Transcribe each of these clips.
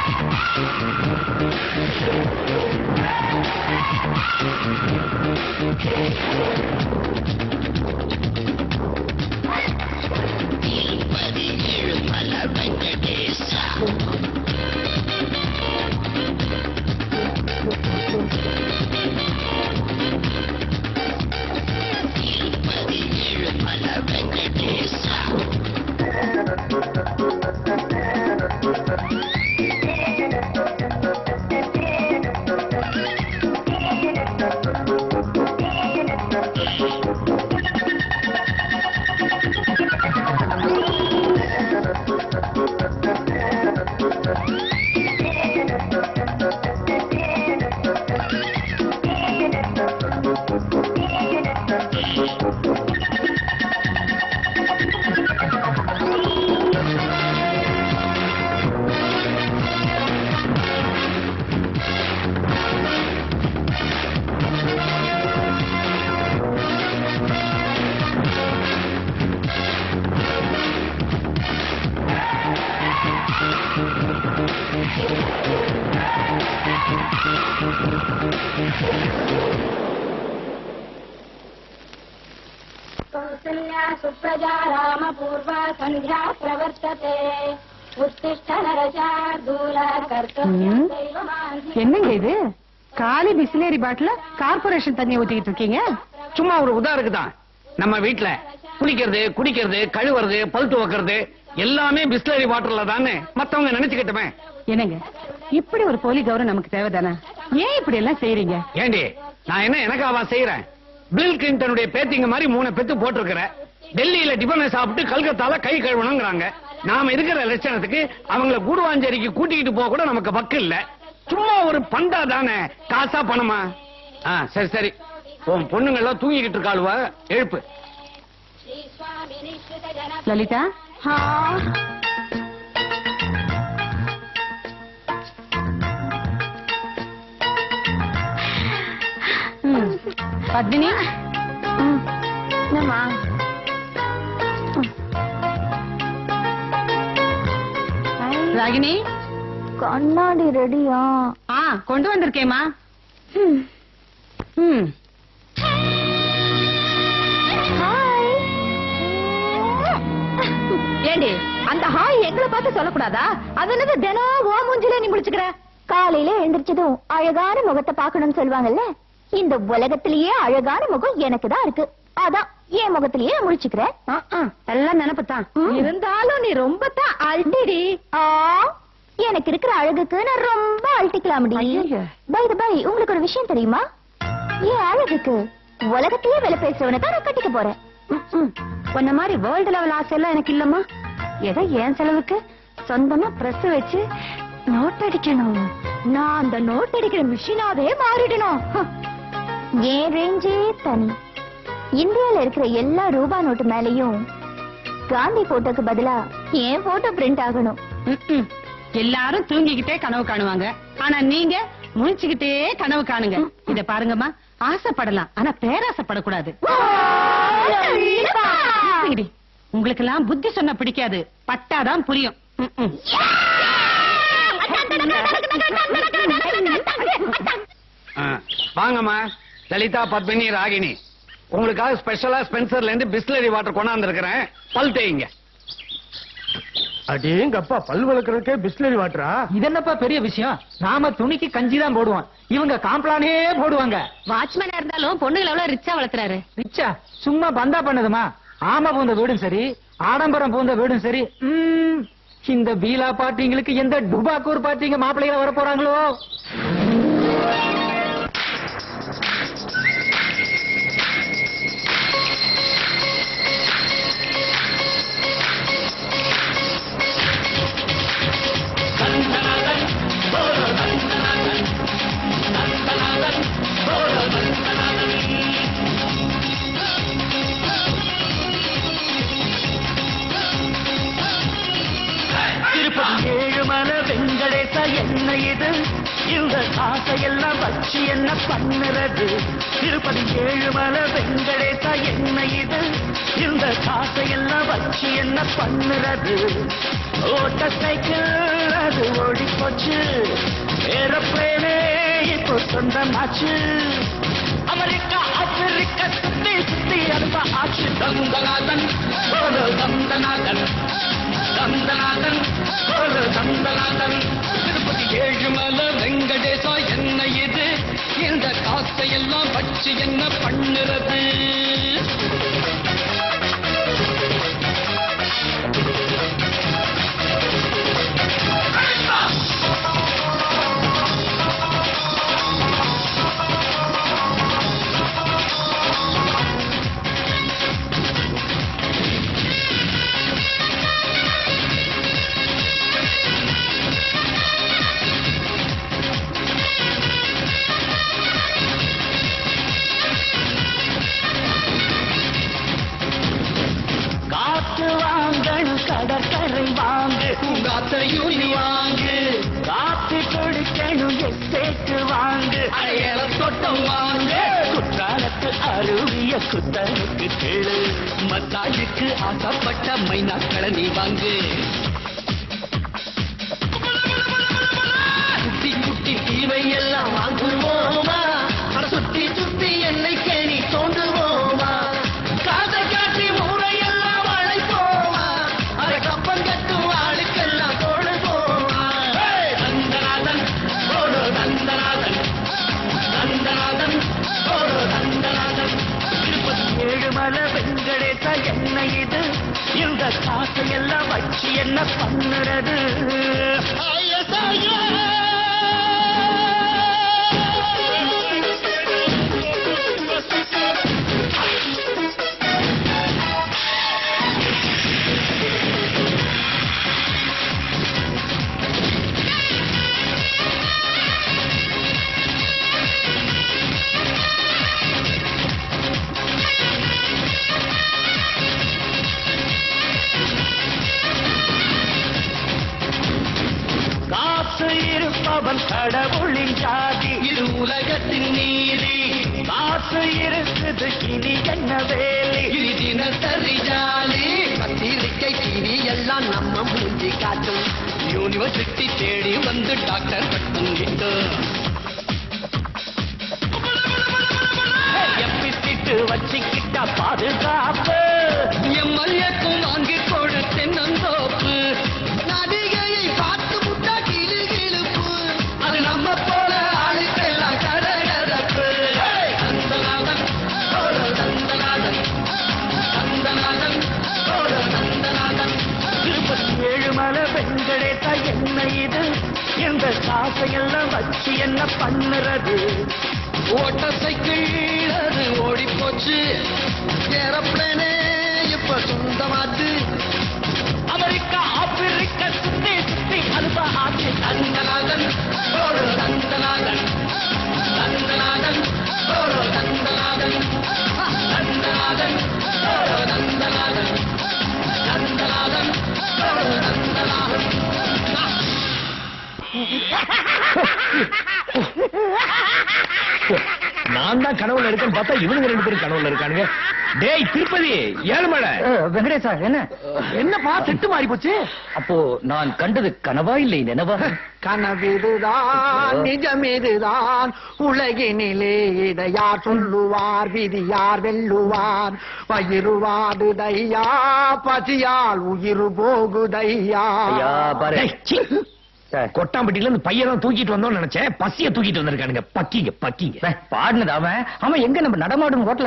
कौसल्या सुप्रजा रामपूर्वा सन्ध्या प्रवर्तते उत्तिष्ठ नरशार्दूल कर्तव्यं ம். दैवमान्धि என்னங்க இது காலி பிஸ்லேரி பாட்டில கார்பரேஷன் தண்ணி ஊத்திக்கிட்டு இருக்கீங்க சும்மா ஒரு உதாருக்கு தான் நம்ம வீட்ல குளிக்கிறது குடிக்கிறது கழுவுறது பல் துவக்கிறது எல்லாமே பிஸ்லரி வாட்டர்ல தானே மத்தவங்க நினைச்சுக்கிட்டுமே என்னங்க இப்படி ஒரு போலி கௌரவம் நமக்கு தேவைதானே ஏன் இப்படி எல்லாம் செய்யறீங்க ஏண்டி நான் என்ன எனக்காவா செய்யறேன் பில் கிளின்டனுடைய பேத்திங்க மாதிரி மூணு பெத்து போட்டிருக்கிற டெல்லியில டிபனை சாப்பிட்டு கல்கத்தால கை கழுவணுங்கிறாங்க நாம இருக்கிற லட்சணத்துக்கு அவங்கள கூடுவாஞ்சேரிக்கு கூட்டிக்கிட்டு போக கூட நமக்கு பக்கு இல்ல சும்மா ஒரு பண்டா தானே காசா பணமா ஆ சரி சரி உன் பொண்ணுங்க எல்லாம் தூங்கிக்கிட்டு இருக்காளுவ எழுப்பு श्रीस्वामिनिश्चितजन லலிதா ம். பத்மினி என்னம்மா ராகினி கண்ணாடி ரெடியா ஆ கொண்டு வந்திருக்கேம்மா ம் ஏண்டி அந்த ஹாய் எங்களை பார்த்து சொல்லக்கூடாதா அது என்னது தினம் ஓ மூஞ்சில நீ முடிச்சுக்கிற காலையில எழுந்திரிச்சதும் அழகான முகத்தை பார்க்கணும்னு சொல்லுவாங்கல்ல இந்த உலகத்திலேயே அழகான முகம் எனக்கு தான் இருக்கு அதான் என் முகத்திலேயே நான் முடிச்சுக்கிறேன் ஆ, ஆ, எல்லாம் நினைப்புத்தான் இருந்தாலும் நீ ரொம்ப தான் அழட்டிடி எனக்கு இருக்கிற அழகுக்கு நான் ரொம்ப அழட்டிக்கலாம்டி ஐயையோ. பை பை உங்களுக்கு ஒரு விஷயம் தெரியுமா என் அழகுக்கு உலகத்தையே விலை பேசுறவனை தான் நான் கட்டிக்க போறேன் ம், ம். உன்ன மாதிரி வேர்ல்டு லெவல் ஆசையெல்லாம் எனக்கு இல்லம்மா ஏதோ என் செலவுக்கு சொந்தமா பிரஸ் வச்சு நோட் அடிக்கணும் நான் அந்த நோட் அடிக்கிற மிஷினாவே மாறிடணும் ஹம். என் ரேஞ்சே தனி இந்தியால இருக்கிற எல்லா ரூபா நோட்டு மேலயும் காந்தி போட்டோக்கு பதிலா என் போட்டோ பிரிண்ட் ஆகணும் ம், ம். எல்லாரும் தூங்கிக்கிட்டே கனவு காணுவாங்க ஆனா நீங்க முழிச்சுக்கிட்டே கனவு காணுங்க இத பாருங்கம்மா ஆசைப்படலாம் ஆனா பேராசைப்படக்கூடாது நிறுத்துங்கடி. உங்களுக்கெல்லாம் புத்தி சொன்ன பிடிக்காது பட்டாதான் புரியும் ம், ம். ஆ, வாங்கம்மா லலிதா பத்மினி ராகினி உங்களுக்காக ஸ்பெஷலா ஸ்பென்சர்ல இருந்து பிஸ்லரி வாட்டர் கொண்டாந்து இருக்கிறேன் பல் தேய்ங்க அடேங்கப்பா பல் வளர்க்கறதுக்கே பிஸ்லரி வாட்டரா இது என்னப்பா பெரிய விஷயம் நாம துணிக்கு கஞ்சி தான் போடுவோம் இவங்க காம்ப்ளானே போடுவாங்க வாட்ச்மேனா இருந்தாலும் பொண்ணுங்களை எவ்வளவு ரிச்சா வளர்த்துறாரு ரிச்சா சும்மா பந்தா பண்ணதுமா ஆமை பூந்த வீடும் சரி ஆடம்பரம் பூந்த வீடும் சரி ம், இந்த பீலா பாட்டிங்களுக்கு எந்த டுபாக்கூர் பாட்டிங்க மாப்பிள்ளைகளை வர போறாங்களோ திருப்பதி ஏழுமலை வெங்கடேச என்ன இது இந்த ஆசையெல்லாம் வச்சு என்ன பண்ணுறது திருப்பதி ஏழுமலை வெங்கடேச என்ன இது இந்த ஆசையெல்லாம் வச்சு என்ன பண்ணுறது ஓட்ட சைக்கிள் அது ஓடி போச்சு போச்சு ஏரோப்ளேனே இப்போ சொந்தமாச்சு அமெரிக்கா ஆப்பிரிக்கா சுத்தி சுத்தி அனுப்ப ஆச்சு தந்தநாதன் ஒரு தந்தநாதன் தந்தநாதன் ஒரு தந்தநாதன் திருப்பதி ஏழுமலை வெங்கடேசா என்ன இது இந்த காசையெல்லாம் வச்சு என்ன பண்ணுறது காத்து வாங்கணும் கடற்கரை வாங்கு காத்தையும் நீ வாங்கு காத்து கொடுக்கணும் எஸ்டேட் வாங்கு அடையாள தோட்டம் வாங்கு குற்றாலத்து அருவிய குத்தனுக்கு கேளு மத்தாஜுக்கு ஆசைப்பட்ட மைனாக்களை நீ வாங்கு குட்டி குட்டி தீவை எல்லாம் வாங்குவோமா அட சுத்தி சுத்தி என்னை கேணி தோண்டுவோமா காதை காட்டி முறையெல்லாம் அழைப்போமா அதை கப்பம் கட்டும் ஆளுக்கெல்லாம் தோடுவோமா தந்தநாதன் ஓடு தந்தநாதன் தந்தநாதன் ஓடு தந்தநாதன் இருபத்தி ஏழு மலை வெங்கடேச என்ன இது இந்த காசையெல்லாம் வச்சு என்ன பண்ணுறது காசு இருப்பவன் கடவுளின் ஜாதி இது உலகத்தின் நீதி காசு இருக்குது இனி என்ன வேலை இது தினசரி ஜாலி பத்திரிக்கை டிவி எல்லாம் நம்ம மூஞ்சி காட்டும் யூனிவர்சிட்டி தேடி வந்து டாக்டர் பட்டம் கிட்டும் எப்பிட்டு வச்சுக்கிட்ட பாதுகாப்பு எம்எல்ஏக்கும் வாங்கி கொடு தென்னந்தோப்பு நடிகையை பார்த்து முட்டா கிளு கிழுப்பு அது நம்ம போல ஆளுக்கெல்லாம் கடகடப்பு தந்தநாதன் ஓடு தந்தநாதன் தந்தநாதன் ஓடு தந்தநாதன் திருப்பத்தி ஏழு மலை வெங்கடேச என்ன இது இந்த காசையெல்லாம் வச்சு என்ன பண்ணுறது ஓட்ட சைக்கிள் அது ஓடி போச்சு ஏரோப்ளேனே இப்ப சொந்தமாச்சு அமெரிக்கா ஆப்பிரிக்கா சுத்தி சுத்தி அல்பா ஆச்சு தந்தநாதன் ஓடு தந்தநாதன் தந்தநாதன் ஓடு தந்தநாதன் தந்தநாதன் ஓடு தந்தநாதன் தந்தநாதன் ஓடு தந்தநாதன் நான் தான் கனவுல இருக்கேன்னு பார்த்தா இவனுங்க ரெண்டு பேரும் கனவுல இருக்கானுங்க டேய் திருப்பதி ஏழுமலை வெங்கடேசா என்ன என்னப்பா செட்டு மாறி போச்சு அப்போ நான் கண்டது கனவா இல்லை நினைவா கனவிதுதான் நிஜமிதுதான் உலகினிலே இதை யார் சொல்லுவார் விதி யார் வெல்லுவார் வயிறுவாடுதையா பசியால் உயிர் போகுதையா ஐயா, பாரு. டேய், சீ. கொட்டாம்பட்டியில இருந்து பையன் தூக்கிட்டு வந்தோம்னு நினைச்சேன் பசிய தூக்கிட்டு வந்திருக்கானுங்க பக்கிங்க பக்கிங்க டேய், பாடினது அவன் அவன் எங்க நம்ம நடமாடும் ஹோட்டல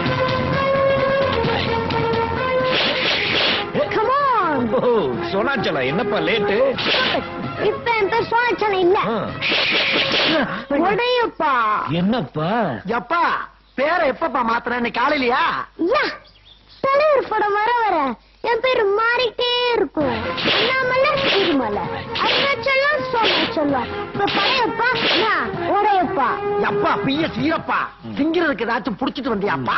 ஓ சோனாச்சலம் என்னப்பா லேட்டு இப்ப என் பேர் சோழச்சனை இல்ல உடையப்பா என்னப்பா எப்பா பேரை எப்பப்பா மாத்தின இன்னைக்கு காலையிலயா யா தலைவர் படம் வர வர என் பேரு மாறிட்டே இருக்கும் அண்ணாமலை திருமலை அருணாச்சலம் சோழச்சலம் இப்ப படையப்பா நான் உடையப்பா எப்பா பிய சீரப்பா திங்கிறதுக்கு ஏதாச்சும் புடிச்சிட்டு வந்தியாப்பா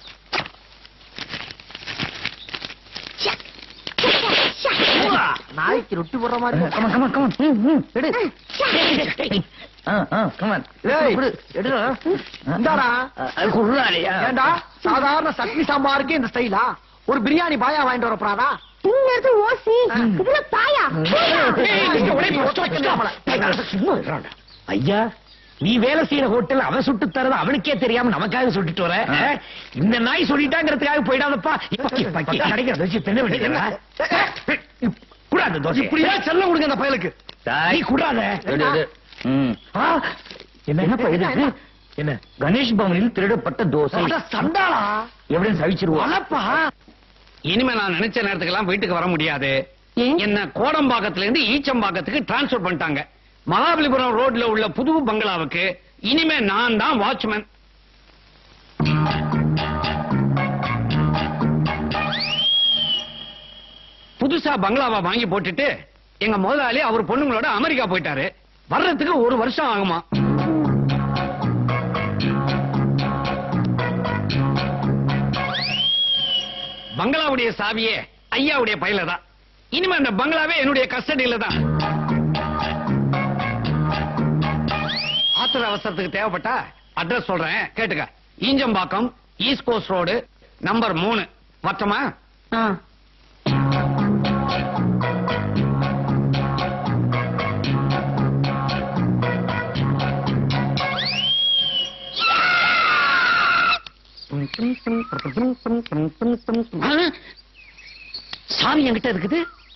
ஊரா, நாய்க்கு ரொட்டி போடுற மாதிரி கமன் கமன் கமன் எடு ஆ ஆ கமன் ஏய், எடுடா. இந்தாடா குர்ராலியா ஏண்டா சாதாரண சட்னி சாம்பாருக்கு இந்த ஸ்டைலா ஒரு பிரியாணி பாயா வாங்கிட்டு வரப்படாதா திங்கிறது ஓசி இதுல பாயா ஏய், நீங்க உடைப்பு, stop, சும்மா இருக்கான்டா. ஐயா நீ வேலை செய்யற ஹோட்டல் அவன் சுட்டு தரது அவனுக்கே தெரியாம நமக்காக சுட்டுட்டு வர ஆ? இந்த நாய் சொல்லிட்டாங்கிறதுக்காக போயிடாதப்பா பக்கி, பக்கி. கிடைக்கிறத வச்சு தின்ன வேண்டியதுதானே? கூடாது தோசை இப்படியே செல்ல கொடுங்க அந்த பயலுக்கு நீ கூடாத ஆ, என்ன என்னப்பா இது என்ன கணேஷ் பவனில் திருடப்பட்ட தோசை அட, சண்டாளா எவிடன்ஸ் அழிச்சிருவோம் வளப்பா இனிமே நான் நினைச்ச நேரத்துக்கெல்லாம் வீட்டுக்கு வர முடியாது ஏன்? என்ன கோடம்பாக்கத்துல இருந்து ஈச்சம்பாக்கத்துக்கு டிரான்ஸ்பர் பண்ணிட்டாங்க மகாபலிபுரம் ரோட்ல உள்ள புது பங்களாவுக்கு இனிமே நான் தான் வாட்ச்மேன் புதுசா பங்களாவை வாங்கி போட்டுட்டு எங்க முதலாளி அவர் பொண்ணுங்களோட அமெரிக்கா போயிட்டாரு வர்றதுக்கு ஒரு வருஷம் ஆகுமா பங்களாவுடைய சாவியே ஐயாவுடைய பையில தான் இனிமே அந்த பங்களாவே என்னுடைய கஸ்டடியில தான் ஆத்திர அவசரத்துக்கு தேவைப்பட்டா அட்ரஸ் சொல்றேன் கேட்டுக்க Injambakkam east coast road number மூணு வட்டமா ஆ. சாவி என்கிட்ட இருக்குது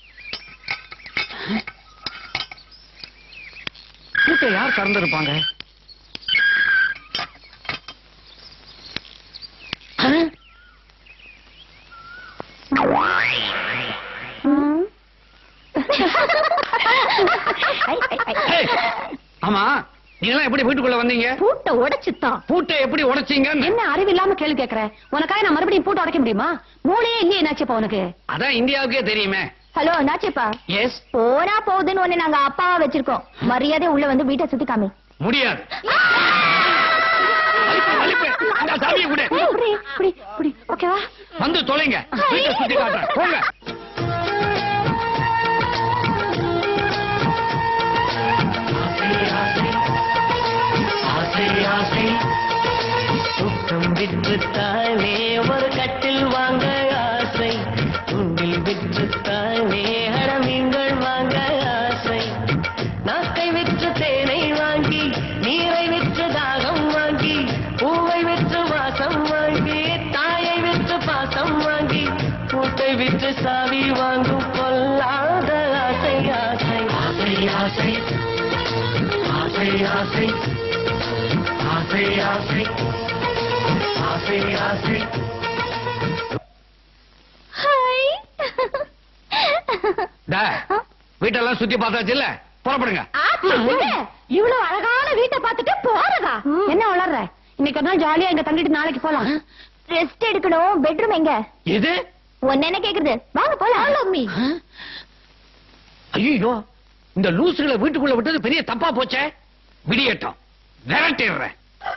வீட்டை யார் திறந்திருப்பாங்க ஆ? ஏய், ஆமா நீங்களாம் எப்படி வீட்டுக்குள்ள வந்தீங்க பூட்டை உடைச்சுத்தான் பூட்டை எப்படி உடைச்சீங்க என்ன அறிவு இல்லாம கேள்வி கேக்குற உனக்காக நான் மறுபடியும் போட்டு உடைக்க முடியுமா மூளையே இல்லையே என்னாச்சுப்பா உனக்கு அதான் இந்தியாவுக்கே தெரியுமே ஹலோ நாச்சேப்பா எஸ் போனா போகுதுன்னு ஒண்ணு நாங்க அப்பாவா வச்சிருக்கோம் மரியாதை உள்ள வந்து வீட்டை சுத்தி காமி முடியாது அழிப்பு, அழிப்பு. இந்த சாவியை கொடு. இப்படி இப்படி இப்படி ஓகேவா வந்து தொலைங்க வீட்டை சுத்தி காட்டுறேன் போங்க தூக்கம் விற்றுத்தானே ஒரு கட்டில் வாங்க ஆசை உண்டில் விற்றுத்தானே ஹரமீன்கள் வாங்க ஆசை நாக்கை விற்று தேனை வாங்கி நீரை விற்று தாகம் வாங்கி பூவை விற்று வாசம் வாங்கி தாயை விற்று பாசம் வாங்கி பூட்டை விற்று சாவி வாங்கும் கொல்லாத ஆசை ஆசை ஆசை ஆசை ஆசை ஆசை ஆசை ஆசை ஆசை ஆசை ஹாய் டா, வீட்டெல்லாம் சுத்தி பார்த்தாச்சு இல்ல புறப்படுங்க இவ்வளவு அழகான வீட்டை பார்த்துட்டு போறதா என்ன வளர்ற இன்னைக்கு ஒரு நாள் ஜாலியா இங்க தங்கிட்டு நாளைக்கு போலாம் ரெஸ்ட் எடுக்கணும் பெட்ரூம் எங்க எது ஒன்னு என்ன கேக்குறது வாங்க போலாம் மீ ஐயோ இந்த லூசுகளை வீட்டுக்குள்ள விட்டது பெரிய தப்பா போச்சே விடியட்டும் விரட்டிடுறேன்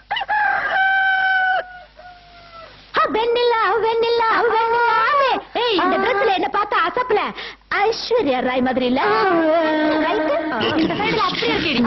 வெண்ணிலா வெண்ணிலா வெண்ணிலாவே ஏய் இந்த ட்ரெஸ்ல என்ன பார்த்தா அசப்பல ஐஸ்வர்யா ராய் மாதிரி இல்ல ரைட்டு இந்த சைடுல அப்படியே இருக்கீடி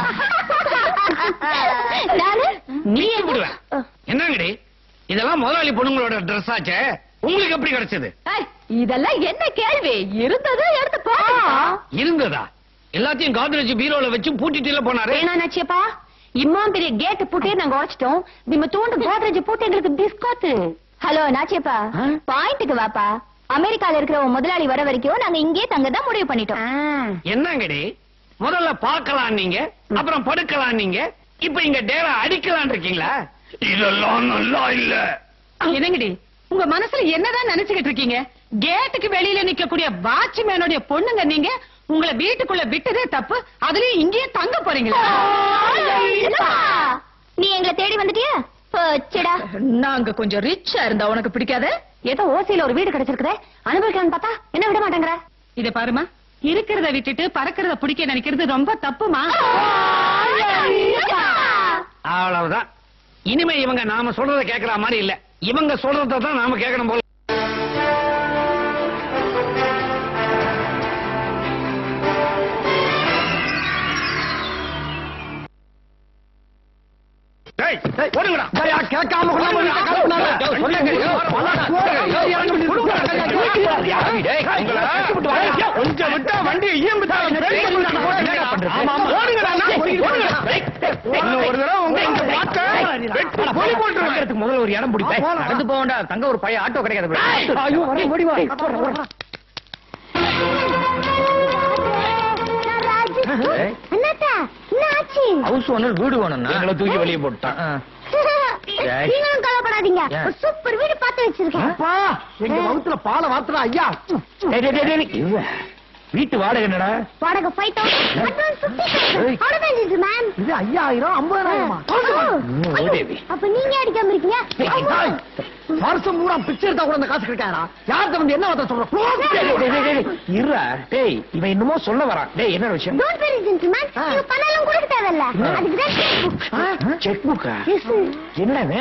நானு நீயே விடுவேன் என்னங்கடி இதெல்லாம் முதலாளி பொண்ணுங்களோட ட்ரெஸ் ஆச்சே உங்களுக்கு எப்படி கிடைச்சது ஏய், இதெல்லாம் என்ன கேள்வி இருந்ததை எடுத்து போட்டா இருந்ததா எல்லாத்தையும் காத்ரேஜ் பீரோல வச்சு பூட்டிட்டு இல்ல போனாரு வேணா நாச்சியப்பா இம்மா பெரிய கேட் பூட்டே நாங்க உடைச்சிட்டோம் நம்ம தூண்டு கோத்ரேஜ் போட்டு எங்களுக்கு பிஸ்கோத்து ஹலோ நாச்சியப்பா ஆ? பாயிண்ட்டுக்கு வாப்பா அமெரிக்கால இருக்கிற உன் முதலாளி வர வரைக்கும் நாங்க இங்கே தங்க தான் முடிவு பண்ணிட்டோம் என்னங்கடி முதல்ல பார்க்கலாம் நீங்க அப்புறம் படுக்கலாம் நீங்க இப்ப இங்க டேரா அடிக்கலாம் இருக்கீங்களா இதெல்லாம் நல்லா இல்ல என்னங்கடி உங்க மனசுல என்னதான் நினைச்சுக்கிட்டு இருக்கீங்க கேட்டுக்கு வெளியில நிக்கக்கூடிய வாட்ச்மேனுடைய பொண்ணுங்க நீங்க உங்களை வீட்டுக்குள்ள விட்டதே தப்பு அதுலயும் இங்கேயே தங்க போறீங்களா என்னப்பா? நீ எங்களை தேடி வந்துட்டியா போச்சுடா நாங்க கொஞ்சம் ரிச்சா இருந்தா உனக்கு பிடிக்காது ஏதோ ஓசியில ஒரு வீடு கிடைச்சிருக்குதே அனுபவிக்கலாம்னு பார்த்தா என்ன விட மாட்டேங்கிற இத பாருமா இருக்கிறத விட்டுட்டு பறக்கிறத பிடிக்க நினைக்கிறது ரொம்ப தப்புமா அவ்வளவுதான் இனிமே இவங்க நாம சொல்றத கேக்குற மாதிரி இல்ல இவங்க சொல்றத தான் நாம கேட்கணும் போல ஏய், ஓடுங்கடா. ஐயா, கேட்காம கொள்ளாம வீட்டை காலி பண்ணாத. சொன்னேங்க, ஐயோ, வல்லாடா. ஏய், இறங்கி வந்து கொடுங்கடா. ஏய், உங்களை- ஏய், கொஞ்சம் விட்டா வண்டி இயம்பு தான். ஆமா, ஆமா. ஓடுங்கடா, அண்ணா. ஓடுங்கடா. இன்னும் ஒரு தடவை உங்களை இங்க பார்த்தேன். வெட்டி பொலி போட்டுருவேன். பார்க்கறதுக்கு முதல்ல ஒரு இடம் பிடிப்பேன் போலாம். நடந்து போக வேண்டாம் தங்க ஒரு பையன் ஆட்டோ கிடைக்காது ஐயோ, வரேன், ஓடி வா. போறேன், போறேன். ஏய். என்னத்தா என்ன ஆச்சு ஹவுஸ் ஓனர் வீடு வேணும்னா எங்களை தூக்கி வெளியே போட்டான் ஏய். நீங்களும் கவலைப்படாதீங்க ஏன்? ஒரு சூப்பர் வீடு பார்த்து வச்சிருக்கேன் அப்பா, எங்க வகுத்துல பாலை வாத்துறா ஐயா டேய், டேய், டேய், டேய், இவ. வீட்டு வாடகை என்னடா வாடகை five thousand advance fifty thousand அவ்வளோதான் ஜிஜு மேம் இது ஐயாயிரம் ஐம்பதாயிரமா ஓ, தேவி. அப்ப நீங்க அடிக்காம இருக்கீங்க ஏய், வருஷம் பூரா பிச்சை எடுத்தா கூட அந்த காசு கிடைக்காதா யார்கிட்ட வந்து என்ன வார்த்தை டேய், டேய், சொல்றோம் டேய், டேய், டேய், இருடா. டேய் இவன் என்னமோ சொல்ல வரான் டேய் என்ன விஷயம் டோன்ட் வெரி ஜென்டில் மேன் நீங்க பணம் கொடுக்க தேவையில்ல அதுக்கு தான் check book. செக் புக்கா Yes, sir. என்னது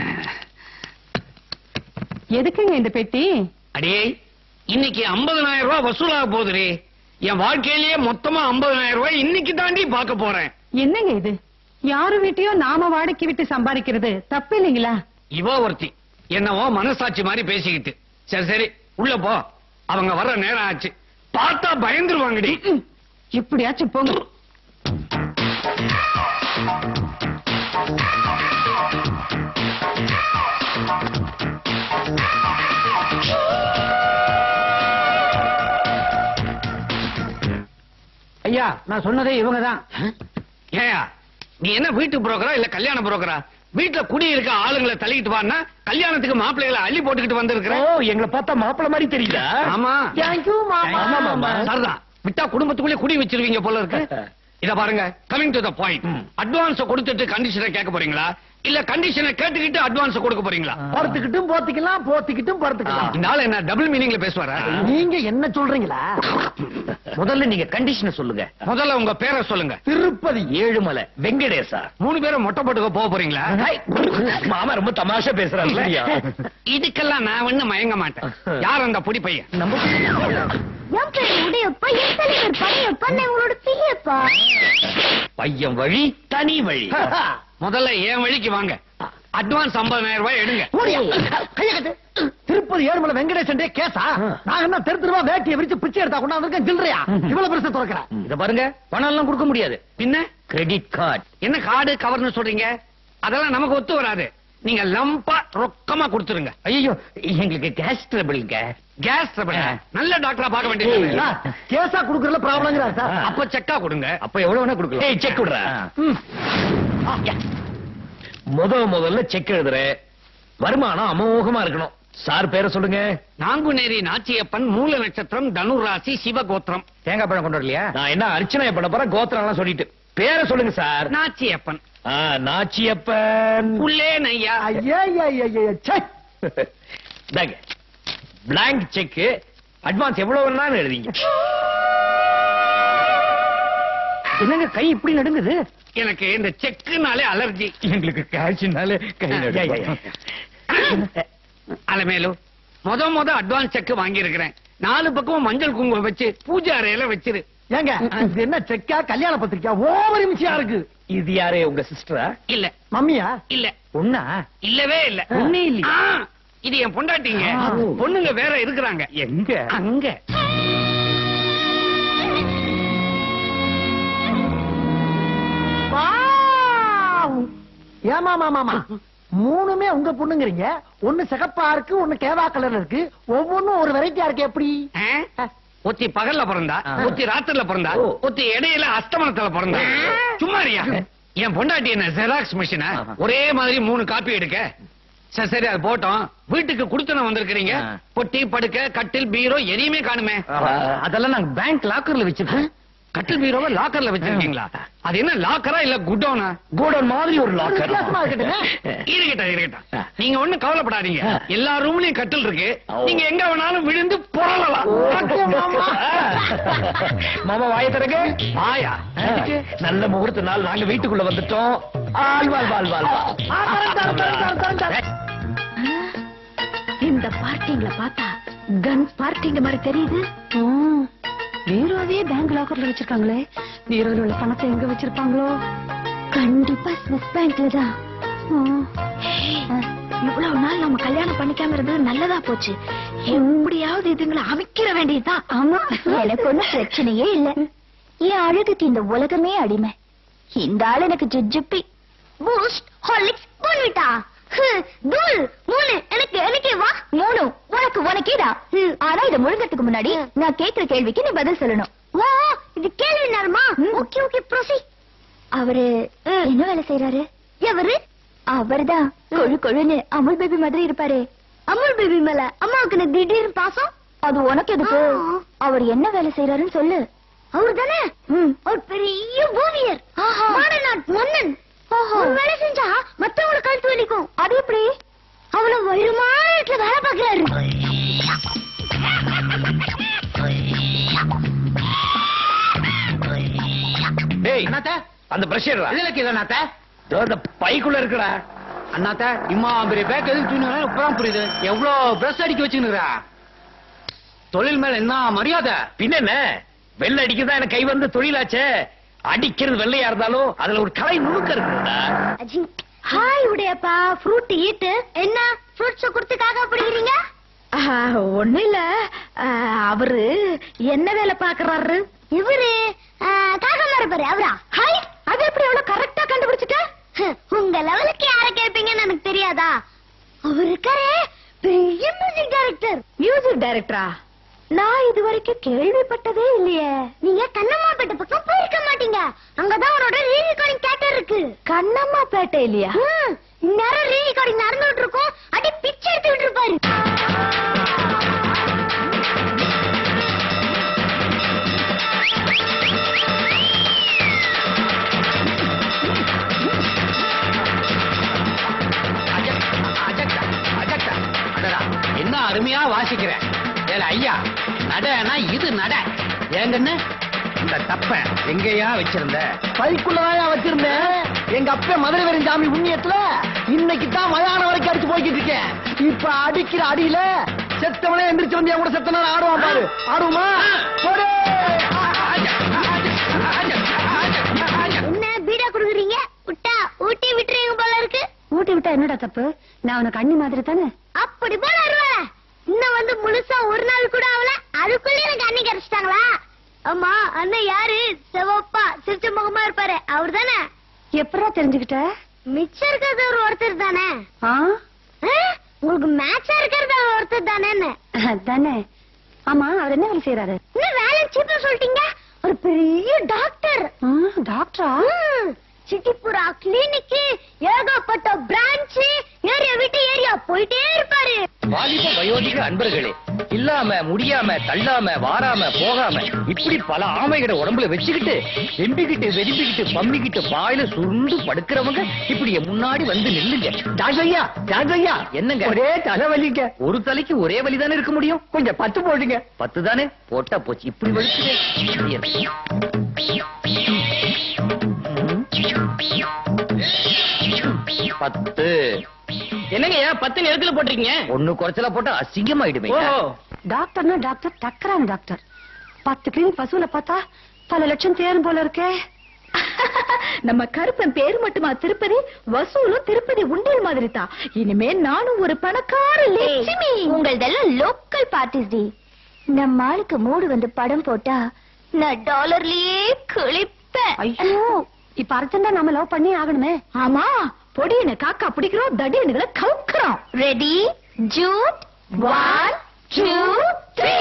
எதுக்குங்க இந்த பெட்டி அடே இன்னைக்கு 50000 ரூபாய் வசூலாக போகுதுரே என் வாழ்க்கையிலேயே மொத்தமா 50000 ரூபாய் இன்னைக்கு தாண்டி பார்க்க போறேன் என்னங்க இது யாரு வீட்டையும் நாம வாடகைக்கு விட்டு சம்பாதிக்கிறது தப்பு இல்லைங்களா இவ ஒருத்தி என்னவோ மனசாட்சி மாதிரி பேசிக்கிட்டு சரி சரி உள்ள போ அவங்க வர்ற நேரம் ஆச்சு பார்த்தா பயந்துருவாங்கடி எப்படியாச்சும் போங்க ஐயா நான் சொன்னதே இவங்க தான் ஏயா நீ என்ன வீட்டு புரோக்கரா இல்ல கல்யாண புரோக்கரா வீட்டுல குடி இருக்க ஆளுங்களை தள்ளிக்கிட்டு வான்னா கல்யாணத்துக்கு மாப்பிள்ளைகளை அள்ளி போட்டுக்கிட்டு ஓ வந்திருக்கிற எங்களை பார்த்தா மாப்பிள மாதிரி தெரியுதா ஆமா தேங்க்யூ மாமா ஆமா, மாமா. சரிதான் விட்டா குடும்பத்துக்குள்ளே குடி வச்சிருவீங்க போல இருக்கு இத பாருங்க கமிங் டு த பாயிண்ட் ம். அட்வான்ஸ் கொடுத்துட்டு கண்டிஷனை கேட்க போறீங்களா இல்ல கண்டிஷனை கேட்டுக்கிட்டு அட்வான்ஸ் கொடுக்க போறீங்களா படுத்துக்கிட்டும் போத்திக்கலாம் போத்திக்கிட்டும் படுத்துக்கலாம் இந்த ஆள் என்ன டபுள் மீனிங்ல பேசுவாரா நீங்க என்ன சொல்றீங்களா முதல்ல நீங்க கண்டிஷனை சொல்லுங்க முதல்ல உங்க பேரை சொல்லுங்க திருப்பதி ஏழுமலை வெங்கடேசா மூணு பேரும் மொட்டை போட்டுக்க போக போறீங்களா ஹை, மாமா ரொம்ப தமாஷா பேசுறாருல இதுக்கெல்லாம் நான் ஒண்ணு மயங்க மாட்டேன் யார் அந்த பொடி பையன் நம்ம என் பேர் உடையப்பா என் தலைவர் பழையப்பா நான் உங்களோட பிள்ளையப்பா பையன் வழி தனி வழி முதல்ல என் வழிக்கு வாங்க அட்வான்ஸ் 50000 ரூபாய் எடுங்க ஓடியா. கைய கட்டு திருப்பதி ஏழுமலை வெங்கடேசன் கேசா நான் என்ன தெரு தெருவா வேட்டியை விரிச்சு பிச்சை எடுத்தா கொண்டாந்துருக்கேன் சில்லறையா இவ்வளவு பெருசு திறக்கிறேன் இத பாருங்க பணம் எல்லாம் கொடுக்க முடியாது பின்ன கிரெடிட் கார்டு என்ன கார்டு கவர்னு சொல்றீங்க அதெல்லாம் நமக்கு ஒத்து வராது நீங்க லம்பா ரொக்கமா கொடுத்துருங்க ஐயோ எங்களுக்கு கேஸ் ட்ரபிள்ங்க கேஸ் ட்ரபிள் ஆ. நல்ல டாக்டரா பார்க்க ஏய், வேண்டியது சார், கேசா குடுக்கறதுல ப்ராப்ளங்கிறார் சார் அப்ப செக்கா கொடுங்க அப்ப எவ்வளவு வேணா கொடுக்கலாம் ஏய் செக் விடுறா ம். முத முதல்ல செக் எழுதுற வருமானம் அமோகமா இருக்கணும் சார் பேரை சொல்லுங்க நாங்குநேரி நாச்சியப்பன் மூல நட்சத்திரம் தனுர் ராசி சிவகோத்திரம் தேங்காய் பழம் கொண்டு வரலையா நான் என்ன அர்ச்சனை பண்ண போறேன் கோத்திரம் எல்லாம் சொல்லிட்டு பேரை சொல்லுங்க சார் நாச்சியப்பன் ஆ, நாச்சியப்பன் புள்ளே நையா ஐயா, ஐயா, ஐயா, ஐயா, ச்சே. இந்தாங்க பிளாங்க் செக் அட்வான்ஸ் எவ்வளவு வேணாலும் எழுதிங்க என்னங்க கை இப்படி நடுங்குது எனக்கு இந்த செக்குனாலே அலர்ஜி எங்களுக்கு கேஷ்னாலே கை அலமேலு முத முத அட்வான்ஸ் செக் வாங்கி இருக்கிறேன் நாலு பக்கமும் மஞ்சள் குங்குமம் வச்சு பூஜை அறையில வச்சிரு ஏங்க இது என்ன செக்கா கல்யாண பத்திரிக்கா ஓவர் இம்சியா இருக்கு இது யாரு உங்க சிஸ்டரா இல்ல மம்மியா இல்ல ஒண்ணா இல்லவே இல்ல ஒண்ணே இல்லையா? ஆ, இது என் பொண்டாட்டிங்க ஆ. பொண்ணுங்க வேற இருக்கிறாங்க எங்க அங்க வாவ். ஏமா மாமா மூணுமே உங்க பொண்ணுங்கிறீங்க ஒண்ணு சிகப்பா இருக்கு ஒண்ணு கேவா கலர்ல இருக்கு ஒவ்வொன்னும் ஒரு வெரைட்டியா இருக்கு எப்படி ஆ? ஒத்தி பகல்ல பிறந்தா ஆ. ஒத்தி ராத்திரில பிறந்தா ஓ. ஒத்தி இடையில அஸ்தமனத்துல பிறந்தா சும்மாரியா என் பொண்டாட்டி என்ன ஜெராக்ஸ் மிஷின ஆஹா. ஒரே மாதிரி மூணு காப்பி எடுக்க சரி சரி அது போட்டோம் வீட்டுக்கு குடுத்தன வந்திருக்கிறீங்க ஆ. பொட்டி படுக்க கட்டில் பீரோ எதையுமே காணுமே அதெல்லாம் நாங்க பேங்க் லாக்கர்ல வச்சிருக்கோம் கட்டில் பீரோவை லாக்கர்ல வச்சிருக்கீங்களா அது என்ன லாக்கரா இல்ல குடோனா கோடன் மாதிரி ஒரு லாக்கர் வித்தியாசமா இருக்கட்டுமே. இருக்கட்டும் இருக்கட்டும் ஆ. நீங்க ஒண்ணும் கவலைப்படாதீங்க ஆ. எல்லா ரூம்லயும் கட்டில் இருக்கு ஓ. நீங்க எங்க வேணாலும் விழுந்து புரளலாம் மாமா வாய தரங்க வாயா எதுக்கு? நல்ல முகூர்த்த நாள் நாங்க வீட்டுக்குள்ள வந்துட்டோம் ஆள் வாழ் வாழ் வாழ் வாழ். ஆ, தரேன், தரேன், தரேன், தரேன், தரேன். இந்த பார்ட்டிங்களை பார்த்தா கன் பார்ட்டிங்க மாதிரி தெரியுது பீரோவே பேங்க் லாக்கர்ல வச்சிருக்காங்களே பீரோல உள்ள பணத்தை எங்க வச்சிருப்பாங்களோ கண்டிப்பா ஸ்விஸ் பேங்க்ல தான் இவ்வளவு நாள் நம்ம கல்யாணம் பண்ணிக்காம இருந்தது நல்லதா போச்சு எப்படியாவது இதுங்களை அமைக்கிற வேண்டியதுதான் ஆமா எனக்கு ஒண்ணும் பிரச்சனையே இல்ல என் அழகுக்கு இந்த உலகமே அடிமை இந்த ஆள் எனக்கு ஜிஜிப்பி பூஸ்ட் ஹார்லிக்ஸ் போன்விட்டா தூள் மூணு எனக்கு எனக்கு வா மூணு உனக்கு உனக்கேடா ஆனா இத முழுங்கறதுக்கு முன்னாடி நான் கேக்குற கேள்விக்கு நீ பதில் சொல்லணும் ஓ இது கேள்வி நேரமா ஓகே ஓகே ப்ரோசி அவரு என்ன வேலை செய்யறாரு எவரு அவர்தான் கொழு கொழுன்னு அமுல் பேபி மாதிரி இருப்பாரு அமுல் பேபி மேல அம்மாவுக்கு எனக்கு திடீர்னு பாசம் அது உனக்கு எதுக்கு அவர் என்ன வேலை செய்யறாருன்னு சொல்லு அவர் தானே ஒரு பெரிய ஓவியர் மாடநாட் மன்னன் ஒரு வேலை செஞ்சா மத்தவங்களுக்கு கழுத்து வலிக்கும் அது எப்படி அவ்வளவு வருமானத்துல வேலை பார்க்கிறாரு டேய் அண்ணாத்த அந்த பிரஷர் இதுல இருக்குது அண்ணாத்த அந்த பைக்குள்ள இருக்குடா அண்ணாத்த இம்மா பெரிய பேக் எதுக்கு தூணும் இப்பதான் புரியுது எவ்வளவு பிரஷ் அடிக்க வச்சுக்கிறா தொழில் மேல என்ன மரியாதை பின்ன என்ன வெள்ளை அடிக்கதான் எனக்கு கை வந்து தொழிலாச்சே அடிக்கிறது வெள்ளையா இருந்தாலும் அதுல ஒரு கலை நுணுக்க இருக்குடா ஹாய் உடையப்பா ஃப்ரூட் ஈட்டு என்ன ஃப்ரூட்ஸ் கொடுத்து காக்கா பிடிக்கிறீங்க ஒண்ணு இல்ல அவரு என்ன வேலை பாக்குறாரு இவரு காக்கா மரப்பாரு அவரா ஹாய் அது எப்படி அவ்வளவு கரெக்டா கண்டுபிடிச்சிட்ட உங்க லெவலுக்கு யார கேட்பீங்கன்னு எனக்கு தெரியாதா அவர் இருக்காரே பெரிய மியூசிக் டைரக்டர் மியூசிக் டைரக்டரா நான் இது வரைக்கும் கேள்விப்பட்டதே இல்லையே நீங்க கண்ணம்மாப்பேட்டை பக்கம் போயிருக்க மாட்டீங்க அங்கதான் அவரோட ரீ ரெக்கார்டிங் தேட்டர் இருக்கு கண்ணம்மாப்பேட்டை இல்லையா நேரம் ரீ ரெக்கார்டிங் நடந்துட்டு இருக்கும் அடி பிச்சை எடுத்துட்டு இருப்பாரு அடடா, என்ன அருமையா வாசிக்கிறேன் ஏல ஐயா நடனா இது நட ஏங்கன்னு இந்த தப்ப எங்கேயா வச்சிருந்த பைக்குள்ளதான் வச்சிருந்தேன் எங்க அப்பா மதுரை வெறும் சாமி புண்ணியத்துல இன்னைக்கு தான் மயான வரைக்கும் அடிச்சு போய்கிட்டு இருக்கேன் இப்ப அடிக்கிற அடியில செத்தவனே எந்திரிச்சு வந்து என் கூட செத்தன ஆடுவான் பாரு ஆடுவோமா போடு. என்ன பீடா குடுக்குறீங்க விட்டா ஊட்டி விட்டுறீங்க போல இருக்கு ஊட்டி விட்டா என்னடா தப்பு நான் உனக்கு அண்ணி மாதிரி தானே அப்படி போல அருவா இன்னும் வந்து முழுசா ஒரு நாள் கூட ஆகல அதுக்குள்ள எனக்கு அண்ணி கிடைச்சிட்டாங்களா ஆமா அண்ணன் யாரு சிவப்பா சிரிச்ச முகமா இருப்பாரு அவர் தானே எப்படா தெரிஞ்சுக்கிட்ட மிச்சம் இருக்கிறது ஒரு ஒருத்தர் தானே ஆ? உங்களுக்கு மேட்சா இருக்கிறது அவர் ஒருத்தர் தானே தானே ஆமா அவர் என்ன வேலை செய்யறாரு என்ன வேலை சீப்பா சொல்லிட்டீங்க ஒரு பெரிய டாக்டர் டாக்டரா சிட்டிபுரா கிளினிக் ஏகப்பட்ட பிரான்ச் ஏரியா விட்டு ஏரியா போயிட்டே இருப்பாரு வாலிப வயோதிக அன்பர்களே இல்லாம முடியாம தள்ளாம வாராம போகாம இப்படி பல ஆமைகளை உடம்புல வச்சுக்கிட்டு வெம்பிக்கிட்டு வெடிப்பிக்கிட்டு பம்மிக்கிட்டு வாயில சுருண்டு படுக்கிறவங்க இப்படி என் முன்னாடி வந்து நில்லுங்க டாக்டர் ஐயா டாக்டர் ஐயா என்னங்க ஒரே தலைவலிங்க ஒரு தலைக்கு ஒரே வழிதானே இருக்க முடியும் கொஞ்சம் பத்து போடுங்க பத்து தானே போட்டா போச்சு இப்படி வலிக்குதே. பத்து என்னங்க பத்து நேரத்துல போட்டிருக்கீங்க ஒண்ணு குறைச்சலா போட்டா அசிங்கமாயிடுமே டாக்டர்னா டாக்டர் டக்கரான டாக்டர் பத்து கிளினிக் பசுல பார்த்தா பல லட்சம் தேரும் போல இருக்கே நம்ம கருப்பன் பேரு மட்டுமா திருப்பதி வசூலும் திருப்பதி உண்டியல் மாதிரி தான் இனிமே நானும் ஒரு பணக்கார லட்சுமி உங்களதெல்லாம் லோக்கல் பார்ட்டிஸ் டி நம்ம ஆளுக்கு மூடு வந்து படம் போட்டா நான் டாலர்லயே கிழிப்பேன் ஐயோ இப்ப அர்ஜென்டா நாம லவ் பண்ணி ஆகணுமே ஆமா பொடியனு காக்கா பிடிக்கிறோம் தடியனுகளை கவுக்கிறோம் ரெடி ஜூட் ஒன் டூ த்ரீ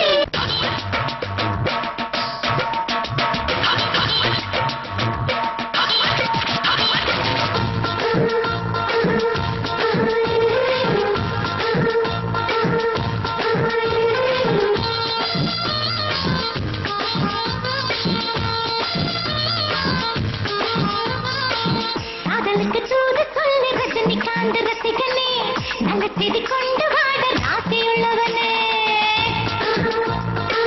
காதலுக்கு தூது சொல்லி ரஜினிகாந்த் ரசிகனே நல்ல செய்தி கொண்டு வாட ஆசையுள்ளவனே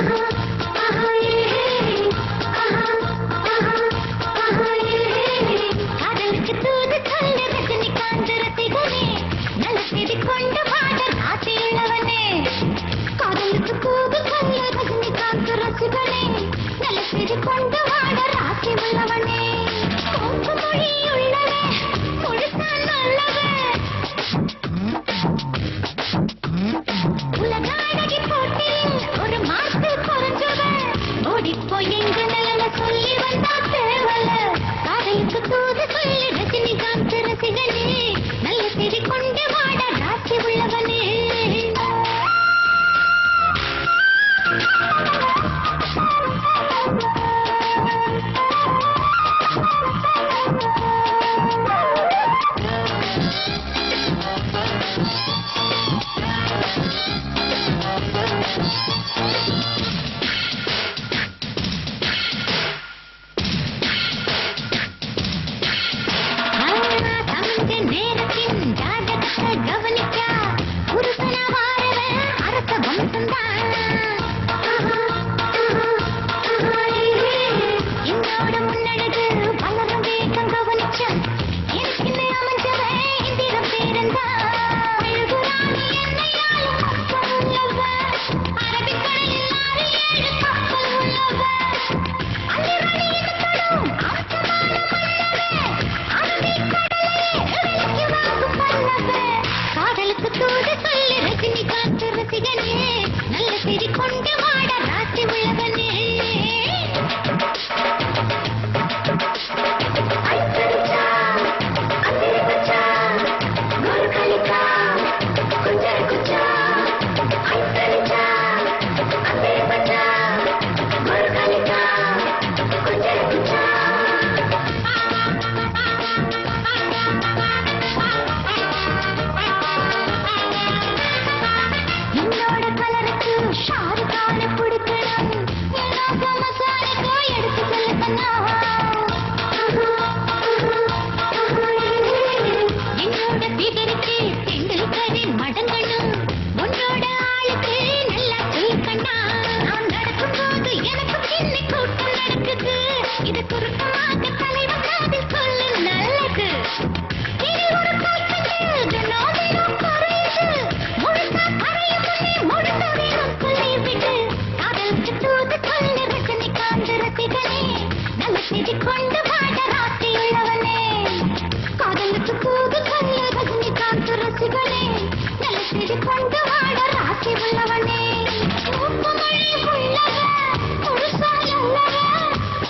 தேடி கொண்டு பாட ராசியுள்ளவனே காதலுக்கு தூது சொல்லு ரஜினிகாந்த் ரசிகனே நல்ல தேடி கொண்டு வாட ராசி உள்ளவனே மூக்குமணி உள்ளவன் புருஷன் அல்லவன்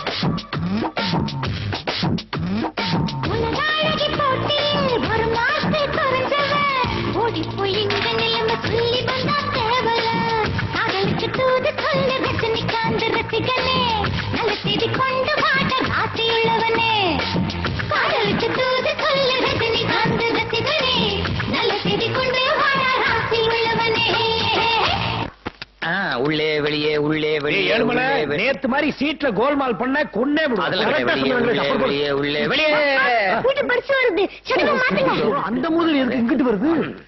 உலகாழகி போட்டியில் ஒரு மாசத்தை குறைஞ்சவன் ஓடி போய் இந்த நிலைமை சொல்லி வந்தா தேவல காதலுக்கு தூது சொல்லு ரஜினிகாந்த் ரசிகனே நல்ல செய்தி கொண்டு வாட ராசியுள்ளவனே காதலுக்கு தூது சொல்லு ரஜினிகாந்த் ரசிகனே நல்ல செய்தி கொண்டு வாட ராசியுள்ளவனே ஆ, உள்ளே வெளியே உள்ளே வெளியே ஏழுமலை உள்ளே, வெளியே. நேத்து மாதிரி சீட்ல கோல்மால் பண்ண கொன்னே விடுவோம். அதெல்லாம் correct ஆ வெளியே, சொல்லுவாங்களே, உள்ளே, அப்புறம் வெளியே, உள்ளே, வெளியே. வீட்டு பரிசு வருது சீக்கிரம் மாத்துங்க அந்த முதல் எதுக்கு இங்கிட்டு வருது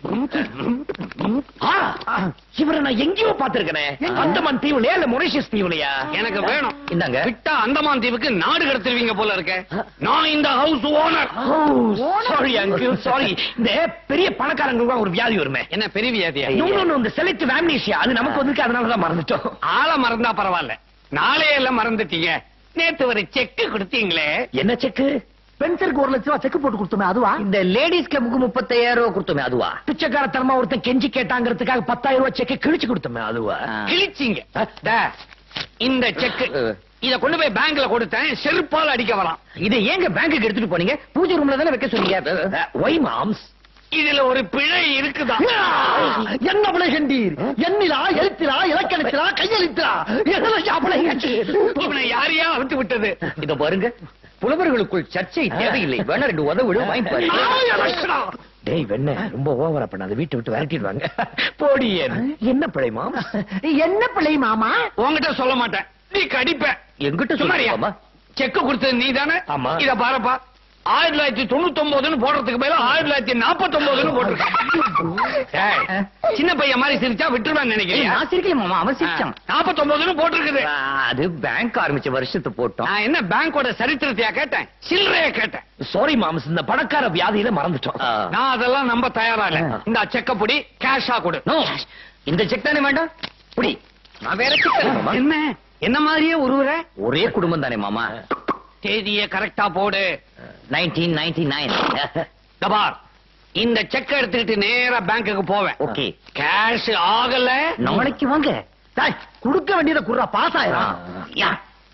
ஆ, ஆ, இவரை நான் எங்கேயோ பாத்திருக்கேனே அந்தமான் தீவுலயா இல்ல மொரிஷியஸ் தீவுலயா எனக்கு வேணும் இந்தாங்க விட்டா அந்தமான் தீவுக்கு நாடு கடத்துருவீங்க போல இருக்க நான் இந்த house owner sorry uncle sorry இந்த பெரிய பணக்காரங்களுக்கு ஒரு வியாதி வருமே என்ன பெரிய வியாதியா No, no, no, இந்த செலக்டிவ் ஆம்னீசியா அது நமக்கு வந்து அதனாலதான் மறந்துட்டோம் ஆளை மறந்தா பரவாயில்ல நாளே எல்லாம் மறந்துட்டீங்க நேத்து ஒரு செக் கொடுத்தீங்களே என்ன செக்கு பென்சருக்கு ஒரு லட்சம் ரூபாய் செக் போட்டு கொடுத்தோமே அதுவா இந்த லேடிஸ் கிளப்புக்கு முப்பத்தாயிரம் ரூபாய் கொடுத்தோமே அதுவா பிச்சைக்காரத்தனமா ஒருத்தன் கெஞ்சி கேட்டாங்கிறதுக்காக பத்தாயிரம் ரூபாய் செக்கை கிழிச்சு கொடுத்தோமே அதுவா ஆ. கிழிச்சிங்க டே, இந்த செக் இத கொண்டு போய் பேங்க்ல கொடுத்தேன் செருப்பால் அடிக்க வரலாம் இதை ஏங்க பேங்க்குக்கு எடுத்துட்டு போனீங்க பூஜை ரூம்ல தானே வைக்க சொன்னீங்க ஒய் மாம்ஸ் இதுல ஒரு பிழை இருக்குதா என்ன பிள்ளை கண்டீர் எண்ணிலா எழுத்திலா இலக்கணத்திலா கையெழுத்திலா என்ன பிள்ளை இவனை யாரையா அவுத்து விட்டது இத பாருங்க புலவர்களுக்குள் சர்ச்சை தேவையில்லை வேணா ரெண்டு உதவிடு வாங்கி பாருங்க டேய் வெண்ண ரொம்ப ஓவரா பண்ணாத வீட்டை விட்டு விரட்டிடுவாங்க போடியேன் என்ன பிழை மாம்ஸ் என்ன பிள்ளை மாமா உன்கிட்ட சொல்ல மாட்டேன் நீ கடிப்ப எங்கிட்ட சும்மாரியா சொல்லுமா செக் கொடுத்தது நீ தானே ஆமா. இத பாருப்பா ஆயிரத்தி தொள்ளாயிரத்தி தொண்ணூத்தி ஒன்பதுன்னு போடுறதுக்கு பதிலா ஆயிரத்தி தொள்ளாயிரத்தி நாற்பத்தி ஒன்பதுன்னு போட்டிருக்கேன் சின்ன பையன் மாதிரி சிரிச்சா விட்டுருவான்னு நினைக்கிறேன் நான் சிரிக்கல மாமா அவன் சிரிச்சான் நாற்பத்தி ஒன்பதுன்னு போட்டிருக்குது ஆ, அது பேங்க் ஆரம்பிச்ச வருஷத்து போட்டோம் நான் என்ன பேங்கோட சரித்திரத்தையா கேட்டேன் சில்லறைய கேட்டேன் சாரி மாம்ஸ் இந்த பணக்கார வியாதியில மறந்துட்டோம் ஆ. நான் அதெல்லாம் நம்ப தயாரா இல்ல இந்த செக்க பொடி கேஷா கொடு No, இந்த செக் தானே வேண்டாம் புடி நான் வேற செக் தரேன் மாமா என்ன என்ன மாதிரியே ஒருவர ஒரே குடும்பம் தானே மாமா தேதிய கரெக்டா போடு நைன்டீன் நைன்டி நைன் கபார் இந்த செக் எடுத்துக்கிட்டு நேரா பேங்க்குக்கு போவேன் ஓகே கேஷ் ஆகல நாளைக்கு வாங்க டேய், கொடுக்க வேண்டியதை குடுறா பாஸ் ஆயிரம் யா.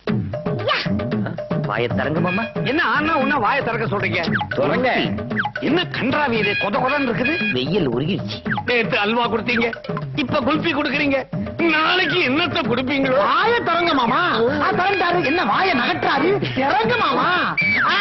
வாய தரங்க மாமா என்ன ஆனா உன்ன வாய திறக்க சொல்றீங்க திறங்க. என்ன கன்றாவி இது கொத கொதன்னு இருக்குது வெயில் உருகிடுச்சு நேத்து அல்வா கொடுத்தீங்க இப்ப குல்பி கொடுக்குறீங்க நாளைக்கு என்னத்த கொடுப்பீங்களோ வாய தரங்க மாமா ஆ, திறந்தாரு என்ன வாய நகட்டாரு இறங்க மாமா ஆ.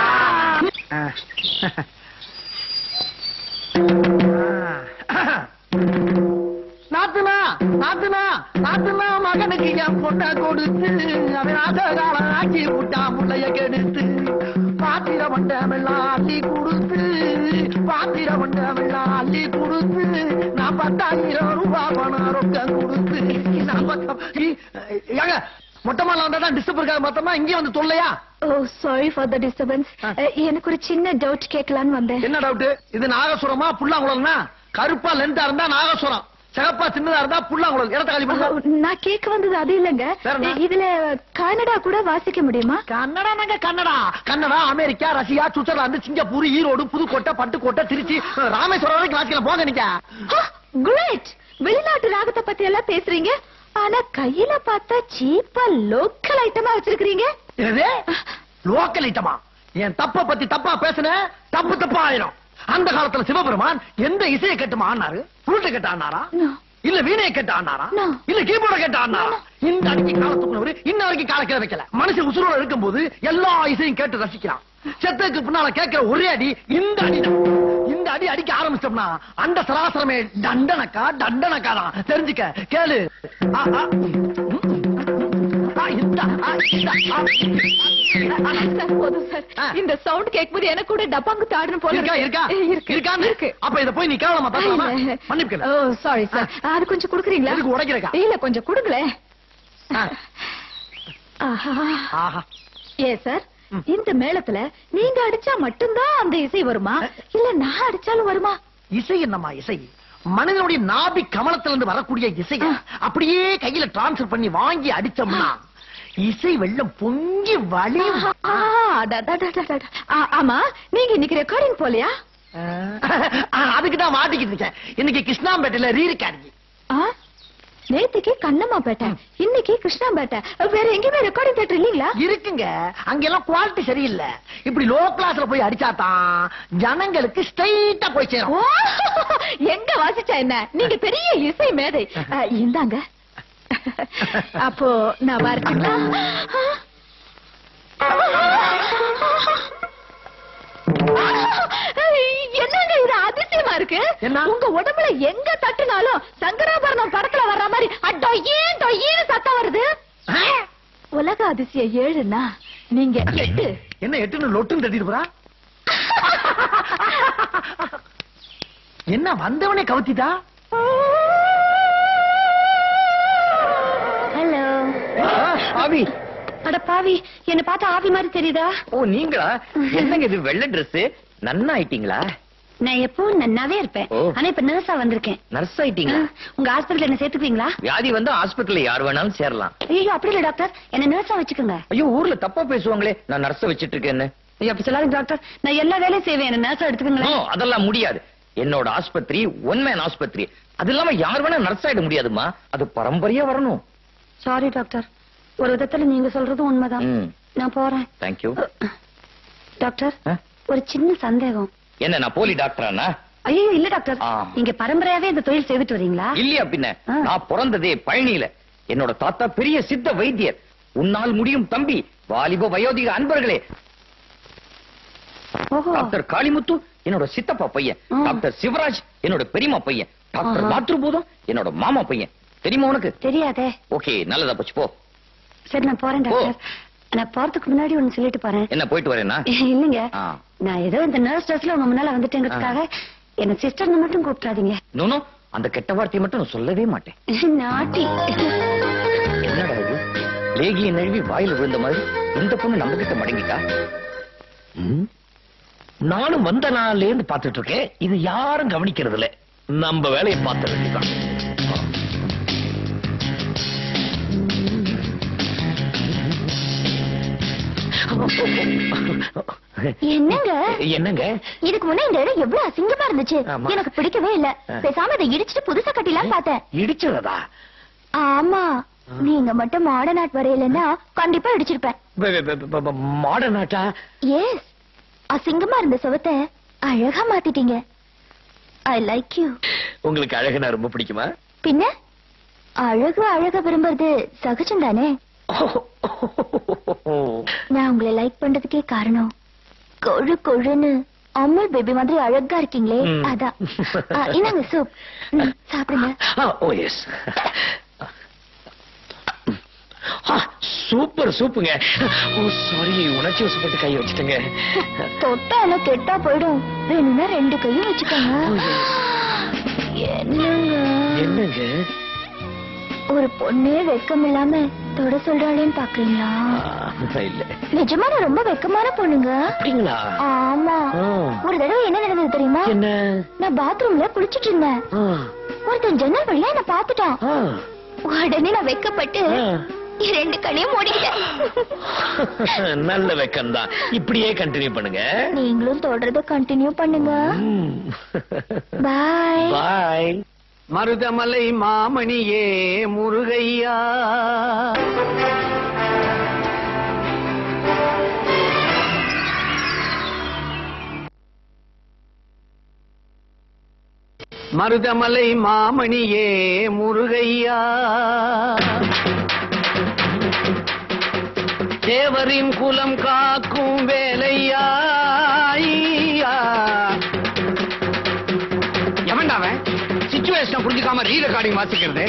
நாத்துனா நாத்துனா நாத்துனா மகனுக்கு என் பொண்ண கொடுத்து அவன் ஆசகாலம் ஆக்கி விட்டா முள்ளைய கெடுத்து பாத்திர மண்டமெல்லாம் அள்ளி கொடுத்து பாத்திர மண்டமெல்லாம் அள்ளி கொடுத்து நான் பத்தாயிரம் ரூபாய் பணம் ரொக்கம் கொடுத்து நான் பத்தம் இ- ஏங்க மொத்தமா வந்தா டிஸ்டர்ப் இருக்காது மொத்தமா இங்கே வந்து தொல்லையா oh sorry for the disturbance எனக்கு ஒரு சின்ன டவுட் கேட்கலான்னு வந்தேன் என்ன டவுட் இது நாகசுரமா புல்லாங்குழல்னா கருப்பா லென்த்தா இருந்தா நாகசுரம் சிகப்பா சின்னதா இருந்தா புல்லாங்குழல் இடத்த காலி பண்ணுங்க நான் கேட்க வந்தது அது இல்லைங்க வேற என்ன? இதுல கனடா கூட வாசிக்க முடியுமா கன்னடா நாங்க Kannada Kannada America Russia Switzerland Singapore Erode Pudukkottai Pattukkottai Trichy Rameswaram வரைக்கும் வாசிக்கலாம் போங்க நீங்க கிரேட் வெளிநாட்டு ராகத்தை பத்தி எல்லாம் பேசுறீங்க ஆனா கையில பார்த்தா சீப்பா லோக்கல் ஐட்டமா வச்சிருக்கீங்க என்னது லோக்கல் ஐட்டமா என் தப்ப பத்தி தப்பா பேசுன தப்பு தப்பா ஆயிரும் அந்த காலத்துல சிவபெருமான் எந்த இசையை கேட்டுமா ஆனாரு புருட்டை கேட்டு ஆனாரா No. இல்ல வீணையை கேட்டு ஆனாரா No. இல்ல கீபோர்ட கேட்டு ஆனாரா இந்த அடிக்கு காலத்துக்குள்ளவரு இன்ன வரைக்கும் கால கீழ வைக்கல மனுஷன் உசுரோட இருக்கும்போது எல்லா இசையும் கேட்டு ரசிக்கிறான் செத்துக்கு பின்னால கேட்கிற ஒரே அடி இந்த அடிதான் இந்த அடி அடிக்க ஆரம்பிச்சோம்னா அந்த சராசரமே தண்டனக்கா தண்டனக்கா தான் தெரிஞ்சுக்க கேளு ஆ, ஆ, ம், ஆ, இந்த, ஆ, இந்த, ஆ, சார், போதும் சார் ஆ. இந்த சவுண்ட் கேட்கும்போது எனக்கு கூட டப்பாங்கு தாடுன்னு போல இருக்கா இருக்கா இருக்கு இருக்கா இருக்கு அப்ப இத போய் நீ கேவலமா பேசலாமா இல்ல. மன்னிப்பு ஓ சாரி சார் அது கொஞ்சம் குடுக்குறீங்களா எதுக்கு உடைக்கிறக்கா? இல்ல கொஞ்சம் குடுங்களேன் ஆ. ஆஹா ஆஹா ஏ சார் இந்த மேளத்துல நீங்க அடிச்சா மட்டும்தான் அந்த இசை வருமா இல்ல நான் அடிச்சாலும் வருமா இசை என்னம்மா இசை மனிதனுடைய நாபி கமலத்துல இருந்து வரக்கூடிய இசை அப்படியே கையில டிரான்ஸ்ஃபர் பண்ணி வாங்கி அடிச்சோம்னா இசை வெள்ளம் பொங்கி வழி ஆ, அட, அட, அட, அட, அட. ஆ, ஆமா நீங்க இன்னைக்கு ரெக்கார்டிங் போலையா அதுக்கு தான் மாட்டிக்கிட்டு இருக்கேன் இன்னைக்கு கிருஷ்ணாம்பேட்டையில ரீ ரெக்கார்டிங் ஆ? நேத்துக்கு கண்ணம்மாப்பேட்டை இன்னைக்கு கிருஷ்ணாம்பேட்டை வேற எங்கேயுமே ரெக்கார்டிங் தேட்டர் இல்லீங்களா இருக்குங்க அங்கெல்லாம் குவாலிட்டி சரியில்லை இப்படி லோ கிளாஸ்ல போய் அடிச்சாதான் ஜனங்களுக்கு ஸ்ட்ரைட்டா போய் சேரும் ஓ, எங்க வாசிச்சா என்ன நீங்க பெரிய இசை மேதை ஆ, இந்தாங்க அப்போ நான் வரட்டுங்களா என்னங்க இது அதிசயமா இருக்கு என்ன? உங்க உடம்புல எங்க தட்டுனாலும் சங்கராபரணம் படத்துல வர்ற மாதிரி அட்டொய்யேன் டொய்யேன்னு சத்தம் வருது உலக அதிசயம் ஏழுன்னா நீங்க எட்டு என்ன எட்டுன்னு லொட்டுன்னு தட்டிட்டு போறா என்ன வந்தவனே கவுத்திட்டா ஹலோ ஆவி அட பாவி என்ன பார்த்தா ஆவி மாதிரி தெரியுதா ஓ நீங்களா என்னங்க இது வெள்ளை Dress நன்னா ஆயிட்டீங்களா நான் எப்பவும் நன்னாவே இருப்பேன் ஓ. ஆனா இப்ப நர்ஸா வந்திருக்கேன் நர்ஸ் ஆயிட்டீங்களா உங்க ஹாஸ்பிடல்ல என்ன சேர்த்துக்குவீங்களா வியாதி வந்து ஹாஸ்பிடல்ல யார் வேணாலும் சேரலாம் ஐயோ அப்படி இல்ல டாக்டர் என்ன நர்ஸா வச்சுக்கோங்க ஐயோ ஊர்ல தப்பா பேசுவாங்களே நான் நர்ஸ வச்சிட்டு இருக்கேன்னு ஐயோ அப்படி சொல்லாதீங்க டாக்டர் நான் எல்லா வேலையும் செய்வேன் என்ன நர்ஸா நோ, எடுத்துக்கோங்களேன் அதெல்லாம் முடியாது என்னோட ஆஸ்பத்திரி ஒன் மேன் ஆஸ்பத்திரி அது இல்லாம யார் வேணா நர்ஸ் ஆயிட முடியாதுமா அது பரம்பரையா வரணும் சாரி டாக்டர் ஒரு விதத்துல நீங்க சொல்றதும் உண்மைதான் ம் நான் போறேன் தேங்க்யூ டாக்டர் ஒரு சின்ன சந்தேகம் என்ன நான் போலி டாக்டரானா ஐயோ இல்ல டாக்டர் ஆ. நீங்க பரம்பரையாவே இந்த தொழில் செய்துட்டு வரீங்களா இல்லையா பின்ன ஆ. நான் பிறந்ததே பழனியில என்னோட தாத்தா பெரிய சித்த வைத்தியர் உன்னால் முடியும் தம்பி வாலிப வயோதிக அன்பர்களே ஓஹோ டாக்டர் காளிமுத்து என்னோட சித்தப்பா பையன் ஆ. டாக்டர் சிவராஜ் என்னோட பெரியம்மா பையன் டாக்டர் ஆஹா. மாத்ருபூதம் என்னோட மாமா பையன் தெரியுமா உனக்கு தெரியாதே ஓகே நல்லதா போச்சு போ சரி நான் போறேன் டாக்டர் நான் போறதுக்கு முன்னாடி ஒண்ணு சொல்லிட்டு போறேன் என்ன போயிட்டு வரேனா இல்லைங்க ஆ. நான் ஏதோ இந்த நர்ஸ் ட்ரெஸ்ல உங்க முன்னால வந்துட்டேங்கிறதுக்காக என்ன சிஸ்டர்னு மட்டும் கூப்பிடாதீங்க நோனோ அந்த கெட்ட வார்த்தையை மட்டும் நான் சொல்லவே மாட்டேன் நாட்டி என்னடா இது லேகிய நழுவி வாயில விழுந்த மாதிரி இந்த பொண்ணு நம்ம கிட்ட மடங்கிட்டா ம். நானும் வந்த நாள்ல இருந்து பார்த்துட்டு இருக்கேன் இது யாரும் கவனிக்கிறது இல்ல நம்ம வேலையை பார்த்த வேண்டியதான் என்னங்க என்னங்க இதுக்கு முன்ன இந்த இடம் எவ்வளவு அசிங்கமா இருந்துச்சு ஆமா. எனக்கு பிடிக்கவே இல்ல ஆ. பேசாம அதை இடிச்சிட்டு புதுசா கட்டிலாம் பார்த்தேன் இடிச்சதா ஆமா நீங்க மட்டும் மாடர்ன் ஆர்ட் வரையலன்னா கண்டிப்பா இடிச்சிருப்பேன் மாடர்ன் ஆட்டா எஸ் அசிங்கமா இருந்த சுவத்தை அழகா மாத்திட்டீங்க ஐ லைக் யூ உங்களுக்கு அழகுனா ரொம்ப பிடிக்குமா பின்ன அழகு அழக விரும்புறது சகஜம் தானே நான் உங்களை லைக் பண்றதுக்கே காரணம் கொழு கொழுன்னு அம்மல் பேபி மாதிரி அழகா இருக்கீங்களே ம். அதான் ஆ, இந்தாங்க சூப் ம், சாப்பிடுங்க ஓ எஸ் சூப்பர் சூப்புங்க ஓ சாரி உணர்ச்சி வசப்பட்டு கையை வச்சுட்டேங்க தொட்டா எல்லாம் கெட்டா போயிடும் வேணும்னா ரெண்டு கையும் வச்சுக்கோங்க என்னங்க என்னங்க ஒரு பொண்ணே வெக்கம் இல்லாம தொட சொல்றாளேன்னு பாக்குறீங்களா ஆ, இல்ல நிஜமா நான் ரொம்ப வெக்கமான பொண்ணுங்க அப்படிங்களா ஆமா ஆ. ஒரு தடவை என்ன நடந்தது தெரியுமா என்ன நான் பாத்ரூம்ல குளிச்சிட்டு இருந்தேன் ஆ, ஒருத்தன் ஜன்னல் வழியா என்ன பாத்துட்டான் ஆ, உடனே நான் வெக்கப்பட்டு ஆ. ரெண்டு கண்ணையும் மூடிக்கிட்டேன் நல்ல வெக்கம்தான் இப்படியே கண்டினியூ பண்ணுங்க நீங்களும் தொடர்றத கண்டினியூ பண்ணுங்க பாய் பாய் மருதமலை மாமணியே முருகையா மருதமலை மாமணியே முருகையா தேவரின் குலம் காக்கும் வேலையா ஐயா. எவன்டா அவன் சிச்சுவேஷன் புரிஞ்சுக்காம ரீ ரெக்கார்டிங் வாசிக்கிறது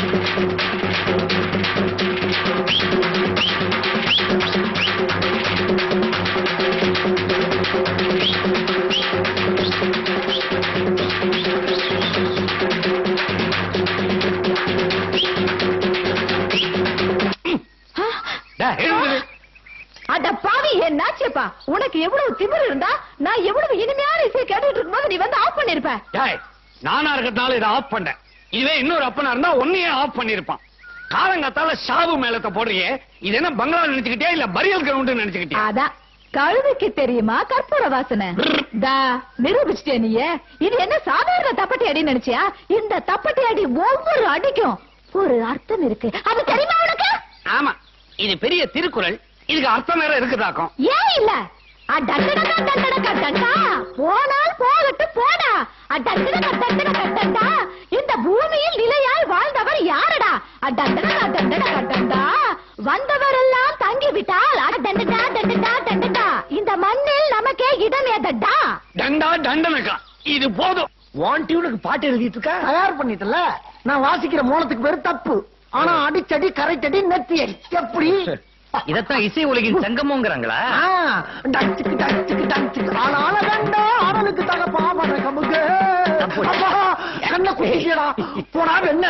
டேய், எழுந்துரு. அட பாவி என்னாச்சுப்பா உனக்கு எவ்வளவு திமிரு இருந்தா நான் எவ்வளவு இனிமையான இசையை கேட்டுட்டு இருக்கும்போது நீ வந்து ஆஃப் பண்ணிருப்ப டேய், நானா இருக்கிறதுனால இதை ஆஃப் பண்ணேன் இதுவே இன்னொரு அப்பனா இருந்தா ஒன்னையே ஆஃப் பண்ணிருப்பான் காலங்காத்தால ஷாவு மேலத்தை போடுறியே இது என்ன பங்களா நினைச்சுக்கிட்டியா இல்ல பரியல் கிரவுண்ட் நினைச்சுக்கிட்டியா அதான் கழுதைக்கு தெரியுமா கற்பூர வாசனை தா நிரூபிச்சிட்டே நீ இது என்ன சாதாரண தப்பட்டி அடி நினைச்சியா இந்த தப்பட்டி அடி ஒவ்வொரு அடிக்கும் ஒரு அர்த்தம் இருக்கு அது தெரியுமா உனக்கு ஆமா இது பெரிய திருக்குறள் இதுக்கு அர்த்தம் வேற இருக்குதாக்கும் ஏன் இல்ல அடடடடா, டடடடா, டடா. போனால் போகட்டும் போடா அடடடடா, டடடடா, டடடா. இந்த பூமியில் நிலையாய் வாழ்ந்தவர் யாரடா அடடடடா, டடடடா, டடடா. வந்தவரெல்லாம் தங்கிவிட்டால் அடடடா, டடடா, டடடா. இந்த மண்ணில் நமக்கே இடம் ஏதடா தண்டா தண்டனக்கா இது போதும் வான் டியூனுக்கு பாட்டு எழுதிட்டு இருக்கா தயார் பண்ணிட்டல நான் வாசிக்கிற மூலத்துக்கு பேரு தப்பு ஆனா அடிச்சடி கரைச்சடி நெத்தி அடி எப்படி இதத்தான் இசை உலகின் சங்கமங்கிறாங்களா ஆ, டச்சுக்கு டச்சுக்கு டச்சுக்கு ஆளால கண்டா ஆடலுக்கு தகப்பா மன கமுக்கு அப்பா கண்ண குட்டிடா போடா என்ன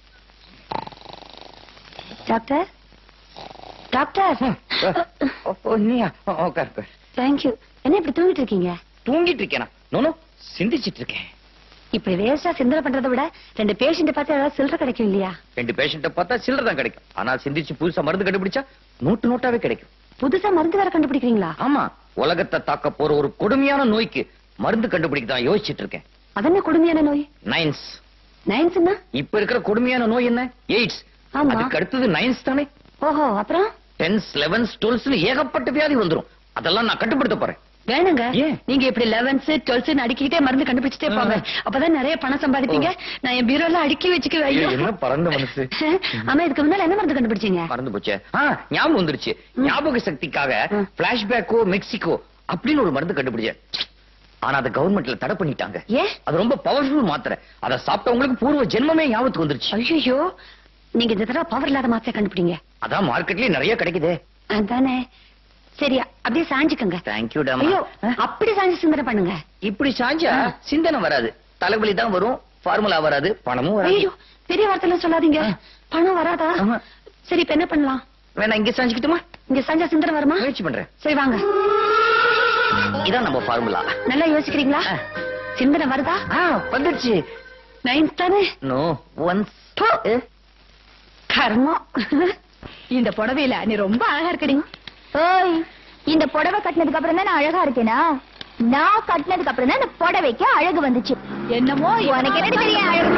டாக்டர் டாக்டர் ஓ, ஓ, நீயா ஓ, உட்கார், உட்கார். தேங்க்யூ என்ன இப்படி தூங்கிட்டு இருக்கீங்க தூங்கிட்டு இருக்கேனா நோனோ சிந்திச்சிட்டு இருக்கேன் இப்படி வேஸ்டா சிந்தனை பண்றதை விட ரெண்டு பேஷண்ட் பார்த்து ஏதாவது சில்லறை கிடைக்கும் இல்லையா ரெண்டு பேஷண்ட பார்த்தா சில்லறை தான் கிடைக்கும் ஆனா சிந்திச்சு புதுசா மருந்து கண்டுபிடிச்சா நோட்டு நோட்டாவே கிடைக்கும் புதுசா மருந்து வேற கண்டுபிடிக்கிறீங்களா ஆமா உலகத்தை தாக்க போற ஒரு கொடுமையான நோய்க்கு மருந்து கண்டுபிடிக்க தான் யோசிச்சுட்டு இருக்கேன் அதென்ன கொடுமையான நோய் நைன்ஸ் நைன்ஸ்னா இப்ப இருக்கிற கொடுமையான நோய் என்ன எய்ட்ஸ் ஆமா. அதுக்கு அடுத்தது நைன்ஸ் தானே ஓஹோ அப்புறம் டென்ஸ் லெவன்ஸ் டுவெல்ஸ் ஏகப்பட்ட வியாதி வந்துரும் அதெல்லாம் நான் கட்டுப்படுத்த போறேன் வேணுங்க ஏன்? நீங்க இப்படி லெவன்ஸ் டுவெல்த் அடிக்கிட்டே மருந்து கண்டுபிடிச்சிட்டே போங்க அப்பதான் நிறைய பணம் சம்பாதிப்பீங்க நான் என் பீரோல அடுக்கி வச்சுக்குவேன் ஐயோ. என்ன பறந்த மனசு ஆமா இதுக்கு முன்னால என்ன மருந்து கண்டுபிடிச்சீங்க மறந்து போச்சே ஆ, ஞாபகம் வந்துருச்சு ஞாபக சக்திக்காக ம். பிளாஷ்பேக்கோ மெக்சிகோ அப்படின்னு ஒரு மருந்து கண்டுபிடிச்சேன் ஆனா அதை கவர்மெண்ட்ல தடை பண்ணிட்டாங்க ஏன் அது ரொம்ப பவர்ஃபுல் மாத்திரை அதை சாப்பிட்டவங்களுக்கு பூர்வ ஜென்மமே ஞாபகத்துக்கு வந்துருச்சு ஐயோ நீங்க இந்த தடவை பவர் இல்லாத மாத்திரை கண்டுபிடிங்க அதான் மார்க்கெட்லயே நிறைய கிடைக்குதே அதானே சரி அப்படியே சாஞ்சுக்கங்க தேங்க்யூ ஐயோ அப்படி சாஞ்சு சிந்தனை பண்ணுங்க இப்படி சாஞ்சா சிந்தனை வராது தலைவலி தான் வரும் ஃபார்முலா வராது பணமும் வராது ஐயோ பெரிய வார்த்தைலாம் சொல்லாதீங்க ஆ. பணம் வராதா ஆமா. சரி இப்ப என்ன பண்ணலாம் வேணா இங்க சாஞ்சுக்கிட்டுமா இங்க சாஞ்சா சிந்தனை வருமா முயற்சி பண்றேன் சரி வாங்க இதான் நம்ம ஃபார்முலா நல்லா யோசிக்கிறீங்களா ஆ. சிந்தனை வருதா ஆ வந்துருச்சு நைன்த் தானே நோ ஒன்ஸ் போ. கர்மம் இந்த புடவையில நீ ரொம்ப அழகா இருக்கடி ஓய் இந்த புடவை கட்டினதுக்கு அப்புறம் தான் நான் அழகா இருக்கேனா நான் கட்டினதுக்கு அப்புறம் தான் இந்த புடவைக்கு அழகு வந்துச்சு என்னமோ உனக்கு என்னடி தெரியும் அழகு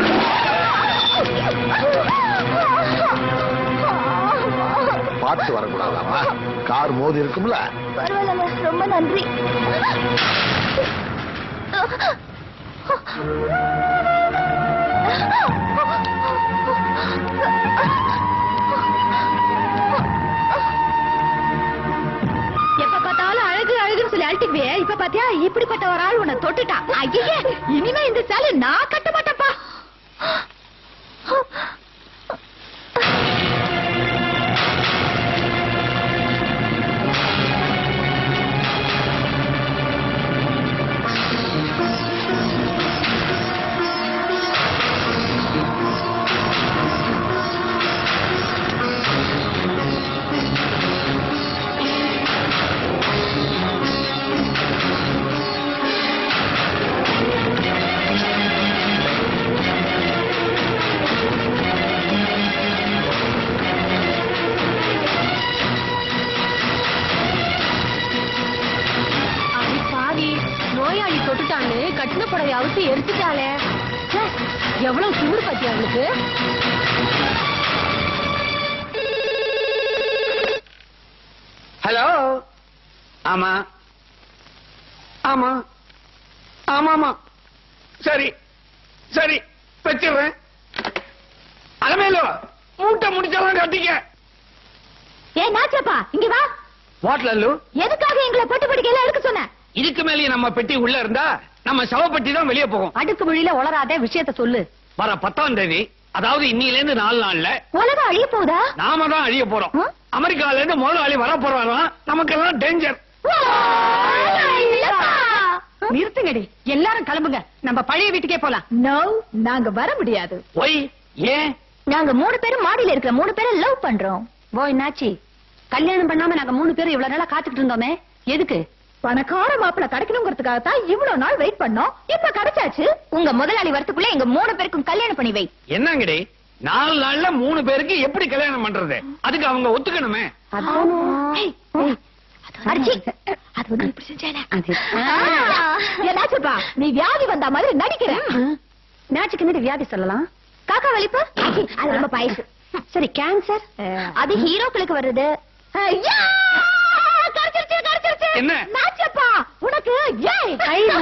பார்த்து வரக்கூடாதாமா கார் மோதி இருக்கும்ல பரவாயில்லைங்க ரொம்ப நன்றி எப்ப பார்த்தாலும் அழகு அழகுன்னு சொல்லி அழட்டிக்குவே இப்ப பாத்தியா இப்படிப்பட்ட ஒரு ஆள் உன்னை தொட்டுட்டான் ஐயே இனிமே இந்த சாலை நான் கட்ட மாட்டேன்ப்பா அடி பாவி நோயாளி தொட்டுட்டான்னு கட்டின புடவை அவுத்து எரிச்சுட்டாளே ச்சே, எவ்வளவு திமிரு பத்தி அவளுக்கு ஹலோ ஆமா ஆமா ஆமாமா சரி சரி வச்சிடுறேன் அலமேலோ மூட்டை முடிச்சாலும் கட்டிக்க ஏ நாச்சப்பா இங்க வா வாட்லல்லு எதுக்காக எங்களை பொட்டு படிக்கையில எடுக்க சொன்ன இதுக்கு மேலேயே நம்ம பெட்டி உள்ள இருந்தா நம்ம சவப்பெட்டி தான் வெளியே போகும் அடுக்கு மொழியில உளராத விஷயத்த சொல்லு வர பத்தாம் தேதி அதாவது இன்னில இருந்து நாலு நாள்ல உலகம் அழிய போதா நாம தான் அழிய போறோம் ம்? அமெரிக்கால இருந்து முதலாளி வர போறாராம் நமக்கு எல்லாம் டேஞ்சர் நிறுத்துங்கடி எல்லாரும் கிளம்புங்க நம்ம பழைய வீட்டுக்கே போலாம் நோ நாங்க வர முடியாது ஒய் ஏன் நாங்க மூணு பேரும் மாடியில இருக்கிற மூணு பேரை லவ் பண்றோம் போய் நாச்சி கல்யாணம் பண்ணாம நாங்க மூணு பேரும் இவ்வளவு நாளா காத்துக்கிட்டு இருந்தோமே எதுக்கு பணக்கார மாப்பிள கிடைக்கணுங்கிறதுக்காக தான் இவ்வளவு நாள் வெயிட் பண்ணோம் இப்ப கிடைச்சாச்சு உங்க முதலாளி வரத்துக்குள்ள எங்க மூணு பேருக்கும் கல்யாணம் பண்ணி வை என்னங்கடி நாலு நாள்ல மூணு பேருக்கு எப்படி கல்யாணம் பண்றது அதுக்கு அவங்க ஒத்துக்கணுமே ஏய், ஏய், அடிச்சி. அது வந்து இப்படி செஞ்சானே. என்னாச்சுப்பா நீ வியாதி வந்த மாதிரி நடிக்கிற நாச்சுக்கு என்ன வியாதி சொல்லலாம் காக்கா வலிப்பு அது ரொம்ப பாயசு சரி கேன்சர் அது ஹீரோக்களுக்கு வருது ஐயா! கிடைச்சிருச்சு, கிடைச்சிருச்சு. என்ன? நாச்சப்பா உனக்கு ஏய்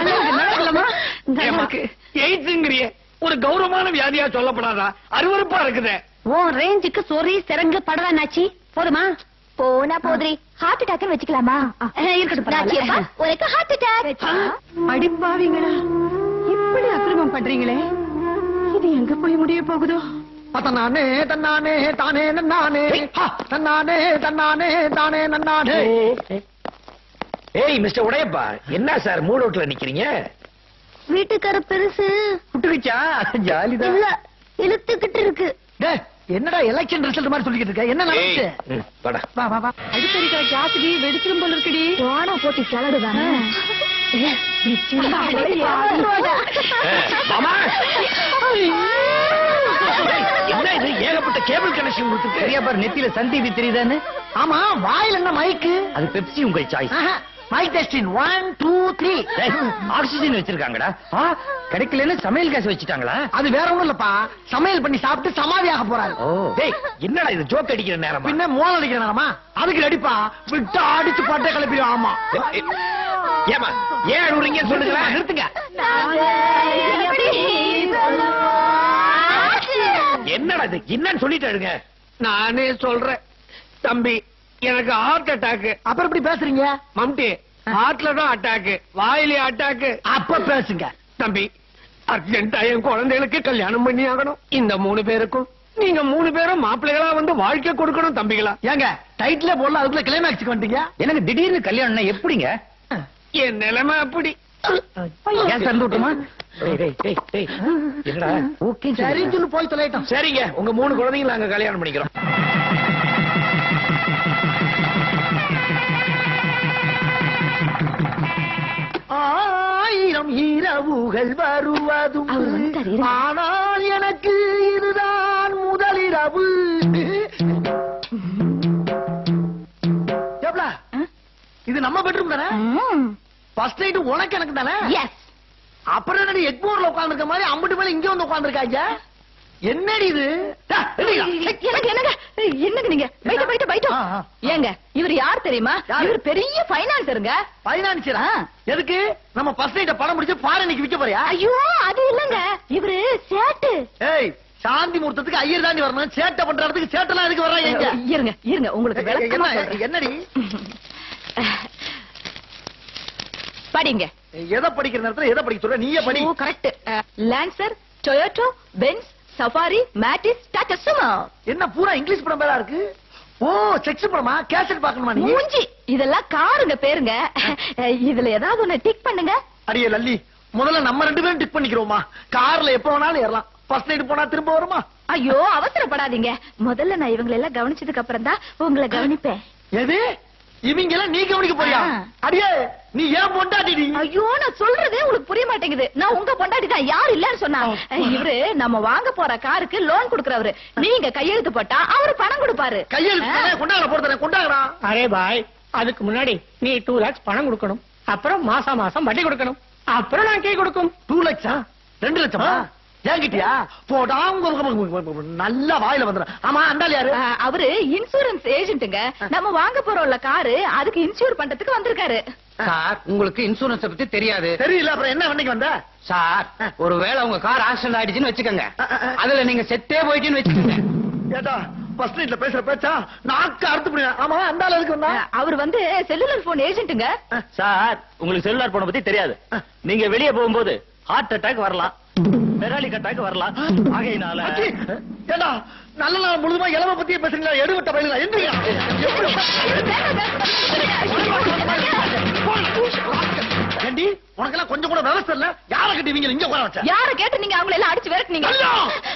ஏம்மா, எய்ட்ஸ்ங்கிறியே ஒரு கௌரவமான வியாதியா சொல்லப்படாதா அருவருப்பா இருக்குதே உன் ரேஞ்சுக்கு சொறி சிறங்கு படவா நாச்சி போதுமா போனா போதுரி ஹார்ட் அட்டாக் வச்சுக்கலாமா இருக்கட்டும் நாச்சியப்பா உனக்கு ஹார்ட் அட்டாக் அடிப்பாவீங்களா இப்படி அக்கிரமம் பண்றீங்களே இது எங்க போய் முடிய போகுதோ தன்னானே தன்னானே தானே நன்னானே ஹா, தன்னானே தன்னானே தானே நன்னானே ஏய் மிஸ்டர் உடையப்பா என்ன சார் மூடோட்ல நிக்கிறீங்க வீட்டுக்கார பெருசு விட்டுருச்சா ஜாலிதான் இல்ல இழுத்துக்கிட்டு இருக்கு டேய், என்னடா எலெக்ஷன் ரிசல்ட் மாதிரி சொல்லிக்கிட்டு இருக்க என்ன நடந்துச்சு ம், வாடா வா வா வா அடுத்தடிக்கிற ஜாஸ்தி வெடிச்சிரும் போல இருக்குடி போனா போட்டி கிளடுதானே மாமா என்ன இது ஏகப்பட்ட கேபிள் கனெக்ஷன் கொடுத்துட்டு சரியா பாரு நெத்தியில சன் டிவி தெரியுதான்னு ஆமா வாயில என்ன மைக்கு அது பெப்சி உங்கள் choice mike testing one two three oxygen வச்சிருக்காங்கடா ஆ, கிடைக்கலன்னு சமையல் கேஸ் வச்சுட்டாங்களா அது வேற ஒண்ணும் இல்லப்பா சமையல் பண்ணி சாப்பிட்டு சமாதியாக போறாரு ஓ டேய் என்னடா இது ஜோக் அடிக்கிற நேரமா பின்ன மோளம் அடிக்கிற நேரமா அதுக்கு ரெடிப்பா விட்டு அடிச்சு பட்டை கிளப்பிடும் ஆமா ஏமா ஏன் அழுவுறீங்க சொல்லுங்க நிறுத்துங்க என்னடா இது என்னன்னு சொல்லிட்டாருங்க நானே சொல்றேன் தம்பி எனக்கு ஹார்ட் அட்டாக் அப்புறம் எப்படி பேசுறீங்க மம்டி ஹார்ட்ல தான் அட்டாக் வாயிலே அட்டாக் அப்ப பேசுங்க தம்பி அர்ஜென்டா என் குழந்தைகளுக்கு கல்யாணம் பண்ணி ஆகணும் இந்த மூணு பேருக்கும் நீங்க மூணு பேரும் மாப்பிள்ளைகளா வந்து வாழ்க்கை கொடுக்கணும் தம்பிகளா ஏங்க டைட்டிலே போடல அதுக்குள்ள கிளைமேக்ஸ்க்கு வந்துட்டீங்க எனக்கு திடீர்னு கல்யாணம்னா எப்படிங்க என் நிலைமை அப்படி கேஸ் திறந்து விட்டுமா டேய், டேய், டேய், டேய். என்னடா ஓகே சரின்னு சொல்லி போய் தொலைட்டோம் சரிங்க உங்க மூணு குழந்தைங்களை நாங்க கல்யாணம் பண்ணிக்கிறோம் ஆயிரம் இரவுகள் வருவதும் அவர் வந்துட்டாரு, இருங்க. ஆனால் எனக்கு இதுதான் முதலிரவு ஏப்ல, இது நம்ம பெட்ரூம் தானே ஃபர்ஸ்ட் நைட் உனக்கு எனக்கு தானே எஸ் அப்புறம் என்னடி எக்மோர்ல உட்கார்ந்துருக்க மாதிரி அம்பட்டு மேல இங்க வந்து உட்கார்ந்துருக்காங்க என்னடி இது டா, எந்திரிடா. எனக்கு என்னங்க என்னங்க நீங்க பைட்ட பைட்ட பைட்டோ ஆ, ஆ, ஆ. ஏங்க இவர் யார் தெரியுமா யாரு? இவர் பெரிய பைனான்சருங்க பைனான்சியரா ஆ. எதுக்கு நம்ம ஃபர்ஸ்ட் நைட்ட படம் முடிச்சு ஃபாரினுக்கு விக்க போறியா ஐயோ அது இல்லங்க இவரு சேட்டு ஏய் சாந்தி முகூர்த்தத்துக்கு ஐயர் தாண்டி வரணும் சேட்டை பண்ற இடத்துக்கு சேட்டெல்லாம் எதுக்கு வர்றாங்க எங்க இருங்க இருங்க உங்களுக்கு விளக்கமா என்ன சொல்றேன். என்னடி படிங்க எதை படிக்கிற நேரத்துல எதை படிக்க சொல்ற நீயே படி oh correct Lancer Toyota Benz Safari Matiz Tata Sumo என்ன பூரா இங்கிலீஷ் படம் பேரா இருக்கு ஓ செக்ஸ் படமா கேசட் பாக்கணுமா நீ மூஞ்சி இதெல்லாம் காருங்க பேருங்க இதுல ஏதாவது ஒண்ணு டிக் பண்ணுங்க அடியே லல்லி முதல்ல நம்ம ரெண்டு பேரும் டிக் பண்ணிக்கிறோமா கார்ல எப்ப வேணாலும் ஏறலாம் ஃபர்ஸ்ட் நைட் போனா திரும்ப வருமா ஐயோ அவசரப்படாதீங்க முதல்ல நான் இவங்களை எல்லாம் கவனிச்சதுக்கு அப்புறம் தான் உங்களை கவனிப்பேன் எது இவங்க எல்லாம் நீ கவனிக்க போறியா ஆ. அடியே நீ ஏன் பொண்டாட்டி ஐயோ நான் சொல்றதே உங்களுக்கு புரிய மாட்டேங்குது நான் உங்க பொண்டாட்டி தான் யார் இல்லன்னு சொன்னா இவரு நம்ம வாங்க போற காருக்கு லோன் குடுக்கறவரு நீங்க கையெழுத்து போட்டா அவரு பணம் கொடுப்பாரு கையெழுத்து கொண்டாட போறத கொண்டாடுறான் அரே பாய் அதுக்கு முன்னாடி நீ டூ லேக்ஸ் பணம் கொடுக்கணும் அப்புறம் மாசம் மாசம் வட்டி கொடுக்கணும் அப்புறம் நான் கை கொடுக்கும் டூ லட்சா ரெண்டு லட்சமா ஏங்கிட்டியா போடா உங்க உங்க- உங்க- நல்லா வாயில வந்துடும் ஆமா அந்தாள் யாரு ஆ, அவரு இன்சூரன்ஸ் ஏஜென்ட்டுங்க நம்ம வாங்க போறோம்ல காரு அதுக்கு இன்சூர் பண்றதுக்கு வந்திருக்காரு சார் உங்களுக்கு இன்சூரன்ஸ் பத்தி தெரியாது தெரியல அப்புறம் என்ன வண்டிக்கு வந்த சார் ஒருவேளை உங்க கார் ஆக்சிடென்ட் ஆயிடுச்சுன்னு வச்சுக்கோங்க அதுல நீங்க செத்தே போயிட்டுன்னு வச்சுக்கோங்க ஏட்டா ஃபர்ஸ்ட் நைட்ல பேசுற பேச்சா நாக்கு அறுத்து போடுவேன் ஆமா அந்தாள் எதுக்கு வந்தா அவர் வந்து செல்லுலர் போன் ஏஜென்ட்டுங்க சார் உங்களுக்கு செல்லுலார் போன பத்தி தெரியாது நீங்க வெளியே போகும்போது ஹார்ட் அட்டாக் வரலாம் பெராலிக் அட்டாக் வரலாம் ஆகையினால அச்சி, ஏண்டா நல்ல நாள் முழுதுமா இளவ பத்தியே பேசுறீங்களா எடுபட்ட பயில எந்திரியா எப்படி ஏண்டி உனக்கெல்லாம் கொஞ்சம் கூட விவசாயம் இல்ல யார கட்டி இவங்க இங்க உட்கார வச்ச யார கேட்டு நீங்க அவங்கள எல்லாம் அடிச்சு விரட்டுனீங்க லலிதா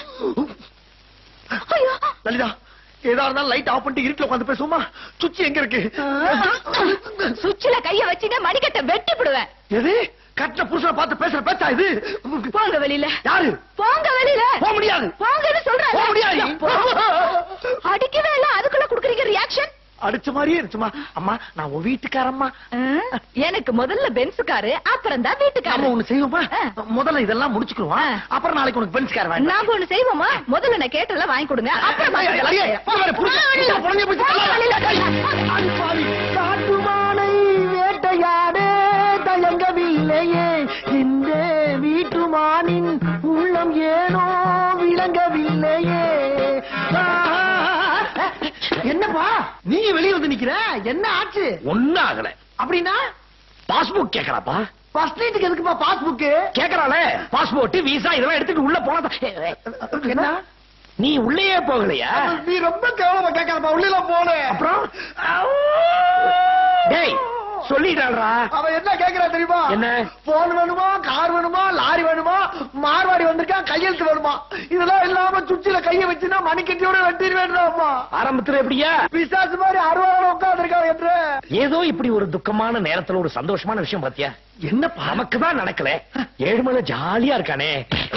ஐயோ. லலிதா ஏதா இருந்தாலும் லைட் ஆஃப் பண்ணிட்டு இருட்டுல உட்காந்து பேசுவோமா சுச்சி எங்க இருக்கு சுவிட்ச்ல கைய வச்சீங்க மணிக்கட்டை வெட்டி விடுவேன் எது கட்டின புருஷனை பார்த்து பேசுற பேச்சா இது போங்க வெளியில யாரு போங்க வெளியில போக முடியாது போங்கன்னு சொல்றேன் போக முடியாது அடிக்கவே இல்ல அதுக்குள்ள குடுக்குறீங்க ரியாக்ஷன் அடிச்ச மாதிரியே இருந்துச்சுமா அம்மா நான் உன் வீட்டுக்காரம்மா எனக்கு முதல்ல பென்ஸ் காரு அப்புறம் தான் நாம வீட்டுக்காரு ஒண்ணு செய்வோமா ஆ. முதல்ல இதெல்லாம் முடிச்சுக்குருவோம் ஆ. அப்புறம் நாளைக்கு உனக்கு பென்ஸ் கார் வேண்டாம் நாம ஒண்ணு செய்வோமா முதல்ல நான் கேட்டெல்லாம் வாங்கி கொடுங்க அப்புறம் ஐயா, ஐயா, ஐயா, போ, வேற, புடிச்சு, புடிச்சு, புடஞ்சு போச்சு. அடி பாவி, காட்டுமானை வேட்டையாடே தயங்கவில்லையே இந்த வீட்டுமானின் உள்ளம் ஏனோ விளங்கவில்லையே ஆஹா. என்னப்பா நீங்க வெளிய வந்து நிக்கிற என்ன ஆச்சு ஒன்னும் ஆகல அப்படின்னா பாஸ்புக் கேக்குறாப்பா ஃபர்ஸ்ட் நைட்டுக்கு எதுக்குப்பா பாஸ்புக் கேக்குறாளே பாஸ்போர்ட் விசா இதெல்லாம் எடுத்துட்டு உள்ள போனா என்ன நீ உள்ளேயே போகலையா நீ ரொம்ப கேவலமா கேட்காதப்பா உள்ள போன அப்புறம் டேய் சொல்லிட்டாள்ரா அவன் என்ன கேக்குறா தெரியுமா என்ன? போன் வேணுமா கார் வேணுமா லாரி வேணுமா மார்வாடி வந்திருக்கான் கையெழுத்து வேணுமா இதெல்லாம் இல்லாம சுச்சில கைய வச்சுனா மணிக்கட்டியோட வெட்டிடு வேண்டாமா ஆரம்பத்துல எப்படியா பிசாசு மாதிரி அறுபது உட்காந்துருக்கான் என்று ஏதோ இப்படி ஒரு துக்கமான நேரத்துல ஒரு சந்தோஷமான விஷயம் பாத்தியா என்னப்பா நமக்கு தான் நடக்கல ஏழுமலை ஜாலியா இருக்கானே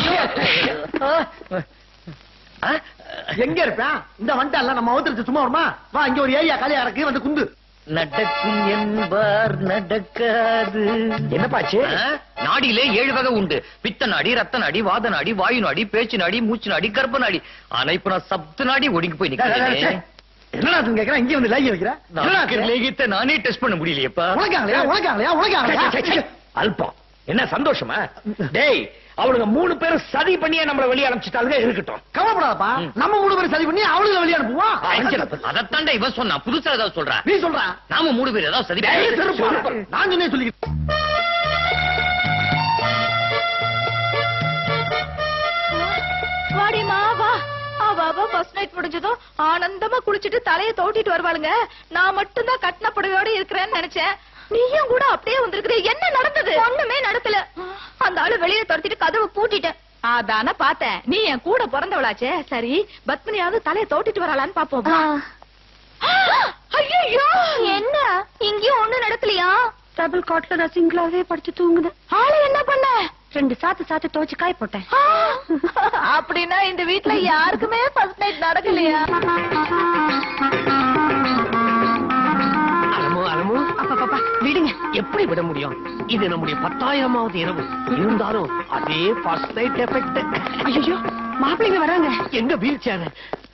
ஆ? எங்க இருப்பேன் இந்த வண்டால நம்ம அவசரத்து சும்மா வருமா வா இங்க ஒரு ஏரியா காலியா இருக்கு வந்து குந்து நடக்கும் என்பார் நடக்காது என்னப்பாச்சு ஆ? நாடியிலே ஏழு வகை உண்டு பித்த நாடி ரத்த நாடி வாத நாடி வாயு நாடி பேச்சு நாடி மூச்சு நாடி கர்ப்ப நாடி ஆனா இப்ப நான் சப்த நாடி ஒடுங்கி போய் நிக்கிறேன் என்னடா அது கேக்குறேன் இங்க வந்து லேகி வைக்கிற என்னடா இது? லேகித்த நானே டெஸ்ட் பண்ண முடியலையேப்பா உனக்காங்களையா உனக்காங்களையா உனக்காங்களையா அல்பம் என்ன சந்தோஷமா டேய் அவளுங்க மூணு பேரும் சதி பண்ணியே நம்மள வெளியே அனுப்பிச்சிட்டாலுங்க இருக்கட்டும் கவலைப்படாதப்பா நம்ம மூணு பேரும் சரி பண்ணி அவளுங்களை வெளியே அனுப்புவோம் அதத்தாண்டா இவன் சொன்னான் புதுசா ஏதாவது சொல்றான் நீ சொல்றா நாம மூணு பேர் ஏதாவது சதி டேய், பண்ணி- செருப்பு. நான் சொன்னே சொல்லிக்கிட்டு வாடிமா வா அவ அவ ஃபர்ஸ்ட் நைட் முடிஞ்சதும் ஆனந்தமா குளிச்சிட்டு தலைய தோட்டிட்டு வருவாளுங்க நான் மட்டும் தான் கட்டின புடவையோட இருக்கிறேன்னு நினைச்சேன் நீயும் கூட அப்படியே வந்திருக்கிற என்ன நடந்தது ஒண்ணுமே நடக்கல அந்த ஆளு வெளியே துரத்திட்டு கதவை பூட்டிட்டேன் அதான பார்த்தேன் நீ என் கூட பிறந்தவளாச்சே சரி பத்மினியாவது தலைய தோட்டிட்டு வராளான்னு பாப்போம் ஐயோ என்ன இங்கேயும் ஒண்ணும் நடக்கலையா டபுள் காட்ல நான் சிங்கிளாவே படிச்சு தூங்குனேன் ஆளு என்ன பண்ண ரெண்டு சாத்து சாத்து தோச்சு காய போட்டேன் அப்படின்னா இந்த வீட்ல யாருக்குமே ஃபர்ஸ்ட் நைட் நடக்கலையா அலமோ அலமோ அப்பா விடுங்க எப்படி விட முடியும் இது நம்முடைய பத்தாயிரமாவது இரவு இருந்தாலும் அதே ஃபர்ஸ்ட் நைட் எஃபெக்ட் ஐயோ மாப்பிள்ளைங்க வராங்க எங்க வீல் சேர்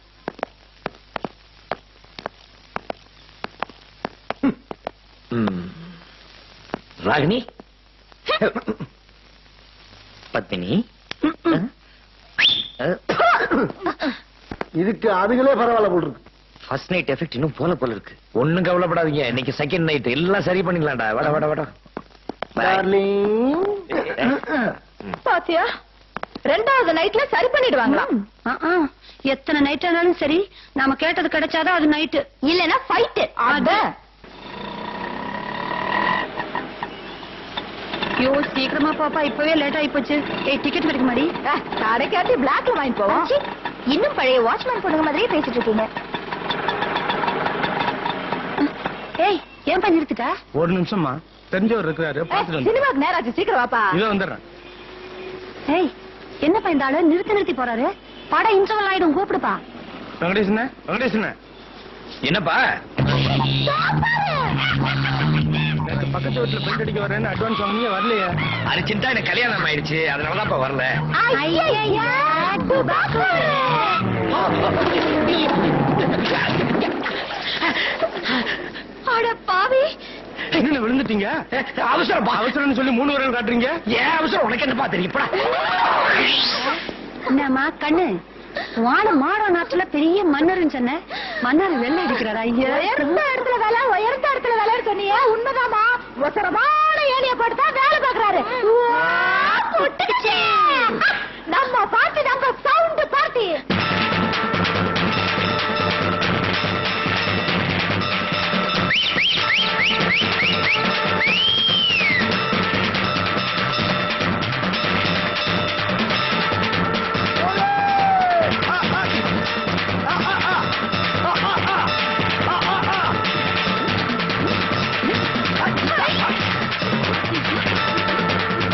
ராகினி பத்மினி இதுக்கு அதுகளே பரவாயில்ல போல் இருக்கு ஃபர்ஸ்ட் நைட் எஃபெக்ட் இன்னும் போல போல இருக்கு ஒண்ணும் கவலைப்படாதீங்க இன்னைக்கு செகண்ட் நைட் எல்லாம் சரி பண்ணிக்கலாம்டா வட வட வட டார்லிங் பாத்தியா ரெண்டாவது நைட்ல சரி பண்ணிடுவாங்களாம் எத்தனை நைட் ஆனாலும் சரி நாம கேட்டது கிடைச்சாதான் அது நைட்டு இல்லனா ஃபைட் அத ஐயோ சீக்கிரமா பாப்பா இப்பவே லேட் ஆயி போச்சு ஏய் டிக்கெட் கிடைக்க மாடி கடைக்காட்டி பிளாக்ல வாங்கி போவோம் இன்னும் பழைய வாட்ச்மேன் பொண்ணுங்க மாதிரியே பேசிட்டு இருக்கீங்க ஏய் ஏன் பண்ணி நிறுத்திட்டா ஒரு நிமிஷமா தெரிஞ்சவர் இருக்கிறாரு பாத்துட்டு வந்து சினிமாக்கு நேரம் ஆச்சு சீக்கிரம் வாப்பா இவன் வந்துடுறேன் ஏய் என்னப்பா இந்த ஆளு நிறுத்தி நிறுத்தி போறாரு படம் இன்டர்வல் ஆயிடும் கூப்பிடுப்பா வெங்கடேசன வெங்கடேசன என்னப்பா நேத்து பக்கத்து வீட்டுல பெயிண்ட் அடிக்க வரேன்னு அட்வான்ஸ் வாங்கினீங்க வரலையே அரிச்சின்ட்டா எனக்கு கல்யாணம் ஆயிடுச்சு அதனாலதான்ப்பா வரல அட பாவி என்ன விழுந்துட்டீங்க அவசரம் அவசரம்னு சொல்லி மூணு விரல் காட்டுறீங்க ஏன் அவசரம் உனக்கு என்னப்பா தெரியும் இப்படா என்னம்மா கண்ணு வான மாட நாட்டுல பெரிய மன்னர்னு சொன்ன மன்னர் வெள்ளை அடிக்கிறாரா ஐயா உயர்ந்த இடத்துல வேலை உயர்ந்த இடத்துல வேலை சொன்னியே உண்மைதாமா அவசரமான ஏணிய போட்டு வேலை பாக்குறாரு நம்ம பார்ட்டி நம்ம சவுண்ட் பார்ட்டி ஆ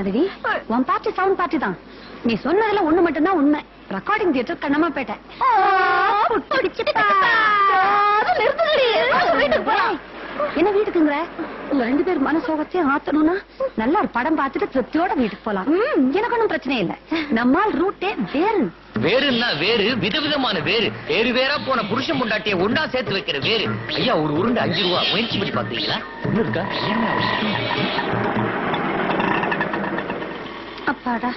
மாதவி உன் பார்ட்டி சவுண்ட் பார்ட்டி தான் நீ சொன்னதுல ஒண்ணு மட்டும்தான் உண்மை ரெக்கார்டிங் தியேட்டர் கண்ணமாப்பேட்டை வீட்டுக்கு போலாம் என்ன வீட்டுக்குங்கிற உங்க ரெண்டு பேர் மனசோகத்தையும் ஆத்தணும்னா நல்லா ஒரு படம் பார்த்துட்டு திருப்தியோட வீட்டுக்கு போலாம் எனக்கு ஒண்ணும் பிரச்சனை இல்ல நம்மால் ரூட்டே வேறு வேறுன்னா வேறு விதவிதமான வேறு வேறு வேறா போன புருஷன் பொண்டாட்டிய ஒன்னா சேர்த்து வைக்கிற வேறு ஐயா ஒரு உருண்டை அஞ்சு ரூபா முயற்சி பண்ணி பாத்தீங்களா இன்னும் இருக்கா அப்பாடா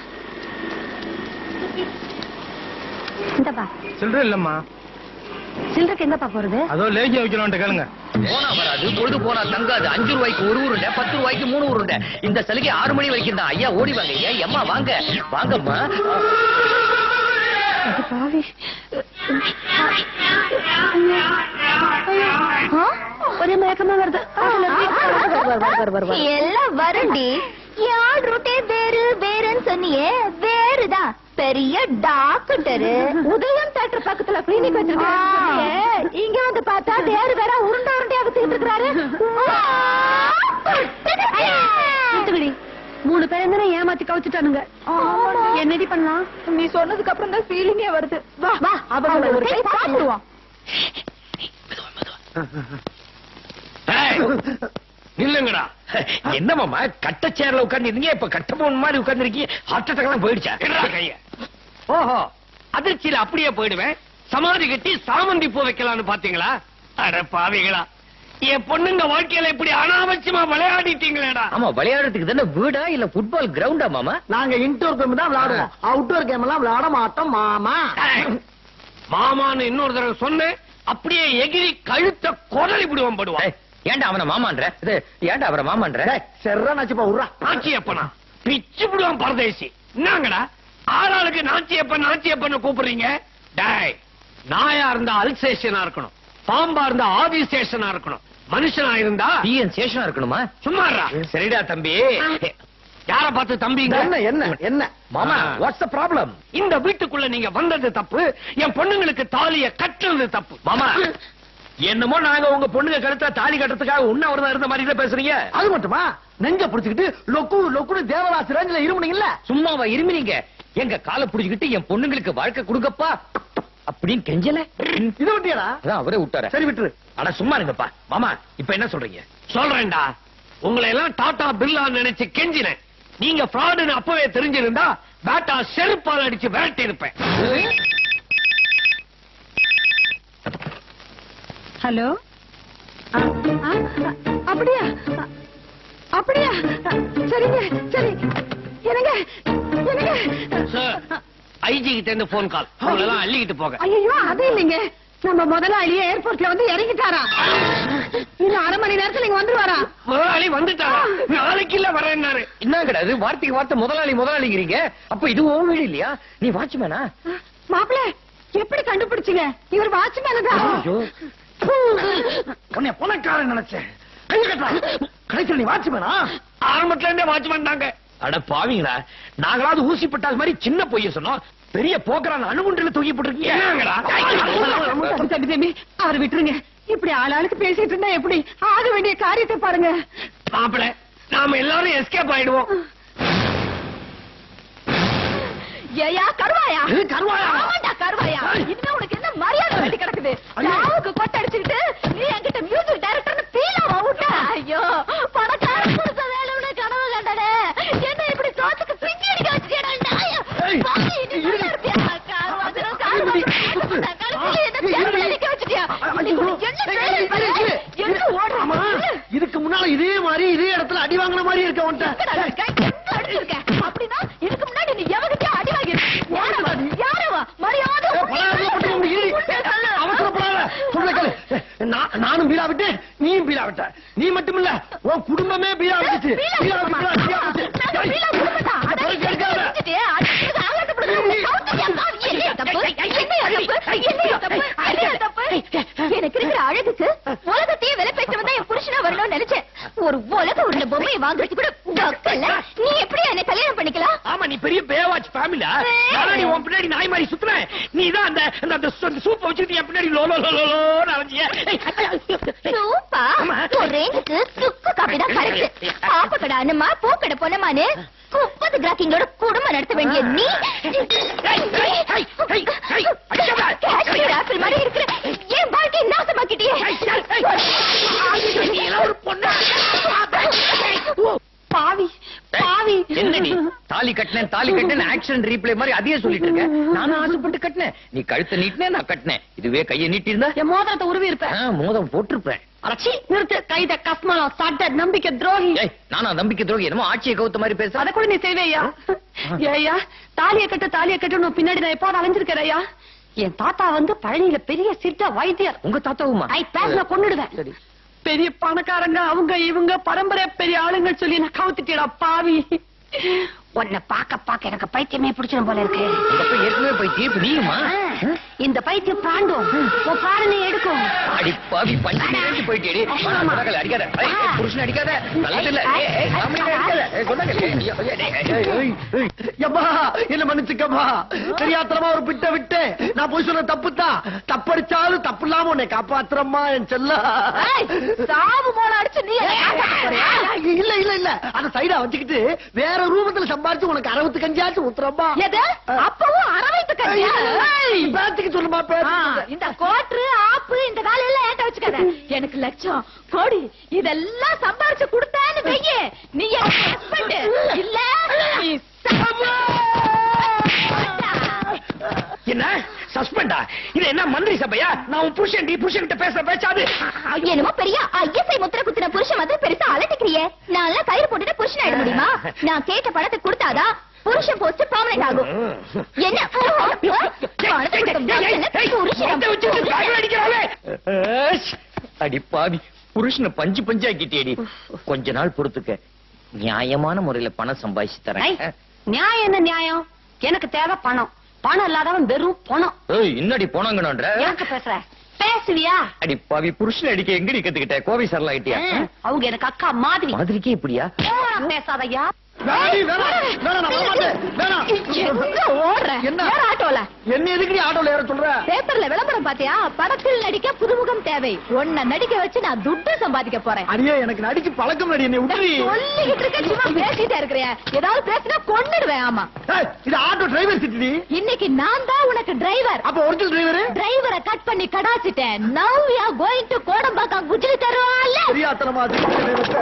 இந்தப்பா சில்லற இல்லம்மா சில்லறைக்கு எங்கப்பா போறது அதோ லேகி வைக்கணும்ட்டு கேளுங்க போனா வராது பொழுது போனா தங்காது அஞ்சு ரூபாய்க்கு ஒரு உருண்டை பத்து ரூபாய்க்கு மூணு உருண்டை இந்த சலுகை ஆறு மணி வரைக்கும் தான் ஐயா ஓடி வாங்க ஐயா எம்மா வாங்க வாங்கம்மா பாவி ஒரே மயக்கமா வருது எல்லாம் வருண்டி யார் ரூட்டே வேறு வேறுன்னு சொன்னியே வேறுதான் பெரிய டாக்டரு உதயம் தேட்டர் பக்கத்துல கிளினிக் வச்சிருக்காரு இங்க வந்து பார்த்தா வேறு வேற உருண்டை உருண்டையா வித்துக்கிட்டு இருக்கிறாரு நிறுத்துங்கடி. மூணு பேர் என்ன ஏமாத்தி கவுத்துட்டானுங்க என்னடி பண்ணலாம் நீ சொன்னதுக்கு அப்புறம் தான் ஃபீலிங்கே வருது வா வா அவங்க ஒரு கை பாத்துருவோம் இல்லங்கடா என்ன மாமா கட்ட சேர்ல உட்கார்ந்து இப்ப கட்ட போன் மாதிரி உட்கார்ந்து இருக்கீங்க ஹார்ட் அட்டாக் எல்லாம் போயிடுச்சா என்னடா கைய ஓஹோ அதிர்ச்சியில அப்படியே போயிடுவேன் சமாதி கட்டி சாமந்தி பூ வைக்கலாம்னு பாத்தீங்களா அட பாவிகளா என் பொண்ணுங்க வாழ்க்கையில இப்படி அனாவசியமா விளையாடிட்டீங்களேடா ஆமா விளையாடுறதுக்கு தானே வீடா இல்ல ஃபுட்பால் கிரவுண்டா மாமா நாங்க இன்டோர் கேம் தான் விளையாடுவோம் அவுட்டோர் கேம் எல்லாம் விளையாட மாட்டோம் மாமா ஏய், மாமான்னு இன்னொரு தடவை சொன்னேன் அப்படியே எகிரி கழுத்த கொதறி விடுவான் படுவான் ஏய், ஏன்டா அவன மாமான்ற இது ஏன்டா அவரை மாமான்ற செர்ரா நச்சுப்பா உர்றா நாச்சியப்பனா பிச்சு விடுவான் பரதேசி என்னங்கடா ஆளாளுக்கு நாச்சியப்பன் நாச்சியப்பன் கூப்பிடுறீங்க டேய் நாயா இருந்தா அல்சேஷனா இருக்கணும் பாம்பா இருந்தா ஆதிசேஷனா இருக்கணும் மனுஷனா இருந்தா டிஎன் சேஷனா இருக்கணுமா சும்மாறா சரிடா தம்பி யார பார்த்து தம்பிங்க என்ன என்ன என்ன மாமா ஆ. வாட்ஸ் த ப்ராப்ளம் இந்த வீட்டுக்குள்ள நீங்க வந்தது தப்பு என் பொண்ணுங்களுக்கு தாலிய கட்டுறது தப்பு மாமா என்னமோ நாங்க உங்க பொண்ணுங்க கழுத்தா தாலி கட்டுறதுக்காக உண்ணாவிரதம் இருந்த மாதிரி தான் பேசுறீங்க அது மட்டுமா நெஞ்ச புடிச்சுக்கிட்டு லொக்கு லொக்குன்னு தேவதாஸ் ரேஞ்சில இருமுனீங்கல்ல சும்மாவா இருமினீங்க எங்க காலை புடிச்சுக்கிட்டு என் பொண்ணுங்களுக்கு வாழ்க்கை கொடுங்கப்பா அப்படின்னு கெஞ்சல இது விட்டியடா அதான் அவரே விட்டாரு சரி விட்டுரு அட சும்மா இருங்கப்பா மாமா இப்ப என்ன சொல்றீங்க சொல்றேன்டா உங்களை எல்லாம் டாடா பில்லா நினைச்சு கெஞ்சினேன் நீங்க ஃப்ராடுன்னு அப்பவே தெரிஞ்சிருந்தா பேட்டா செருப்பால் அடிச்சு விரட்டி இருப்பேன் ஹலோ அப்படியா அ, அப்படியா அ, சரிங்க சரி என்னங்க என்னங்க சார் ஐஜி கிட்ட இருந்து போன் கால் உங்களை எல்லாம் அள்ளிக்கிட்டு போக ஐயோ அது இல்லைங்க நம்ம முதலாளியே ஏர்போர்ட்ல வந்து இறங்கிட்டாரா இன்னும் அரை மணி நேரத்துல இங்க வந்துருவாரா முதலாளி வந்துட்டாரா நாளைக்கு இல்ல வரேன்னாரு என்ன கிடையாது வார்த்தைக்கு வார்த்தை முதலாளி முதலாளிங்கிறீங்க அப்ப இது உன் வீடு இல்லையா நீ வாட்ச்மேனா மாப்பிள எப்படி கண்டுபிடிச்சீங்க இவர் வாட்ச்மேன் தான் உன்னை பணக்காரன் நினைச்சேன் கை கட்டா கடைசியில் நீ வாட்ச்மேனா ஆரம்பத்துல இருந்தே வாட்ச் பண்ணாங்க அட பாவீங்களா நாங்களாவது ஊசி பட்டால் மாதிரி சின்ன பொய்ய சொன்னோம் பெரிய போக்குறான் அணுகுண்டில தூக்கி என்னங்கடா? போட்டுருக்கீங்க தம்பி தம்பி அவர் விட்டுருங்க இப்படி ஆளாளுக்கு பேசிட்டு இருந்தா எப்படி ஆக வேண்டிய காரியத்தை பாருங்க மாப்பிள நாம எல்லாரும் எஸ்கேப் ஆயிடுவோம் ஏயா கருவாயா இது கருவாயா? ஆமாண்டா கருவாயா இன்னும் உனக்கு என்ன மரியாதை வேண்டி கிடக்குது சாவுக்கு கொட்டை அடிச்சுக்கிட்டு நீ என்கிட்ட மியூசிக் டைரக்டர்னு பீலாவா விட்ட ஐயோ பணக்கார புருஷ வேணும்னு கனவு கண்டனே என்ன இப்படி சோத்துக்கு பிங்கி அடிக்க வச்சுட்டியடா நாயா ஏய், பாவி, நீ இரு. நல்லா இருப்பியா? கார்வாதிரம், கார்வாதிரம். கடைசியில என்ன தேர்வுல நிக்க வச்சுட்டியா? இன்னைக்கு உனக்கு என்ன வேலை பாரு? எங்க ஓடுற? ஆமா இதுக்கு முன்னால இதே மாதிரி இதே இடத்துல அடி வாங்கின மாதிரி இருக்க எங்கடா உன்ட்ட இருக்க? எங்க அடிச்சிருக்க? அப்படின்னா இதுக்கு முன்னாடி நீ எவகிட்டயும் அடி வாங்கியிருக்க. யாரவா? யாரவா? மரியாதை ஏய், உன்னை பலாரத்துல போட்டு உனக்கு இரு. உன்னை சொல்லு. அவசரப்படாத சொல்ல கேளு நான்- நானும் பீலா விட்டு நீயும் பீலா விட்ட நீ மட்டும் இல்ல உன் குடும்பமே பீலா விட்டுச்சு பீலா பீலா குடும்பமா? விட்டு, பீலா விட்டு. நாங்க பீலா குடும்பத்தா? அட, போய் கேட்காத. அடிச்சிட்டியே, அடிச்சதுக்கு ஆகட்டப்படுது. கவுத்தறியா, காவி, என்னையா தப்பு? என்னையா தப்பு? என்னையா தப்பு? என்னையா தப்பு? எனக்கு இருக்கிற அழகுக்கு உலகத்தையே விலை பேச வந்தா என் புருஷனா வரணும்னு நினைச்சேன் ஒரு உலக உள்ள பொம்மையை வாங்குறது கூட வக்கல்ல நீ எப்படி என்ன கல்யாணம் பண்ணிக்கலாம் ஆமா நீ பெரிய பேவாச் ஃபேமிலா ஆனா நீ உன் பின்னாடி நாய் மாதிரி சுத்துற நீ தான் அந்த அந்த- அந்த சூ- சூப்பை வச்சுட்டு என் பின்னாடி லோ லோ லோ லோ லோன்னு அலைஞ்சிய. சூப்பா ஆமா. ஒரு ரேஞ்சுக்கு சுக்கு காப்பி தான் கரெக்ட் பாப்ப கடை அண்ணமா பூக்கடை பொண்ணமானு முப்பது கிராக்கிங்களோட குடும்பம் நடத்த வேண்டிய நீ காஷ்மீர் ஆப்பிள் மாதிரி இருக்கிற என் வாழ்க்கையை நாசமாக்கிட்டியே பாவி பாவி என்னடி தாலி கட்டினேன் தாலி கட்டினேன் ஆக்ஷன் ரீப்ளே மாதிரி அதையே சொல்லிட்டு இருக்க நானும் ஆசைப்பட்டு கட்டினேன் நீ கழுத்தை நீட்டினே நான் கட்டினேன் இதுவே கையை நீட்டி இருந்தா என் மோதிரத்தை உருவி இருப்பேன் மோதம் போட்டிருப்பேன் அடச்சி நிறுத்து கைத கஸ்மலம் சட்ட நம்பிக்கை துரோகி ஏய் நானா நம்பிக்கை துரோகி என்னமோ ஆட்சியை கவுத்த மாதிரி பேச அத கூட நீ செய்வேயா ஏய்யா தாலிய கட்டு தாலிய கட்டு நான் பின்னாடி நான் எப்போது அலைஞ்சிருக்கிறேயா என் தாத்தா வந்து பழனியில பெரிய சித்த வைத்தியர் உங்க தாத்தாவுமா ஐ பேச கொன்னுடுவேன் சரி. பெரிய பணக்காரங்க அவங்க இவங்க பரம்பரை பெரிய ஆளுங்க சொல்லி நான் கவுத்துட்டேடா பாவி உன்னை பாக்க பாக்க எனக்கு பைத்தியமே பிடிச்சிடும் போல இருக்கு உங்க அப்பா ஏற்கனவே போய் தீர்ப்பு நீயுமா ஆ, இந்த பைத்தியம் பாண்டும் உன் பிராணனை எடுக்கும் அடி பாவி பஞ்சு நினைச்சு போயிட்டேடி ஆமா. அடிக்காத ஏய், ஏய், புருஷனை அடிக்காத நல்லது இல்ல ஏய், ஏய், காமெடியா அடிக்காத ஏய், சொன்னாங்க ஏய், ஐயோ, ஏய், ஏய், ஏய், ஏய், ஏய். யப்பா என்ன மன்னிச்சுக்கப்பா தெரியாத்தனமா ஒரு பிட்ட விட்டு நான் போய் சொன்ன தப்பு தான் தப்படிச்சாலும் தப்பு இல்லாம உன்னை காப்பாத்துறம்மா என் செல்ல சாவு போல அடிச்சு நீ என்னை காப்பாத்த போறியா? இல்ல இல்ல இல்ல அத சைடா வச்சுக்கிட்டு வேற ரூபத்துல சம்பாரிச்சு உனக்கு அறுபத்து கஞ்சாச்சும் ஊத்துறம்மா எது அப்பவும் அரவைத்து கட்டியா பேத்துக்கு சொல்லுமா பேத்து இந்த கோட்ரு ஆப்பு இந்த காலையில ஏட்ட வச்சுக்காத எனக்கு லட்சம் கோடி இதெல்லாம் சம்பாரிச்சு கொடுத்தான்னு வெய்ய நீ எனக்கு ஹஸ்பண்ட் இல்ல நீ என்ன சஸ்பெண்டா இது என்ன மந்திரி சபையா நான் உன் புருஷன் டி புருஷன் கிட்ட பேசுற பேச்சாது என்னமோ பெரிய ஐஎஸ்ஐ முத்திர குத்தின புருஷன் வந்து பெருசா அலட்டிக்கிறியே நான் எல்லாம் கயிறு போட்டுட்டு புருஷன் ஆயிட முடியுமா நான் கேட்ட படத்தை கொடுத்தாதான் புருஷன் போஸ்ட் பெர்மனன்ட் ஆகும் என்ன பணத்தை கொடுத்த புருஷன் புருஷன் அடி பாவி புருஷனை பஞ்சு பஞ்சாக்கிட்டேடி கொஞ்ச நாள் பொறுத்துக்க நியாயமான முறையில பணம் சம்பாதிச்சு ஐ, தரேன் நியாயம் என்ன நியாயம் எனக்கு தேவை பணம் பணம் இல்லாதவன் வெறும் பணம் ஏய், என்னடி போனாங்கன்ற எனக்கு பேசுற பேசுவியா அடி பாவி புருஷன் அடிக்க எங்கடி கத்துக்கிட்ட கோவை சரலா ஆயிட்டியா ஆ, அவங்க எனக்கு அக்கா மாதிரி மாதிரிக்கே இப்படியா பேசாதயா வேணாடி, வேணாம், வேணாம், நான் வரமாட்டேன், வேணாம். எங்க ஓடுற என்ன? வேற ஆட்டோல என்ன எதுக்குடி ஆட்டோல ஏற சொல்ற பேப்பர்ல விளம்பரம் பாத்தியா படத்தில் நடிக்க புதுமுகம் தேவை உன்னை நடிக்க வச்சு நான் துட்டு சம்பாதிக்க போறேன் அடியே எனக்கு நடிச்சு பழக்கம் நடி என்னை விட்டுடி சொல்லிக்கிட்டு இருக்க சும்மா பேசிட்டே இருக்கிறியா ஏதாவது பேசினா கொன்னுடுவேன் ஆமா ஏய், இது ஆட்டோ டிரைவர் சிட்டி இன்னைக்கு நான் தான் உனக்கு டிரைவர் அப்ப ஒரிஜினல் டிரைவர் டிரைவரை கட் பண்ணி கடாச்சிட்டேன் now you are going to Kodambakkam குஜிலி தருவான்ல தெரியாத்தனமா சிரிக்கிறேன்.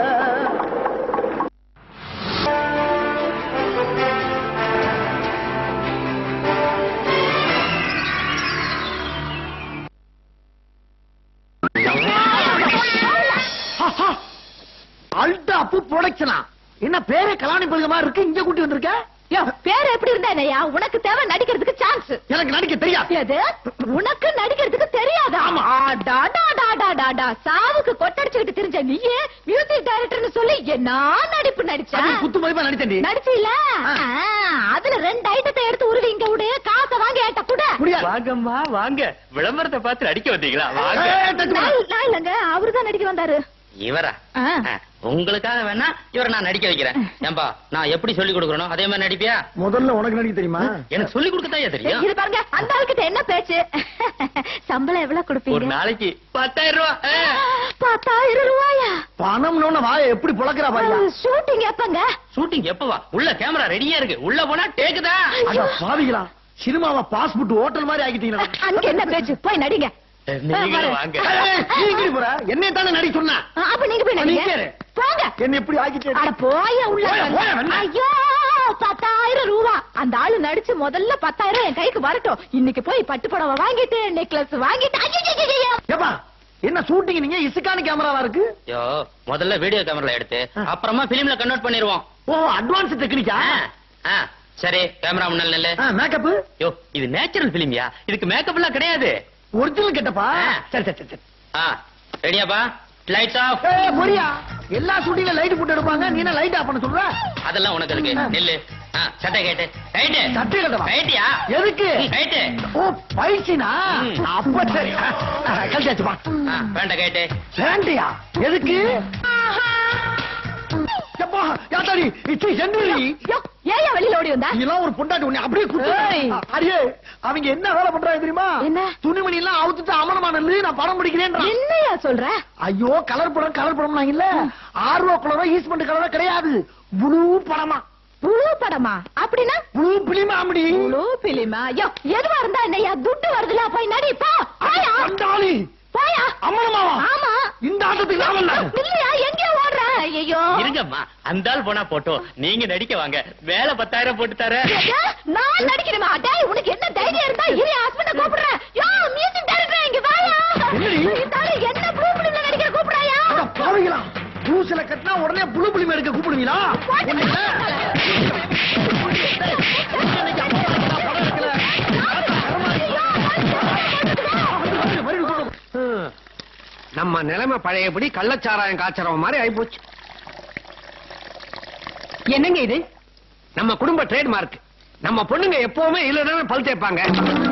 ஆஹா! அல்டா அப்பு ப்ரொடக்ஷனா என்ன பேரே கலாணி பல்க மாதிரி இருக்கு இங்க கூட்டி வந்திருக்க யோ, பேர் எப்படி இருந்தா என்னய்யா உனக்கு தேவை நடிக்கிறதுக்கு சான்ஸ் எனக்கு நடிக்க தெரியாது எது உனக்கு நடிக்கிறதுக்கு தெரியாதா ஆடாடாடாடாடாடா. சாவுக்கு கொட்டடிச்சுக்கிட்டு தெரிஞ்ச நீயே மியூசிக் டைரக்டர்னு சொல்லி என்ன நடிப்பு நடிச்ச அது குத்து மதிப்பா நடிச்சேன்டி நடிச்சீல ஆ. அதுல ரெண்டு ஐட்டத்தை எடுத்து உருவி இங்க விடு காசை வாங்கி ஏட்ட கூட முடியாது வாங்கம்மா வாங்க விளம்பரத்தை பார்த்து நடிக்க வந்தீங்களா வாங்க ஏய், டச் பண்ணு. நான் நான் இல்லங்க அவருதான் நடிக்க வந்தாரு இவரா ஆ. ஆ, உங்களுக்காக வேணா இவரை நான் நடிக்க வைக்கிறேன் ஏன்பா நான் எப்படி சொல்லி கொடுக்கறனோ அதே மாதிரி நடிப்பியா முதல்ல உனக்கு நடிக்க தெரியுமா எனக்கு சொல்லி கொடுக்கத்தான் தெரியும் இது பாருங்க அந்த ஆளுகிட்ட என்ன பேச்சு சம்பளம் எவ்வளவு ஒரு கொடுப்பீங்க நாளைக்கு பத்தாயிரம் ரூபாய் ஆ. பத்தாயிரம் ரூபாயா பணம்னு வாய எப்படி புழக்கிறா பாரியா ஷூட்டிங் எப்பங்க ஷூட்டிங் எப்பவா உள்ள கேமரா ரெடியா இருக்கு உள்ள போனா டேக்குதா அட பாவிகளா சினிமாவை பாஸ்போர்ட் ஹோட்டல் மாதிரி ஆக்கிட்டீங்களா அன்னைக்கு என்ன பேச்சு போய் நடிங்க நீங்களும் வாங்க ஏய், நீ எங்கடி போற என்னை தானே நடிக்க சொன்ன ஆ, அப்ப நீங்க போய் நடிங்க நீங்க இரு. போங்க என்ன எப்படி ஆக்கிட்டே அட போய உள்ள போயா, போயா, வெண்ண. ஐயோ பத்தாயிரம் ரூபா அந்த ஆளு நடிச்சு முதல்ல பத்தாயிரம் என் கைக்கு வரட்டும் இன்னைக்கு போய் பட்டு புடவை வாங்கிட்டு நெக்லஸ் வாங்கிட்டு ஐயையையையோ. ஏப்பா என்ன ஷூட்டிங் நீங்க இசுக்கான கேமராவா இருக்கு யோ முதல்ல வீடியோ கேமரால எடுத்து அப்புறமா பிலிம்ல கன்வெர்ட் பண்ணிடுவோம் ஓ அட்வான்ஸ் டெக்னிக்கா ஆ, ஆ, சரி கேமரா முன்னால நெல்லு மேக்கப் யோ இது நேச்சுரல் பிலிமியா இதுக்கு மேக்கப் எல்லாம் கிடையாது ஒரிஜினல் கெட்டப்பா ஆ. சரி சரி சரி, சரி ஆ ரெடியாப்பா லைட்ஸ் ஆஃப் ஏய், பொரியா எல்லா ஷூட்டிங்ல லைட் போட்டு எடுப்பாங்க நீ என்ன லைட் ஆஃப் பண்ண சொல்ற அதெல்லாம் உனக்கு இருக்கு நெல்லு ஆ, சட்டை கேட்டு ரைட்டு சட்டை கட்டவா ரைட்டியா எதுக்கு ரைட்டு ஓ பயிற்சினா ம். அப்ப சரி கழிச்சாச்சுப்பா ஆ, பேண்ட கேட்டு வேண்டியா எதுக்கு எப்பா யாத்தாடி இச்சி சென்றுடி யோ, ஏன் வெளியில ஓடி வந்தா இதெல்லாம் ஒரு பொண்டாட்டி உன்னை அப்படியே ஏய். குத்து அடியே அவங்க என்ன வேலை பண்றாங்க தெரியுமா என்ன? துணிமணி எல்லாம் அவுத்துட்டு அமலமா நெல்லு நான் படம் பிடிக்கிறேன் என்னையா சொல்ற ஐயோ கலர் படம் கலர் படம் இல்ல ஆர்வ கலரோ ஈஸ்மெண்ட் கலரோ கிடையாது ப்ளூ படமா புழு படமா அப்படின்னா புழு பிளிமாமடி புழு பிலிமா யோ எதுவா இருந்தா என்னையா துட்டு வருதுல போய் நடி போ போயா அந்தாளி போயா அம்மனமாவா ஆமா இந்த ஆட்டத்துக்கு நான் வரல. இல்லையா எங்கேயோ ஓடுற ஐயோ இருங்கம்மா அந்த ஆள் போனா போட்டோம் நீங்க நடிக்க வாங்க வேலை பத்தாயிரம் போட்டு தரேன் நான் நடிக்கணுமா டேய் உனக்கு என்ன தைரியம் இருந்தா இரு ஹஸ்பண்ட கூப்பிடுறேன் யோ மியூசிக் டைரக்டர் இங்க வாயா என்னடி? இந்த ஆளு என்ன ப்ளூ பிலிம்ல நடிக்கிற கூப்பிடுறாயா அட பாவிங்களா பூசில கட்டினா உடனே புழு புளிமை எடுக்க கூப்பிடுவீங்களா நம்ம நிலைமை பழையபடி கள்ளச்சாராயம் காய்ச்சறவன் மாதிரி ஆயிப்போச்சு என்னங்க இது நம்ம குடும்ப ட்ரேட்மார்க் நம்ம பொண்ணுங்க எப்பவுமே இல்லதானே பல் தேய்ப்பாங்க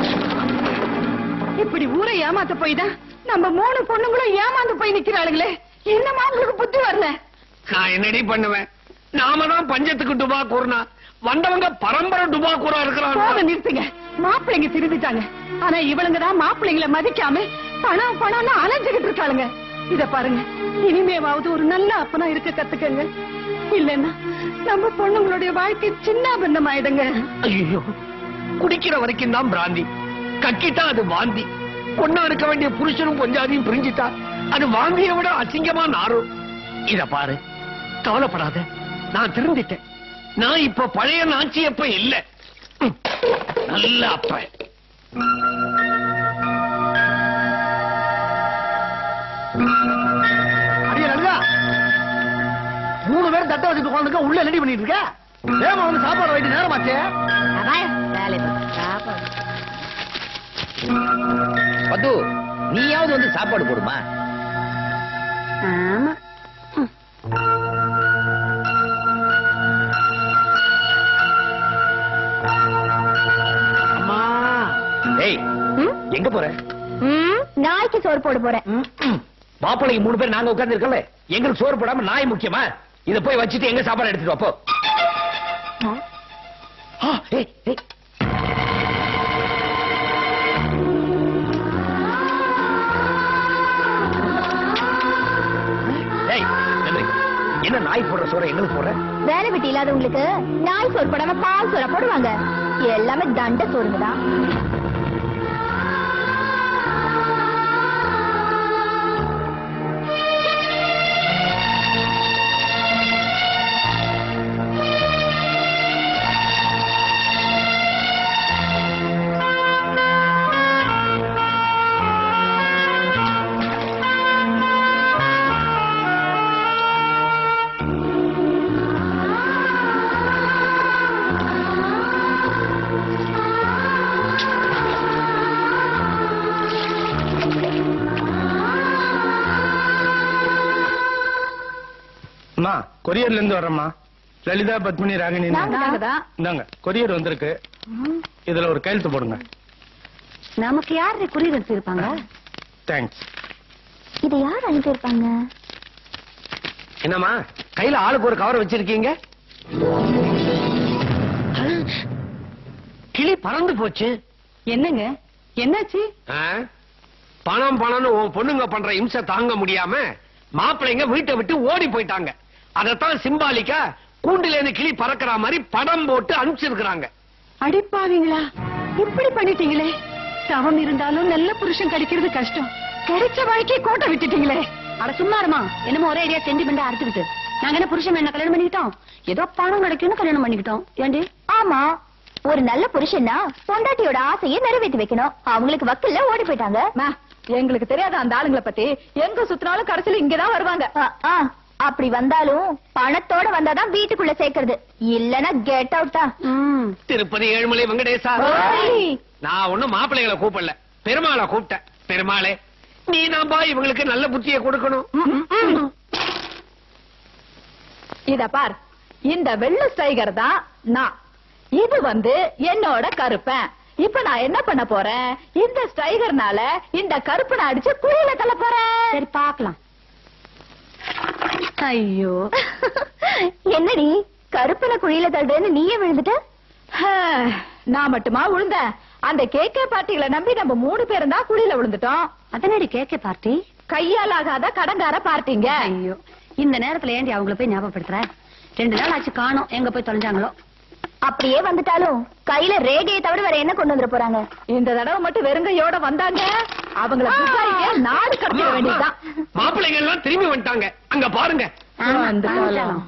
இப்படி ஊரை ஏமாத்த போய் தான் நம்ம மூணு பொண்ணுங்களும் ஏமாந்து போய் நிக்கிறாளுங்களே என்னமா உங்களுக்கு புத்தி வரல நான் என்னடி பண்ணுவேன் நாம தான் பஞ்சத்துக்கு டுபா கூறினா வந்தவங்க பரம்பரை டுபா கூறா போத இருக்கிறாங்க நிறுத்துங்க மாப்பிள்ளைங்க திருந்துட்டாங்க ஆனா இவளுங்க தான் மாப்பிள்ளைங்களை மதிக்காம பணம் பணம்னு அலைஞ்சுகிட்டு இருக்காளுங்க இத பாருங்க இனிமேவாவது ஒரு நல்ல அப்பனா இருக்க கத்துக்கங்க இல்லன்னா நம்ம பொண்ணுங்களுடைய வாழ்க்கை சின்ன பின்னம் ஆயிடுங்க ஐயோ குடிக்கிற வரைக்கும் தான் பிராந்தி கக்கிட்டா அது வாந்தி பொண்ணா இருக்க வேண்டிய புருஷனும் கொஞ்சாதையும் பிரிஞ்சிட்டா அது வாந்தியை விட அசிங்கமா நாரும் இத பாரு கவலைப்படாத நான் திருந்திட்டேன் நான் இப்ப பழைய நாச்சி அப்ப இல்ல ம், நல்ல அப்ப அடியே நடுதா மூணு பேரும் தட்டை வச்சுட்டு உட்காந்துருக்க உள்ள ரெடி பண்ணிட்டு இருக்க வேமா வந்து சாப்பாடு வைட்டு நேரமாச்சே பத்து நீயாவது வந்து சாப்பாடு போடுமா ஆமா அம்மா ஏய் எங்க போற ம், நாய்க்கு சோறு போட போறேன் மாப்பிள்ளைக்கு மூணு பேர் நாங்க உட்கார்ந்து இருக்கல எங்களுக்கு சோறு போடாம நாய் முக்கியமா இத போய் வச்சுட்டு எங்க சாப்பாடு எடுத்துட்டு வா, போ ஆ, ஏய், ஏய். ஏய், நில்லு. என்ன நாய் போடுற சோற எங்களுக்கு போடுற வேலை வெட்டி இல்லாதவங்களுக்கு நாய் சோறு போடாம பால் சோற போடுவாங்க எல்லாமே தண்ட சோறுங்க தான் அம்மா கொரியர்ல இருந்து வர்றேம்மா லலிதா பத்மினி ராகினி நாங்கதான் இந்தாங்க கொரியர் வந்திருக்கு இதுல ஒரு கையெழுத்து போடுங்க நமக்கு யாரு குறியீடு இருப்பாங்க தேங்க்ஸ் இதை யார் அனுப்பியிருப்பாங்க என்னம்மா கையில ஆளுக்கு ஒரு கவர் வச்சிருக்கீங்க கிளி பறந்து போச்சு என்னங்க என்னாச்சு ஆ? பணம் பணம்னு உன் பொண்ணுங்க பண்ற இம்சை தாங்க முடியாம மாப்பிள்ளைங்க வீட்டை விட்டு ஓடி போயிட்டாங்க அதத்தான் சிம்பாலிக்கா கூண்டுல இருந்து கிளி பறக்கிற மாதிரி படம் போட்டு அனுப்பிச்சிருக்கிறாங்க அடிப்பாவீங்களா இப்படி பண்ணிட்டீங்களே தவம் இருந்தாலும் நல்ல புருஷன் கிடைக்கிறது கஷ்டம் கிடைச்ச வாழ்க்கையை கோட்டை விட்டுட்டீங்களே அட சும்மா இருமா என்னமோ ஒரே ஐடியா சென்டிமெண்டா அறுத்துக்கிட்டு நாங்க என்ன புருஷன் என்ன கல்யாணம் பண்ணிக்கிட்டோம் ஏதோ பணம் கிடைக்கும்னு கல்யாணம் பண்ணிக்கிட்டோம் ஏண்டி ஆமா ஒரு நல்ல புருஷன்னா பொண்டாட்டியோட ஆசையை நிறைவேற்றி வைக்கணும் அவங்களுக்கு வக்கல்ல ஓடி போயிட்டாங்க எங்களுக்கு தெரியாத அந்த ஆளுங்களை பத்தி எங்க சுத்தினாலும் கடைசியில இங்கதான் வருவாங்க ஆ, ஆ, அப்படி வந்தாலும் பணத்தோட வந்தாதான் வீட்டுக்குள்ள சேர்க்கறது இல்லனா கெட் அவுட்டா திருப்பதி ஏழுமலை வெங்கடேசா நான் ஒண்ணும் மாப்பிள்ளைகளை கூப்பிடல பெருமாளை கூப்பிட்டேன் பெருமாளே நீ நான்பா இவங்களுக்கு நல்ல புத்தியை கொடுக்கணும் இத பார் இந்த வெள்ள ஸ்டைகர் தான் நான் இது வந்து என்னோட கருப்பன் இப்ப நான் என்ன பண்ண போறேன் இந்த ஸ்டைகர்னால இந்த கருப்பனை அடிச்சு குழியில தள்ள போறேன் சரி பாக்கலாம் ஐயோ என்னடி கருப்பனை குழியில தள்ளுறேன்னு நீயே விழுந்துட்ட நான் மட்டுமா விழுந்தேன் அந்த கேக்கே பார்ட்டிகளை நம்பி நம்ம மூணு பேரும் தான் குழியில விழுந்துட்டோம் அதனடி கேக்க பார்ட்டி கையால் ஆகாத கடங்கார பார்ட்டிங்க ஐயோ இந்த நேரத்துல ஏண்டி அவங்கள போய் ஞாபகப்படுத்துற ரெண்டு நாள் ஆச்சு காணோம் எங்க போய் தொலைஞ்சாங்களோ அப்படியே வந்துட்டாலும் கையில ரேகையை தவிர வேற என்ன கொண்டு வந்துட போறாங்க இந்த தடவை மட்டும் வெறுங்கையோட வந்தாங்க அவங்கள விசாரிக்க நாடு கடத்திட வேண்டியதுதான் மாப்பிள்ளைங்க எல்லாம் திரும்பி வந்துட்டாங்க அங்க பாருங்க அந்த காலம்.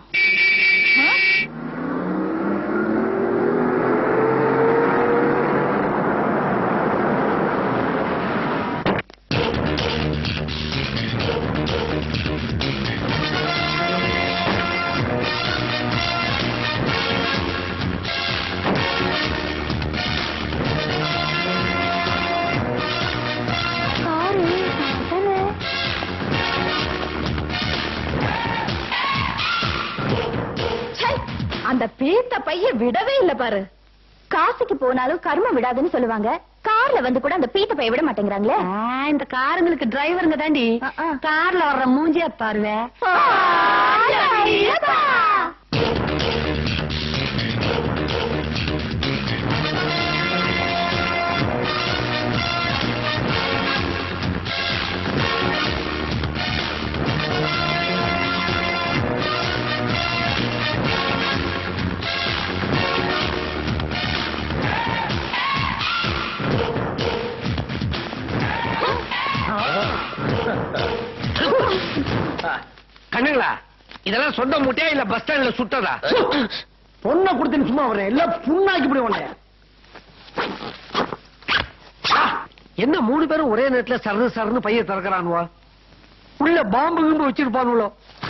காரு அதானே. ச்சை, அந்த பீத்த பைய விடவே இல்ல பாரு காசுக்கு போனாலும் கர்மம் விடாதுன்னு சொல்லுவாங்க கார்ல வந்து கூட அந்த பீத்த பைய விட மாட்டேங்கிறாங்களே ஆ, இந்த காருங்களுக்கு டிரைவருங்க தாண்டி ஆ, ஆ. கார்ல வர்ற மூஞ்சிய பாருவே ஐயப்பா! கண்ணுங்களா இதெல்லாம் சொந்த மூட்டையா இல்ல பஸ் ஸ்டாண்ட்ல சுட்டதா பொண்ணை கொடுத்து சும்மா வரேன் எல்லாம் புண்ணாக்கி போய் உன்னை ஆ, என்ன மூணு பேரும் ஒரே நேரத்துல சரது சரன்னு பைய திறக்கிறானுவா உள்ள பாம்பு கிம்பு வச்சிருப்பானுங்களோ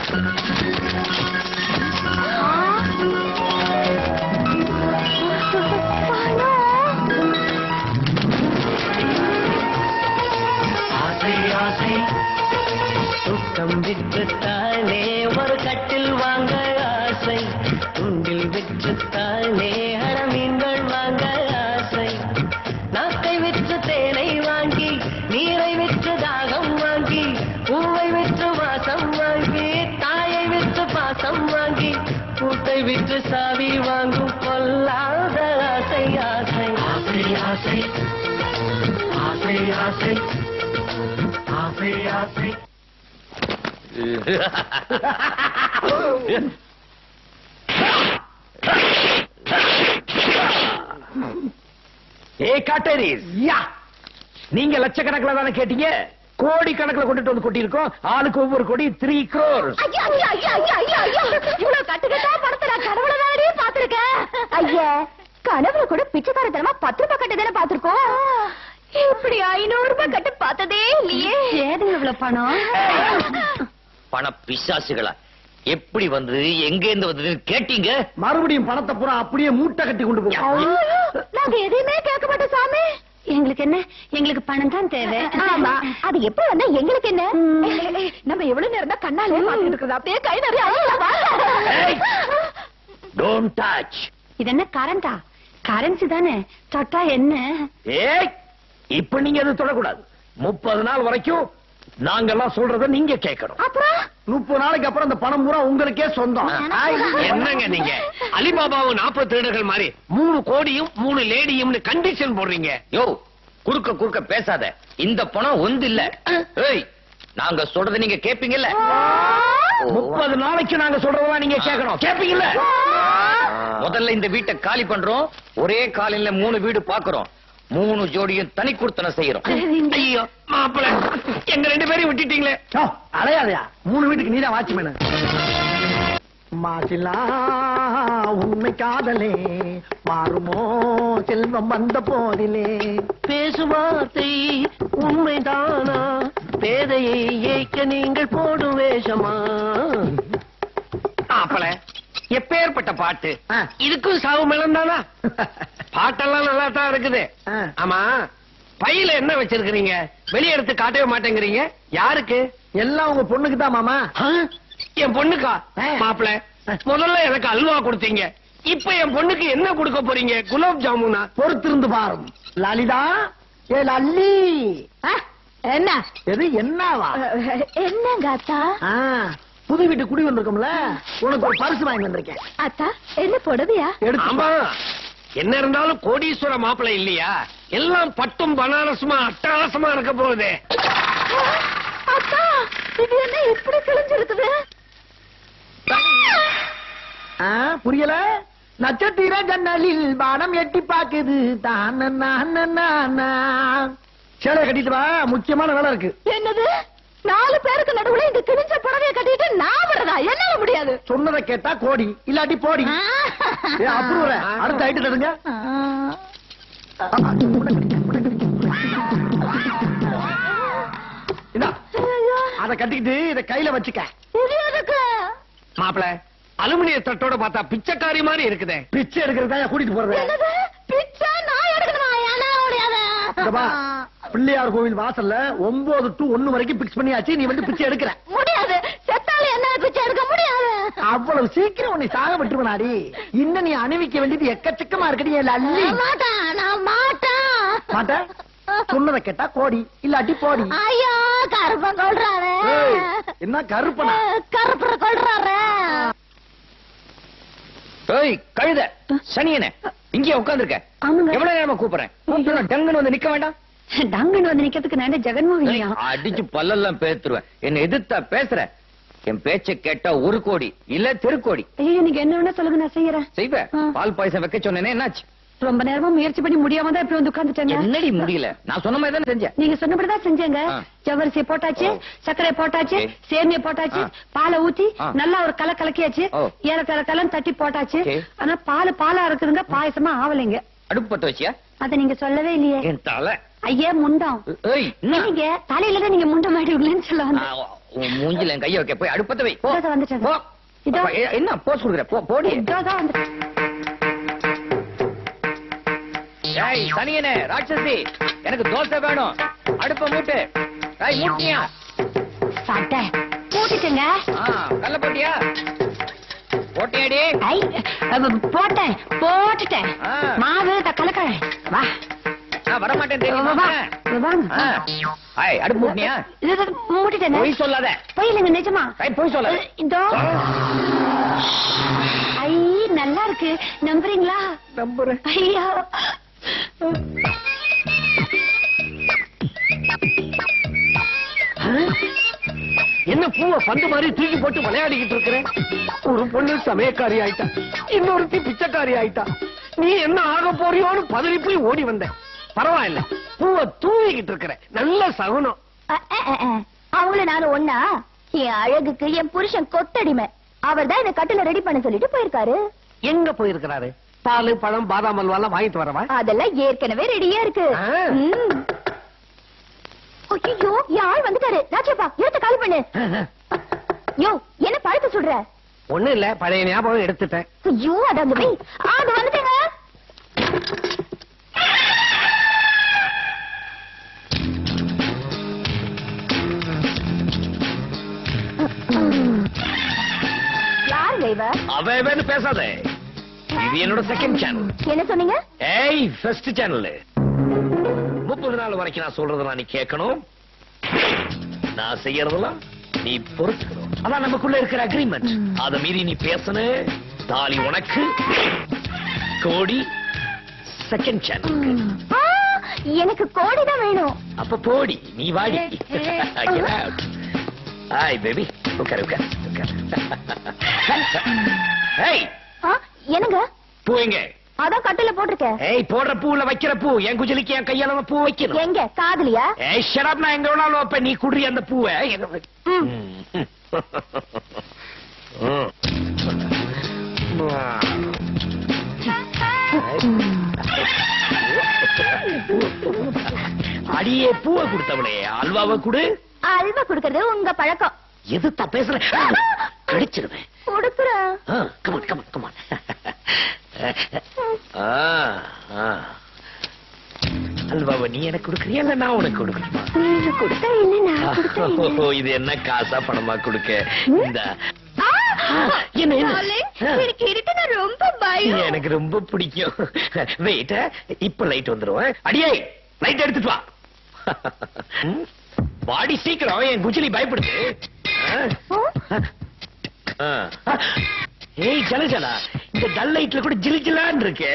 ஆசை ஆசை தூக்கம் விற்றுத்தானே ஒரு கட்டில் வாங்க ஆசை துண்டில் விற்றுத்தானே மீன்கள் வாங்க ஆசை நாக்கை விற்று தேனை வாங்கி நீரை விற்று தாகம் வாங்கி பூவை விற்று வாசம் வாங்கி தாயை விற்று பாசம் வாங்கி பூட்டை விற்று சாவி வாங்கும் கொல்லாத ஆசை ஆசை ஆசை ஆசை ஆசை ஆசை ஆசை ஆசை ஏ காட்டேரிஸ் யா நீங்க லட்சக்கணக்கில் தானே கேட்டீங்க கோடி கணக்குல கொண்டுட்டு வந்து கொட்டியிருக்கோம் ஆளுக்கு ஒவ்வொரு கோடி த்ரீ crores ஐயா, ஐயா, ஐயா, ஐயா, ஐயா, ஐயா. இவ்வளவு கட்டுக்கட்டா படத்துல கடவுள தானே பாத்திருக்கேன் ஐயா கனவுல கூட பிச்சைக்காரத்தனமா பத்து ரூபாய் கட்டு தானே பாத்திருக்கோம் இப்படி ஐநூறு ரூபாய் கட்டு பார்த்ததே இல்லையே ஏதுங்க இவ்வளவு பணம் பண பிசாசுகளா எப்படி வந்தது எங்க இருந்து வந்ததுன்னு கேட்டீங்க மறுபடியும் பணத்தை பூரா அப்படியே மூட்டை கட்டி கொண்டு போய் ஐயோ, நாங்க எதையுமே கேட்க மாட்டோம் சாமி எங்களுக்கு என்ன எங்களுக்கு பணம் தான் தேவை ஆமா அது எப்படி வந்தா எங்களுக்கு என்ன நம்ம எவ்வளவு நேரம் தான் கண்ணாலே பாத்துட்டு இருக்கிறது அப்படியே கை நிறைய ஏய். டோன்ட் டச் இது என்ன கரண்டா கரன்சி தானே தொட்டா என்ன ஏய் இப்ப நீங்க எதுவும் தொடக்கூடாது முப்பது நாள் வரைக்கும் நாங்கெல்லாம் சொல்றத நீங்க கேட்கணும் அப்புறம் முப்பது நாளைக்கு அப்புறம் அந்த பணம் பூரா உங்களுக்கே சொந்தம் என்னங்க நீங்க அலிபாபாவும் நாற்பது திருடர்கள் மாதிரி மூணு கோடியும் மூணு லேடியும்னு கண்டிஷன் போடுறீங்க யோ குறுக்க குறுக்க பேசாத இந்த பணம் ஒந்து இல்ல ஏய் நாங்க சொல்றத நீங்க கேப்பீங்கல்ல முப்பது நாளைக்கு நாங்க சொல்றதெல்லாம் நீங்க கேட்கணும் கேப்பீங்கல்ல முதல்ல இந்த வீட்டை காலி பண்றோம் ஒரே காலையில மூணு வீடு பாக்குறோம் மூணு ஜோடியும் தனி கொடுத்தன செய்யறோம் ஐயோ மாப்பிள்ள எங்க ரெண்டு பேரையும் விட்டுட்டீங்களே சோ, அலையாதையா மூணு வீட்டுக்கு நீதான் வாட்ச்மேனு மாசிலா உண்மை காதலே மாறுமோ செல்வம் வந்த போதிலே பேசுவார்த்தை உண்மைதானா பேதையை ஏய்க்க நீங்கள் போடும் வேஷமா மாப்பிள்ள எப்பேற்பட்ட பாட்டு ஆ. இதுக்கும் சாவு மேளம் தானா பாட்டெல்லாம் நல்லா தான் இருக்குது ஆ. ஆமா பையில என்ன வச்சிருக்கிறீங்க வெளிய எடுத்து காட்டவே மாட்டேங்கிறீங்க யாருக்கு எல்லாம் உங்க பொண்ணுக்கு தான் மாமா ஆ? என் பொண்ணுக்கா ஆ. மாப்பிள்ள முதல்ல எனக்கு அல்வா கொடுத்தீங்க இப்ப என் பொண்ணுக்கு என்ன கொடுக்க போறீங்க குலோப் ஜாமுனா பொறுத்திருந்து பாரும் லலிதா ஏ லல்லி ஆ, என்ன எது என்னவா என்னங்க அத்தா ஆ, புது வீட்டு குடி வந்திருக்கோம்ல உனக்கு ஒரு பரிசு வாங்கி வந்திருக்கேன் அத்தா என்ன புடவையா எடுத்து ஆமா என்ன இருந்தாலும் கோடீஸ்வர மாப்பிள்ளை இல்லையா எல்லாம் பட்டும் பனாரசுமா அட்டகாசமா இருக்க போகுது அத்தா இது என்ன இப்படி கிழிஞ்சிருக்குது ஆ, புரியல நட்சத்திர ஜன்னலில் வானம் எட்டி பாக்குது தான் சேலை கட்டிட்டு வா முக்கியமான வேலை இருக்கு என்னது நாலு பேருக்கு நடுவுல இந்த கிழிஞ்ச புடவைய கட்டிட்டு நான் விடுறதா என்னால முடியாது சொன்னதை கேட்டா கோடி இல்லாட்டி போடி ஏ, அப்புறம் அடுத்த ஐட்டு தருங்க இந்தா, அத கட்டிக்கிட்டு இத கையில வச்சுக்க இது எதுக்கு மாப்பிள அலுமினிய தட்டோட பார்த்தா பிச்சைக்காரி மாதிரி இருக்குதே பிச்சை எடுக்கிறதா கூட்டிட்டு போறது என்னது பிச்சை நான் எடுக்கணுமா என்னால இங்க பா, முடியாது பிள்ளையார் கோவில் வாசல்ல ஒன்பது டு ஒண்ணு வரைக்கும் பிக்ஸ் பண்ணியாச்சு நீ வந்து பிச்சை எடுக்கிற முடியாது செத்தால என்ன பிச்சை எடுக்க முடியாது அவ்வளவு சீக்கிரம் உன்னை சாக விட்டுருவனாடி இன்னும் நீ அணிவிக்க வேண்டியது எக்கச்சக்கமா இருக்கடி என் லல்லி நான் மாட்டேன் நான் மாட்டேன் மாட்ட சொன்னதை கேட்டா கோடி இல்லாட்டி போடி ஐயோ கருப்பன் கொள்றாரு ஏய், என்ன கருப்பனா கருப்பரை கொள்றாரு ஏய் கழுத சனியனே இங்கே உட்கார்ந்திருக்க ஆமாங்க. எவ்வளவு நேரமா கூப்பிடுறேன் கூப்பிட்டு டங்குன்னு வந்து நிக்க வேண்டாம் டங்குன்னு வந்து நிக்கிறதுக்கு நான் ஜெகன்மோகனியா அடிச்சு பல்லெல்லாம் பேத்துருவேன் என்ன எதிர்த்தா பேசுற என் பேச்ச கேட்டா ஒரு கோடி இல்ல தெருக்கோடி ஐயோ நீங்க என்ன வேணா சொல்லுங்க நான் செய்யறேன் செய்வ ஆ. பால் பாயசம் வைக்க சொன்னேனே என்னாச்சு ரொம்ப நேரமா முயற்சி பண்ணி முடியாம தான் இப்படி வந்து உட்கார்ந்துட்டேங்க என்னடி முடியல நான் சொன்ன மாதிரி தானே செஞ்சேன் நீங்க சொன்னபடிதான் செஞ்சேங்க ஆ. ஜவ்வரிசி போட்டாச்சு ஓ. சர்க்கரை போட்டாச்சு ஓகே. சேமியா போட்டாச்சு ஆ. பாலை ஊத்தி ஆ. நல்லா ஒரு கல கலக்கியாச்சு ஓ. ஏலக்கார கலம் தட்டி போட்டாச்சு ஓகே. ஆனா பால் பாலா இருக்குதுங்க பாயசமா ஆவலைங்க அடுப்பு பத்த வச்சியா அத நீங்க சொல்லவே இல்லையே என் தலை ஐயா முண்டம் ஏய் என்ன? நீங்க தலையில தான் நீங்க முண்டம் ஆயிடுவீங்களேன்னு சொல்ல ஆ, வந்தேன் உன் மூஞ்சில என் கைய வைக்க போய் அடுப்பத்த வை போ இதோ வந்துட்டேன். போ இதோ. அப்ப, ஏ- என்ன போஸ் குடுக்குற போ போடி இதோதான் வந்துட்டேன். ஏய் சனியனே ராட்சசி எனக்கு தோசை வேணும் அடுப்ப மூட்டு ஏய் மூட்டியா சாப்பிட்டேன் போட்டுட்டேங்க ஆ கல்ல போட்டியா போட்டியாடி ஐ அஹ், போட்டேன் போட்டுட்டேன் ஆ. மாவு த கலக்கிறேன் வா நான் வர மாட்டேன் வா, தெரியுமா வா. வாங்க. ஆ. ஏய் அடுப்பு மூட்டியா இது, இது, மூடிட்டேங்க பொய் சொல்லாத பொய் இல்லைங்க நிஜமா ஏய் பொய் சொல்லாத இதோ ஐ நல்லா இருக்கு நம்புறீங்களா நம்புறேன் ஐயா என்ன பூவை பந்து மாதிரி தூக்கி போட்டு விளையாடிக்கிட்டு இருக்கிறேன் ஒரு பொண்ணு சமயக்காரி ஆயிட்டா இன்னொருத்தி பிச்சைக்காரி ஆயிட்டா நீ என்ன ஆக போறியோன்னு பதறி போய் ஓடி வந்த பரவாயில்ல பூவை தூவிக்கிட்டு இருக்கிற நல்ல சகுனம் அ, அ, அ, அ. அவங்கள நானும் ஒண்ணா என் அழகுக்கு என் புருஷன் கொத்தடிமை அவர் தான் என்ன கட்டில ரெடி பண்ண சொல்லிட்டு போயிருக்காரு எங்க போயிருக்கிறாரு பால் பழம் பாதாம் அல்வாலாம் வாங்கிட்டு வரவா அதெல்லாம் ஏற்கனவே ரெடியா இருக்கு ஆ. ம். ஐயோ என் ஆள் வந்துட்டாரு ராஜப்பா எடுத்து காலி பண்ணு யோ என்ன பழத்தை சொல்ற ஒண்ணும் இல்ல பழைய ஞாபகம் எடுத்துட்டேன் ஐயோ அது அங்க போய் ஆ, அது வந்துட்டேங்க யாருங்க இவ அவன் பேசாத இது என்னோட செகண்ட் சேனல் என்ன சொன்னீங்க ஏய் ஃபர்ஸ்ட் சேனல் முப்பது நாள் வரைக்கும் நான் சொல்றதெல்லாம் நீ கேட்கணும் நான் செய்யறதெல்லாம் நீ பொறுத்துக்கணும் அதான் நமக்குள்ள இருக்கிற அக்ரிமெண்ட் அத மீறி நீ பேசணும் தாலி உனக்கு கோடி செகண்ட் சேனலுக்கு ஆ, எனக்கு கோடி தான் வேணும் அப்ப போடி நீ வாடி ஹாய் பேபி உட்கார் உட்கார் உட்கார் ஏய் ஆ, என்னங்க பூ எங்க அதான் கட்டில போட்டிருக்கேன் ஏய் போடுற பூல வைக்கிற பூ என் குஜலிக்கு என் கையால பூ வைக்கணும் எங்க காதலியா ஏய் ஷடப் நான் எங்க வேணாலும் வைப்பேன் நீ குடுறி அந்த பூவை எங்க வை- ம். ம். ம். அடியே பூவை கொடுத்தவளே அல்வாவை கொடு அல்வா குடுக்கறது உங்க பழக்கம் எதுத்தா பேசுற கடிச்சிருவேன் கொடுக்குறேன் கமான் கமான் கமான் அல்வாவை நீ எனக்கு கொடுக்குறியா இல்ல நான் உனக்கு கொடுக்கணுமா நீங்க கொடுத்தா என்ன நான் கொடுத்தா என்ன? ஓ, இது என்ன காசா பணமா கொடுக்க இந்த ஆ! என்ன, என்ன? darling, ஆ. எனக்கு இருட்டுனா ரொம்ப பயம் எனக்கு ரொம்ப பிடிக்கும் வெயிட் இப்ப லைட் வந்துரும் அடியே லைட் எடுத்துட்டு வா ம்? வாடி சீக்கிரம் என் குஜிலி பயப்படுது ஆ? ஆ. ஏய் ஜல ஜலா இந்த டல் லைட்ல கூட ஜிலி ஜிலான்னு இருக்கு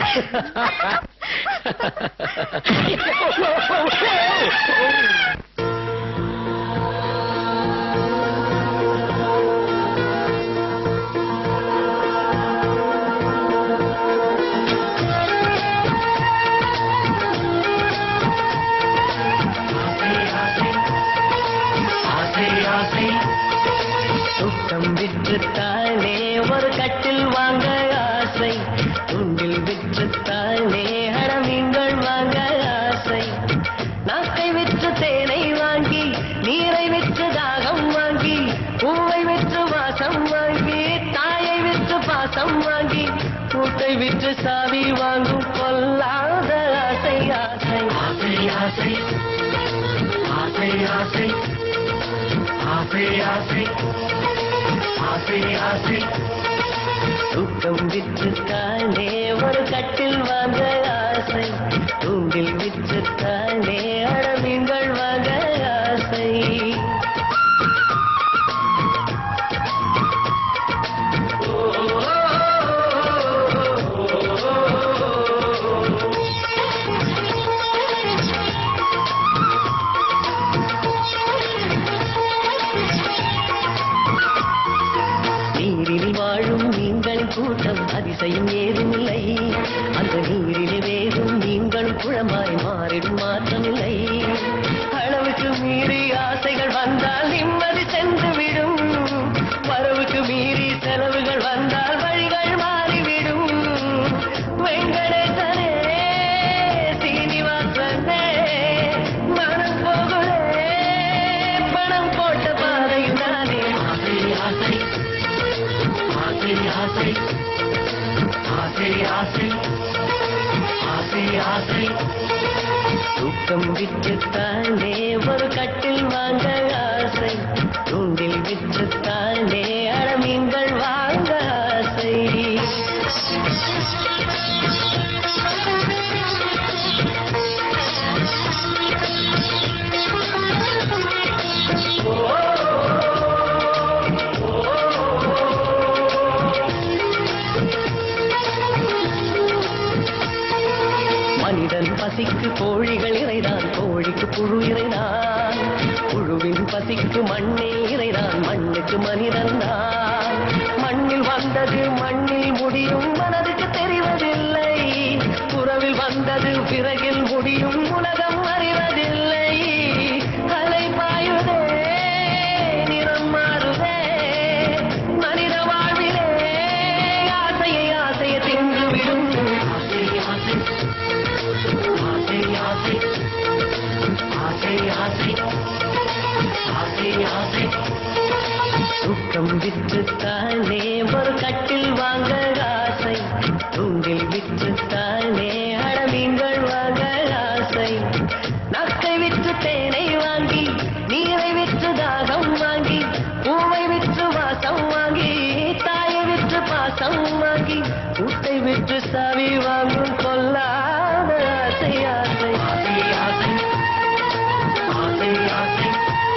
விற்றுத்தானே ஒரு கட்டில் வாங்க ஆசை துண்டில் விற்றுத்தானே அடமீன்கள் வாங்க ஆசை நாக்கை விற்று தேனை வாங்கி நீரை விற்று தாகம் வாங்கி பூவை விற்று வாசம் வாங்கி தாயை விற்று பாசம் வாங்கி கூட்டை விற்று சாவி வாங்கும் கொல்லாத ஆசை ஆசை ஆசை ஆசை ஆசை ஆசை ஆசை ஆசை ஆசை ஆசை தூக்கம் விற்றுத்தானே ஒரு கட்டில் வாங்க ஆசை தூண்டில் விற்றுத்தானே அடமீன்கள் வாங்க ஆசை நீரில் வாழும் மீன்களின் கூட்டம் அதிசயம் ஏதுமில்லை அந்த நீரிலே வேகும் மீன்களும் குழம்பாய் மாறிடும் மாற்றமில்லை அளவுக்கு மீறி ஆசைகள் வந்தால் நிம்மதி சென்று விடும் வரவுக்கு மீறி செலவுகள் வந்தால் வழிகள் மாறிவிடும் வெங்கடேசனே சீனிவாசனே மனம் போகுதே பணம் போட்ட பாதையில் நானே ஆசை ஆசை ஆசை ஆசை ஆசை ஆசை ஆசை ஆசை தூக்கம் விற்றுத்தானே ஒரு கட்டில் வாங்க ஆசை தூண்டில் விற்றுத்தானே அடமீன்கள் வாங்க ஆசை மனிதன் பசிக்கு கோழிகள் இறைதான் கோழிக்கு புழு இறைதான் புழுவின் பசிக்கு மண்ணே இறைதான் மண்ணுக்கு மனிதன் தான் மண்ணில் வந்தது மண்ணில் முடியும் மனதுக்கு தெரிவதில்லை புறவில் வந்தது பிறகில் முடியும் உலகம் அறிவதில்லை அலை பாயுதே நிறம் மாறுதே மனித வாழ்விலே ஆசையை ஆசையை தின்று விடும் ஆசை ஆசை ஆசை ஆசை ஆசை ஆசை ஆசை ஆசை துக்கம் விற்றுத்தானே ஒரு கட்டில் வாங்க ஆசை தூண்டில் விற்றுத்தானே அடமீன்கள் வாங்க ஆசை நக்கை விற்று தேனை வாங்கி நீரை விற்று தாகம் வாங்கி பூவை விற்று வாசம் வாங்கி தாயை விற்று பாசம் வாங்கி கூட்டை விற்று சாவி வாங்கும் கொல்லாத ஆசை ஆசை ஆசை ஆசை ஆசை ஆசை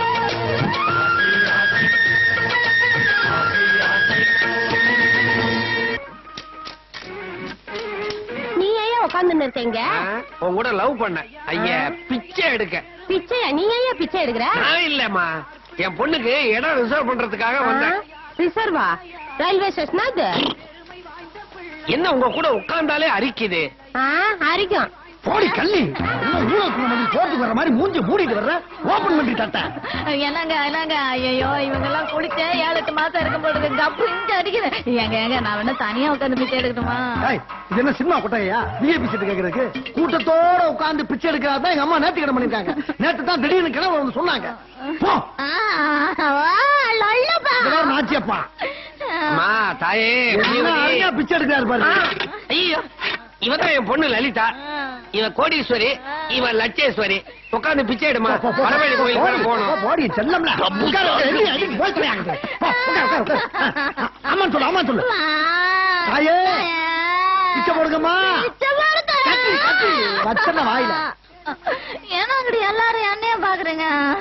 நீ ஏன் உட்கார்ந்து இருக்கீங்க உன் கூட லவ் பண்ண ஐயா பிச்சை எடுக்க பிச்சையா நீ ஏன் பிச்சை எடுக்கிற நான் இல்லம்மா என் பொண்ணுக்கு இடம் ரிசர்வ் பண்றதுக்காக வந்தேன் ரிசர்வா ரயில்வே ஸ்டேஷனா இது என்ன உங்க கூட உட்கார்ந்தாலே அரிக்குது ஆ, அரிக்கும் போடி கள்ளி போட்டுக்கு வர மாதிரி மூஞ்சி மூடிட்டு வர்ற ஓபன் பண்ணி தட்ட என்னங்க என்னங்க ஐயோ இவங்க எல்லாம் குளிச்ச ஏழு எட்டு மாசம் இருக்கும் பொழுது கப்பு இங்க அடிக்குது ஏங்க ஏங்க நான் வேணா தனியா உட்காந்து பிச்சை எடுக்கணுமா ஏய், இது என்ன சினிமா கொட்டையா விஐபி சீட்டு கேக்குறதுக்கு கூட்டத்தோட உட்கார்ந்து பிச்சை எடுக்கிறதா எங்க அம்மா நேத்து கிடம் பண்ணிருக்காங்க நேத்து தான் திடீர்னு கிணறு வந்து சொன்னாங்க போ ஆ, வா, லொல்லப்பா. இந்த வாரம் நாச்சியப்பா அம்மா தாயே என்ன அருமையா பிச்சை எடுக்கிறாரு பாரு ஐயோ இவன் தான் என் பொண்ணு லலிதா இவன் கோடீஸ்வரி இவன் லட்சேஸ்வரி உட்காந்து பிச்சை எடுமா வடவேலி கோயிலுக்கு வேற போகணும் போடி செல்லம்ல உட்காரு, எள்ளி, எள்ளி, போய் தொலை அங்கிட்டு. போ, உட்காரு, உட்காரு, உட்காரு. ஆமான்னு சொல்லு ஆமான்னு சொல்லு வா. தாயே பிச்சை போடுங்கம்மா பிச்சை போடுங்க. கத்தி, கத்தி. வச்சன வாயில. ஏன்னா அங்கடி எல்லாரும் என்னைய பாக்குறீங்க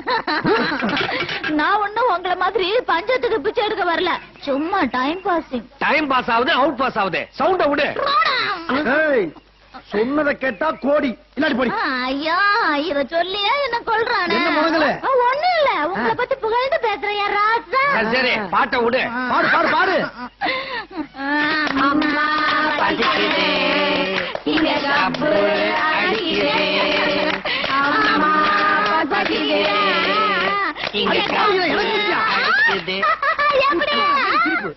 நான் ஒண்ணும் உங்களை மாதிரி பஞ்சத்துக்கு பிச்சை எடுக்க வரல சும்மா டைம் பாசிங் டைம் பாஸ் ஆகுது அவுட் பாஸ் ஆகுது சவுண்ட விடு ஏய், சொன்னதை கேட்டா கோடி இல்லாடி போடி ஐயா இத சொல்லியே என்ன கொல்றானே என்ன முழங்கல? ஆ, ஒண்ணும் இல்ல உங்களை பத்தி புகழ்ந்து பேசுறேன் ராஜா சரி சரி பாட்டை விடு பாடு பாடு பாடு அம்மா பசிக்குதே, இங்க கப்பு அடிக்குதே. அம்மா பசிக்குதே இங்க அடி, பாவிகளே, எனக்கு இல்லையா? அடிக்குது. எப்படி சிரிப்பு.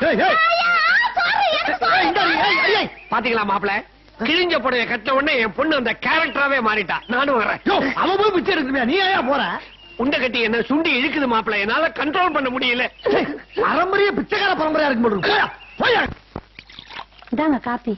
பாத்தீங்களா மாப்பிள கிழிஞ்ச புடைய கட்ட உடனே என் பொண்ணு அந்த கேரக்டராவே மாறிட்டா நானும் வரேன் அவன் போய் பிச்சை எடுக்குறியா நீ ஏன் போற உண்ட கட்டி என்ன சுண்டி இழுக்குது மாப்பிள என்னால கண்ட்ரோல் பண்ண முடியல பரம்பரைய பிச்சைக்கார பரம்பரையா இருக்கு போல போயா போயா இதாங்க காப்பி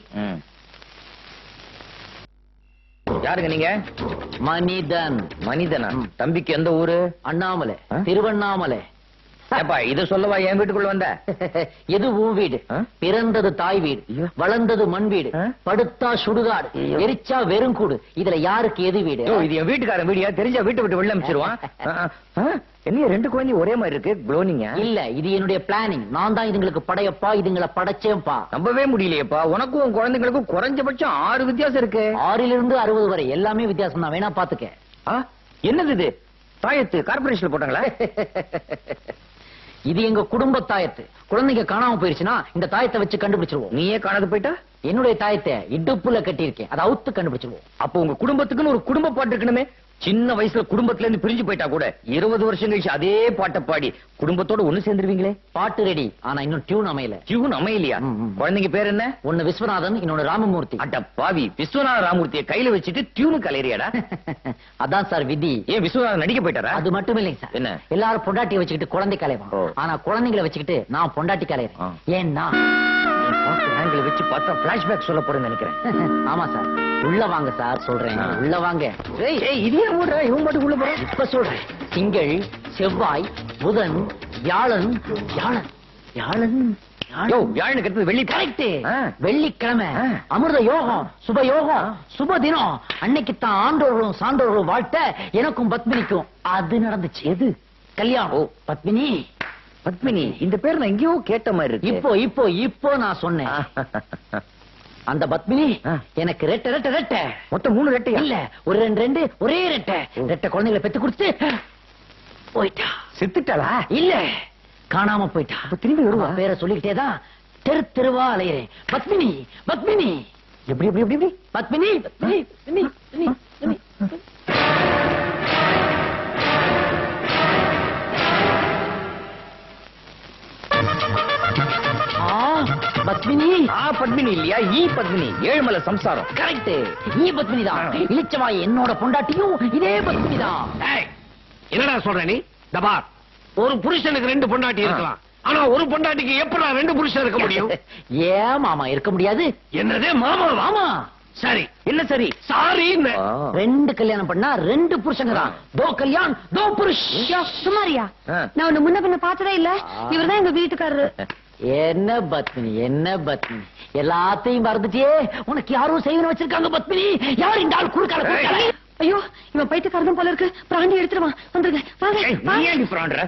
யாருங்க நீங்க மனிதன் மனிதனா தம்பிக்கு எந்த ஊரு அண்ணாமலை ஆ? திருவண்ணாமலை ஏப்பா இத சொல்லவா என் வீட்டுக்குள்ள வந்த எது உன் வீடு ஆ? பிறந்தது தாய் வீடு ஐயோ. வளர்ந்தது மண் வீடு ஆ? படுத்தா சுடுகாடு ஐயோ. எரிச்சா வெறுங்கூடு இதுல யாருக்கு எது வீடு ஐயோ, இது என் வீட்டுக்காரன் வீடியா தெரிஞ்சா வீட்டை விட்டு வெளில அனுப்பிச்சிருவான் என்ன ரெண்டு குழந்தை ஒரே மாதிரி இருக்கு குளோனிங்க இல்ல இது என்னுடைய பிளானிங் நான் தான் இதுங்களுக்கு படையப்பா இதுங்களை படைச்சேன்பா நம்பவே முடியலையேப்பா உனக்கும் உன் குழந்தைங்களுக்கும் குறைஞ்சபட்சம் ஆறு வித்தியாசம் இருக்கு ஆறிலிருந்து அறுபது வரை எல்லாமே வித்தியாசம் தான் வேணா பாத்துக்க ஆ, என்னது இது தாயத்து கார்பரேஷன்ல போட்டாங்களா இது எங்க குடும்ப தாயத்து குழந்தைங்க காணாம போயிருச்சுன்னா இந்த தாயத்தை வச்சு கண்டுபிடிச்சிருவோம் நீயே காணாது போயிட்டா என்னுடைய தாயத்தை இடுப்புல கட்டியிருக்கேன் அதை அவுத்து கண்டுபிடிச்சிருவோம் அப்போ உங்க குடும்பத்துக்குன்னு ஒரு குடும்ப பாட்டு இருக்கணுமே சின்ன வயசுல குடும்பத்துல இருந்து பிரிஞ்சு போயிட்டா கூட இருபது வருஷம் கழிச்சு அதே பாட்டை பாடி குடும்பத்தோட ஒண்ணு சேர்ந்துருவீங்களே பாட்டு ரெடி ஆனா இன்னும் டியூன் அமையல டியூன் அமையலையா ம், ம். குழந்தைங்க பேர் என்ன ஒன்னு விஸ்வநாதன் இன்னொன்னு ராமமூர்த்தி அட பாவி விஸ்வநாத ராமூர்த்தியை கையில வச்சுட்டு டியூனு கலையறியாடா அதான் சார் விதி ஏன் விஸ்வநாதன் நடிக்க போயிட்டாரா அது மட்டும் இல்லைங்க சார் என்ன? எல்லாரும் பொண்டாட்டியை வச்சுக்கிட்டு குழந்தை கலைவான் ஓ. ஆனா குழந்தைங்களை வச்சுக்கிட்டு நான் பொண்டாட்டி ஆ. கலையறேன் ஏன்னா ஆங்கிள் வச்சு பார்த்தா பிளாஷ்பேக் சொல்ல போறேன்னு நினைக்கிறேன் ஆமா சார் உள்ள வாங்க சார் சொல்றேன் ஆ. உள்ள வாங்க ஏய் ஏய் இது ஏன் ஓடுற இவன் பாட்டுக்கு உள்ள போறான் இப்ப சொல்றேன் திங்கள் செவ்வாய் புதன் வியாழன் வியாழன் வியாழன் யோ வியாழனுக்கு அடுத்தது வெள்ளி கரெக்ட் ஆ. வெள்ளிக்கிழமை ஆ. அமிர்த யோகம் சுப யோகம் சுப தினம் அன்னைக்கு தான் ஆண்டோர்களும் சான்றோர்களும் வாழ்த்த எனக்கும் பத்மினிக்கும் அது நடந்துச்சு எது கல்யாணம் ஓ பத்மினி பத்மினி இந்த பேர் நான் எங்கேயோ கேட்ட மாதிரி இருக்கு இப்போ இப்போ இப்போ நான் சொன்னேன் அந்த பத்மினி ஆ. எனக்கு ரெட்ட ரெட்ட ரெட்ட மொத்தம் மூணு ரெட்டையா இல்ல ஒரு ரெண்டு ரெண்டு ஒரே ரெட்ட ஓ. ரெட்ட குழந்தைகளை பெத்து கொடுத்து போயிட்டா செத்துட்டாளா இல்ல காணாம போயிட்டா அப்ப திரும்பி வருவா? அவ பேரை சொல்லிக்கிட்டே தான் தெரு தெருவா அலையிறேன் பத்மினி பத்மினி எப்படி எப்படி எப்படி எப்படி பத்மினி பத்மினி பத்மினி பத்மினி பத்மினி ஆ, பத்மினி ஆ பத்மினி இல்லையா ஈ பத்மினி ஏழுமலை சம்சாரம் கரெக்ட் நீ பத்மினி தான் இளிச்சவாய் என்னோட பொண்டாட்டியும் இதே பத்மினி தான் ஏய், என்னடா சொல்ற நீ தபார் ஒரு புருஷனுக்கு ரெண்டு பொண்டாட்டி இருக்கலாம் ஆனா ஒரு பொண்டாட்டிக்கு எப்படா ரெண்டு புருஷன் இருக்க முடியும் ஏன் மாமா இருக்க முடியாது என்னதே மாமா மாமா சரி என்ன சரி சாரி ரெண்டு கல்யாணம் பண்ணா ரெண்டு புருஷங்க தான் தோ கல்யாண் தோ புருஷ் சுமாரியா ஆ. நான் உன்னை முன்ன பின்ன பார்த்ததே இல்ல இவர்தான் எங்க வீட்டுக்காரரு என்ன பத்மினி என்ன பத்மினி எல்லாத்தையும் மறந்துட்டியே உனக்கு யாரும் செய்வன வச்சிருக்காங்க பத்மினி யார் இந்த ஆள் குறுக்கால குறுக்கால ஐயோ இவன் பைத்தியக்காரதும் போல இருக்கு பிராண்டி எடுத்துருவான் வந்துருங்க வாங்க வாங்க.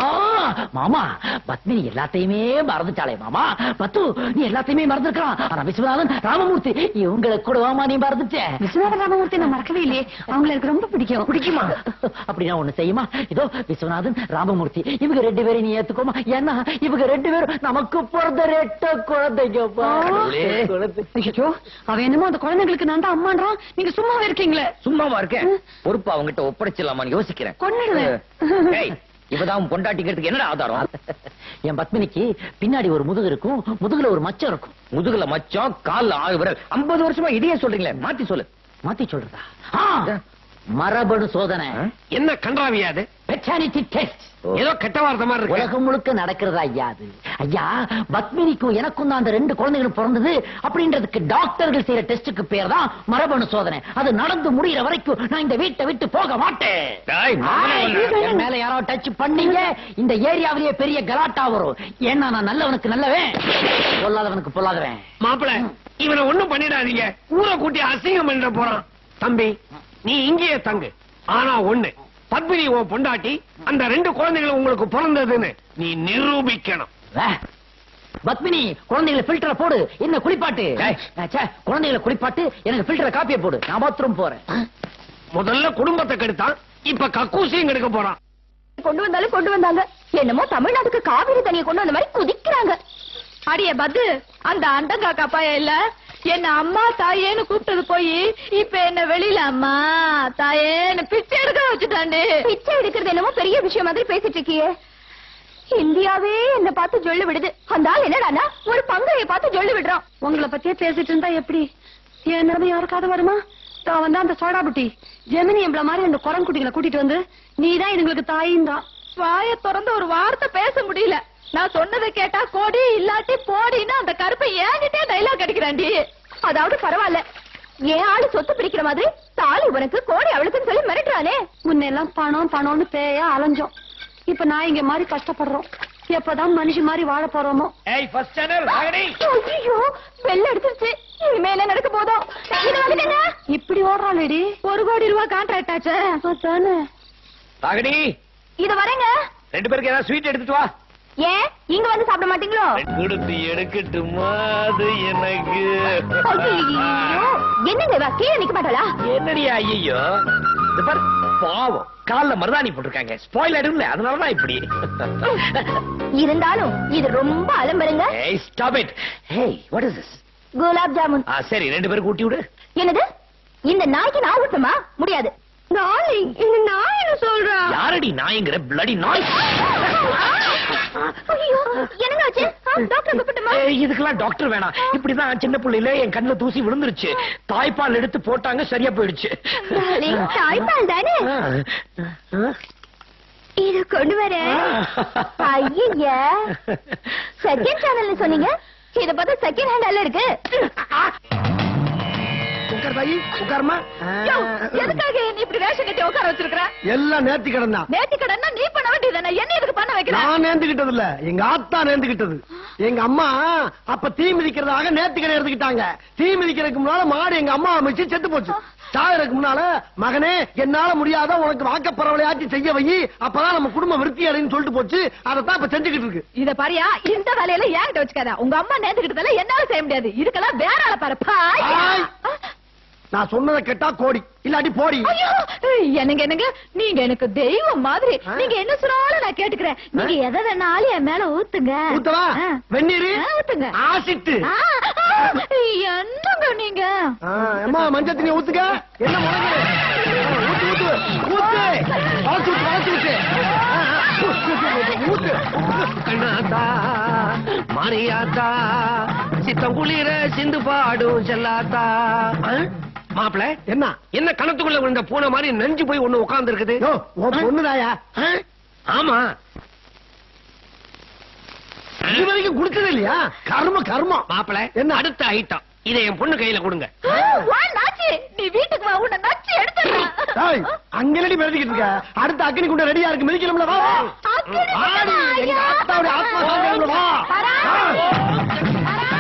ஆ, மாமா பத்மினி எல்லாத்தையுமே மறந்துட்டாளே மாமா பத்து நீ எல்லாத்தையுமே மறந்துருக்கலாம் ஆனா விஸ்வநாதன் ராமமூர்த்தி இவங்களை கூட வாமா நீ மறந்துட்ட விஸ்வநாத ராமமூர்த்தி நான் மறக்கவே இல்லையே அவங்களை எனக்கு ரொம்ப பிடிக்கும் பிடிக்குமா அப்படின்னா ஒண்ணு செய்யுமா இதோ விஸ்வநாதன் ராமமூர்த்தி இவங்க ரெண்டு பேரும் நீ ஏத்துக்கோமா ஏன்னா இவங்க ரெண்டு பேரும் நமக்கு பிறந்த ரெட்ட குழந்தைங்கப்பா கடவுளே. குழந்தை. ஐயோ அவன் என்னமோ அந்த குழந்தைங்களுக்கு நான் தான் அம்மான்றான் நீங்க சும்மாவே இருக்கீங்களே சும்மாவா இருக்கேன் பொறுப்பு அவங்கிட்ட ஒப்படைச்சிடலாமான்னு யோசிக்கிறேன் கொன்னுடுவேன். ஏய், இவதான் உன் பொண்டாட்டிக்கிறதுக்கு என்னடா ஆதாரம் என் பத்மினிக்கு பின்னாடி ஒரு முதுகு இருக்கும் முதுகுல ஒரு மச்சம் இருக்கும் முதுகுல மச்சம் கால்ல ஆறு விரல் ஐம்பது வருஷமா இதையே சொல்றீங்களே மாத்தி சொல்லு மாத்தி சொல்றதா ஆ, மரபணு சோதனை என்ன கன்றாவியா அது பெட்டானிட்டி டெஸ்ட் ஏதோ கெட்ட வார்த்தை மாதிரி இருக்கு உலகம் முழுக்க நடக்கிறதா ஐயா அது ஐயா பத்மினிக்கும் எனக்கும் தான் அந்த ரெண்டு குழந்தைகளும் பிறந்தது அப்படின்றதுக்கு டாக்டர்கள் செய்யற டெஸ்டுக்கு பேர் தான் மரபணு சோதனை அது நடந்து முடியற வரைக்கும் நான் இந்த வீட்டை விட்டு போக மாட்டேன் டேய், மகனே, ஆய், என் மேல யாரோ டச் பண்ணீங்க இந்த ஏரியாவிலேயே பெரிய கலாட்டா வரும் ஏன்னா நான் நல்லவனுக்கு நல்லவன் பொல்லாதவனுக்கு பொல்லாதவன் மாப்பிள இவனை ஒண்ணும் பண்ணிடாதீங்க ஊரை கூட்டி அசிங்கம் பண்ண போறான் தம்பி நீ இங்கேயே தங்கு ஆனா ஒண்ணு பத்மினி உன் பொண்டாட்டி அந்த ரெண்டு குழந்தைகளும் உங்களுக்கு பிறந்ததுன்னு நீ நிரூபிக்கணும் வே. பத்மினி குழந்தைகளை ஃபில்டரை போடு என்ன குளிப்பாட்டு டேய். ச்சே, குழந்தைகளை குளிப்பாட்டு எனக்கு ஃபில்டரை காப்பியை போடு நான் பாத்ரூம் போறேன் முதல்ல குடும்பத்தை கெடுத்தான் இப்ப கக்கூசியும் கெடுக்க போறான் கொண்டு வந்தாலும் கொண்டு வந்தாங்க என்னமோ தமிழ்நாட்டுக்கு காவிரி தண்ணியை கொண்டு வந்த மாதிரி குதிக்கிறாங்க அடியே பத்து அந்த அண்டங்காக்கா பையன் இல்ல என்ன அம்மா தாயேன்னு கூப்பிட்டது போய் இப்ப என்ன வெளியில அம்மா தாயேன்னு பிச்சை எடுக்க வச்சுட்டாண்டே பிச்சை எடுக்கிறது என்னமோ பெரிய விஷயம் மாதிரி பேசிட்டு இருக்கியே இந்தியாவே என்ன பார்த்து ஜொல்லு விடுது அந்த ஆள் என்னடானா ஒரு பங்கைய பார்த்து ஜொல்லு விடுறான் உங்களை பத்தியே பேசிட்டு இருந்தா எப்படி என் நிலைமை யாருக்காவது வருமா தான் வந்தா அந்த சோடா புட்டி ஜெமினி எம்பள மாதிரி அந்த குரங்குட்டிகளை கூட்டிட்டு வந்து நீதான் இதுங்களுக்கு தாயின் தான் வாய திறந்து ஒரு வார்த்தை பேச முடியல நான் சொன்னதை கேட்டா கோடி இல்லாட்டி போடின்னு அந்த கருப்பை ஏங்கிட்டே டைலாக் அடிக்கிறாண்டி அதாவது பரவாயில்ல என் ஆளு சொத்து பிரிக்கிற மாதிரி தாலி உனக்கு கோடி அவளுக்குன்னு சொல்லி மிரட்டுறானே முன்னெல்லாம் பணம் பணம்னு பேயா அலைஞ்சோம் இப்ப நான் இங்க மாதிரி கஷ்டப்படுறோம் எப்பதான் மனுஷி மாதிரி வாழ போறோமோ ஏய் ஃபர்ஸ்ட் ஸ்டாண்டர்ட் வாங்கடி ஐயோ வெள்ள எடுத்துருச்சு இனிமே என்ன நடக்க போதும் இது வந்துட்டேங்க இப்படி ஓடுறாளேடி ஒரு கோடி ரூபாய் கான்ட்ராக்ட் ஆச்சு அதானே வாங்கடி இது வரேங்க ரெண்டு பேருக்கு ஏதாவது ஸ்வீட் எடுத்துட்டு வா ஏன் இங்க வந்து சாப்பிட மாட்டீங்களோ கொடுத்து எடுக்கட்டுமா அது எனக்கு ஐயோ, என்னங்க இவ கீழே நிக்க மாட்டாளா என்னடியா ஐயோ இது பாரு பாவம் கால்ல மருதாணி போட்டிருக்காங்க ஸ்பாயில் ஆயிடும்ல அதனாலதான் இப்படி இருந்தாலும் இது ரொம்ப அலம்பருங்க ஏய் stop it hey what is this gulab jamun ஆ சரி ரெண்டு பேருக்கு ஊட்டி விடு என்னது இந்த நாய்க்கு நான் ஊட்டமா முடியாது நாய் இது நான் என்ன சொல்றேன் யாரடி நாய்ங்கிற பிளடி நாய் ஐயோ என்னங்க ஆச்சு ஆ, டாக்டர் கூப்பிட்டுமா ஏய், இதுக்கெல்லாம் டாக்டர் வேணாம் இப்படிதான் சின்ன பிள்ளையில என் கண்ணுல தூசி விழுந்துருச்சு தாய்ப்பால் எடுத்து போட்டாங்க சரியா போயிடுச்சு டார்லிங், தாய்ப்பால் தானே ஆ, ஆ, இது கொண்டு வரேன் ஐய செகண்ட் சேனல்னு சொன்னீங்க இத பார்த்தா செகண்ட் ஹேண்ட் இருக்கு உட்கார் தாயி உட்காருமா யோ, எதுக்காக என்ன இப்படி ரேஷன் கட்டி உட்கார வச்சிருக்கிற எல்லாம் நேர்த்தி கடன் தான் நேத்தி கடன்னா நீ பண்ண வேண்டியதானே என்ன இதுக்கு பண்ண வைக்கிற நான் நேர்ந்துகிட்டது இல்ல எங்க ஆத்தா நேர்ந்துகிட்டது எங்க அம்மா அப்ப தீ மிதிக்கிறதாக நேர்த்தி கடை எடுத்துக்கிட்டாங்க தீ மிதிக்கிறதுக்கு முன்னால மாடு எங்க அம்மா மிச்சு செத்து போச்சு சாயறதுக்கு முன்னால மகனே என்னால முடியாத உனக்கு வாக்கப்பரவளையாச்சு செய்ய வை அப்பதான் நம்ம குடும்பம் விருத்தி அடைன்னு சொல்லிட்டு போச்சு அதைத்தான் இப்ப செஞ்சுக்கிட்டு இருக்கு இத பாரியா இந்த வேலையில ஏன்கிட்ட வச்சுக்காத உங்க அம்மா நேத்துக்கிட்டதால என்னால செய்ய முடியாது இதுக்கெல்லாம் வேற ஆள பாரு பாயா. ஆய். நான் சொன்னதை கேட்டா கோடி இல்லாட்டி போடி ஐயோ என்னங்க என்னங்க நீங்க எனக்கு தெய்வம் மாதிரி நீங்க என்ன சொன்னாலும் நான் கேட்டுக்கிறேன் நீங்க எதை வேணாலும் என் மேல ஊத்துங்க ஊத்தவா ஆ. வெந்நீரு ஆ, ஊத்துங்க ஆசிட்டு ஆ, ஆ, என்னங்க நீங்க அம்மா மஞ்சள் தண்ணி ஊத்துக்க என்ன முழங்கு ஊத்து ஊத்து ஊத்து வளச்சு விட்டு வளச்சு விட்டு ஆ, ஆ, ஊத்து, ஊத்து கண்ணாத்தா மாரியாத்தா சித்தம் குளிர சிந்து பாடும் செல்லாத்தா மாப்பிள என்ன என்ன கணத்துக்குள்ள விழுந்த பூனை மாதிரி நெஞ்சு போய் ஒண்ணு உட்கார்ந்து இருக்குது யோ உன் பொண்ணுதாயா ஆமா இது வரைக்கும் குடுத்தது இல்லையா கர்ம கர்மம் மாப்பிள என்ன? அடுத்த ஐட்டம் இதை என் பொண்ணு கையில கொடுங்க வா, நாச்சி நீ வீட்டுக்கு வா உன்னை நச்சு எடுத்துறேன் ஏய், அங்கனடி மிதக்கிட்டு இருக்க அடுத்த அக்னி குண்ட ரெடியா இருக்கு மிதிக்கணும்ல வா அக்கினி வாடி, எங்க ஐயா. அத்தாவுடைய ஆத்மா சாந்திக்கணும்ல, வா வரா. ஆ.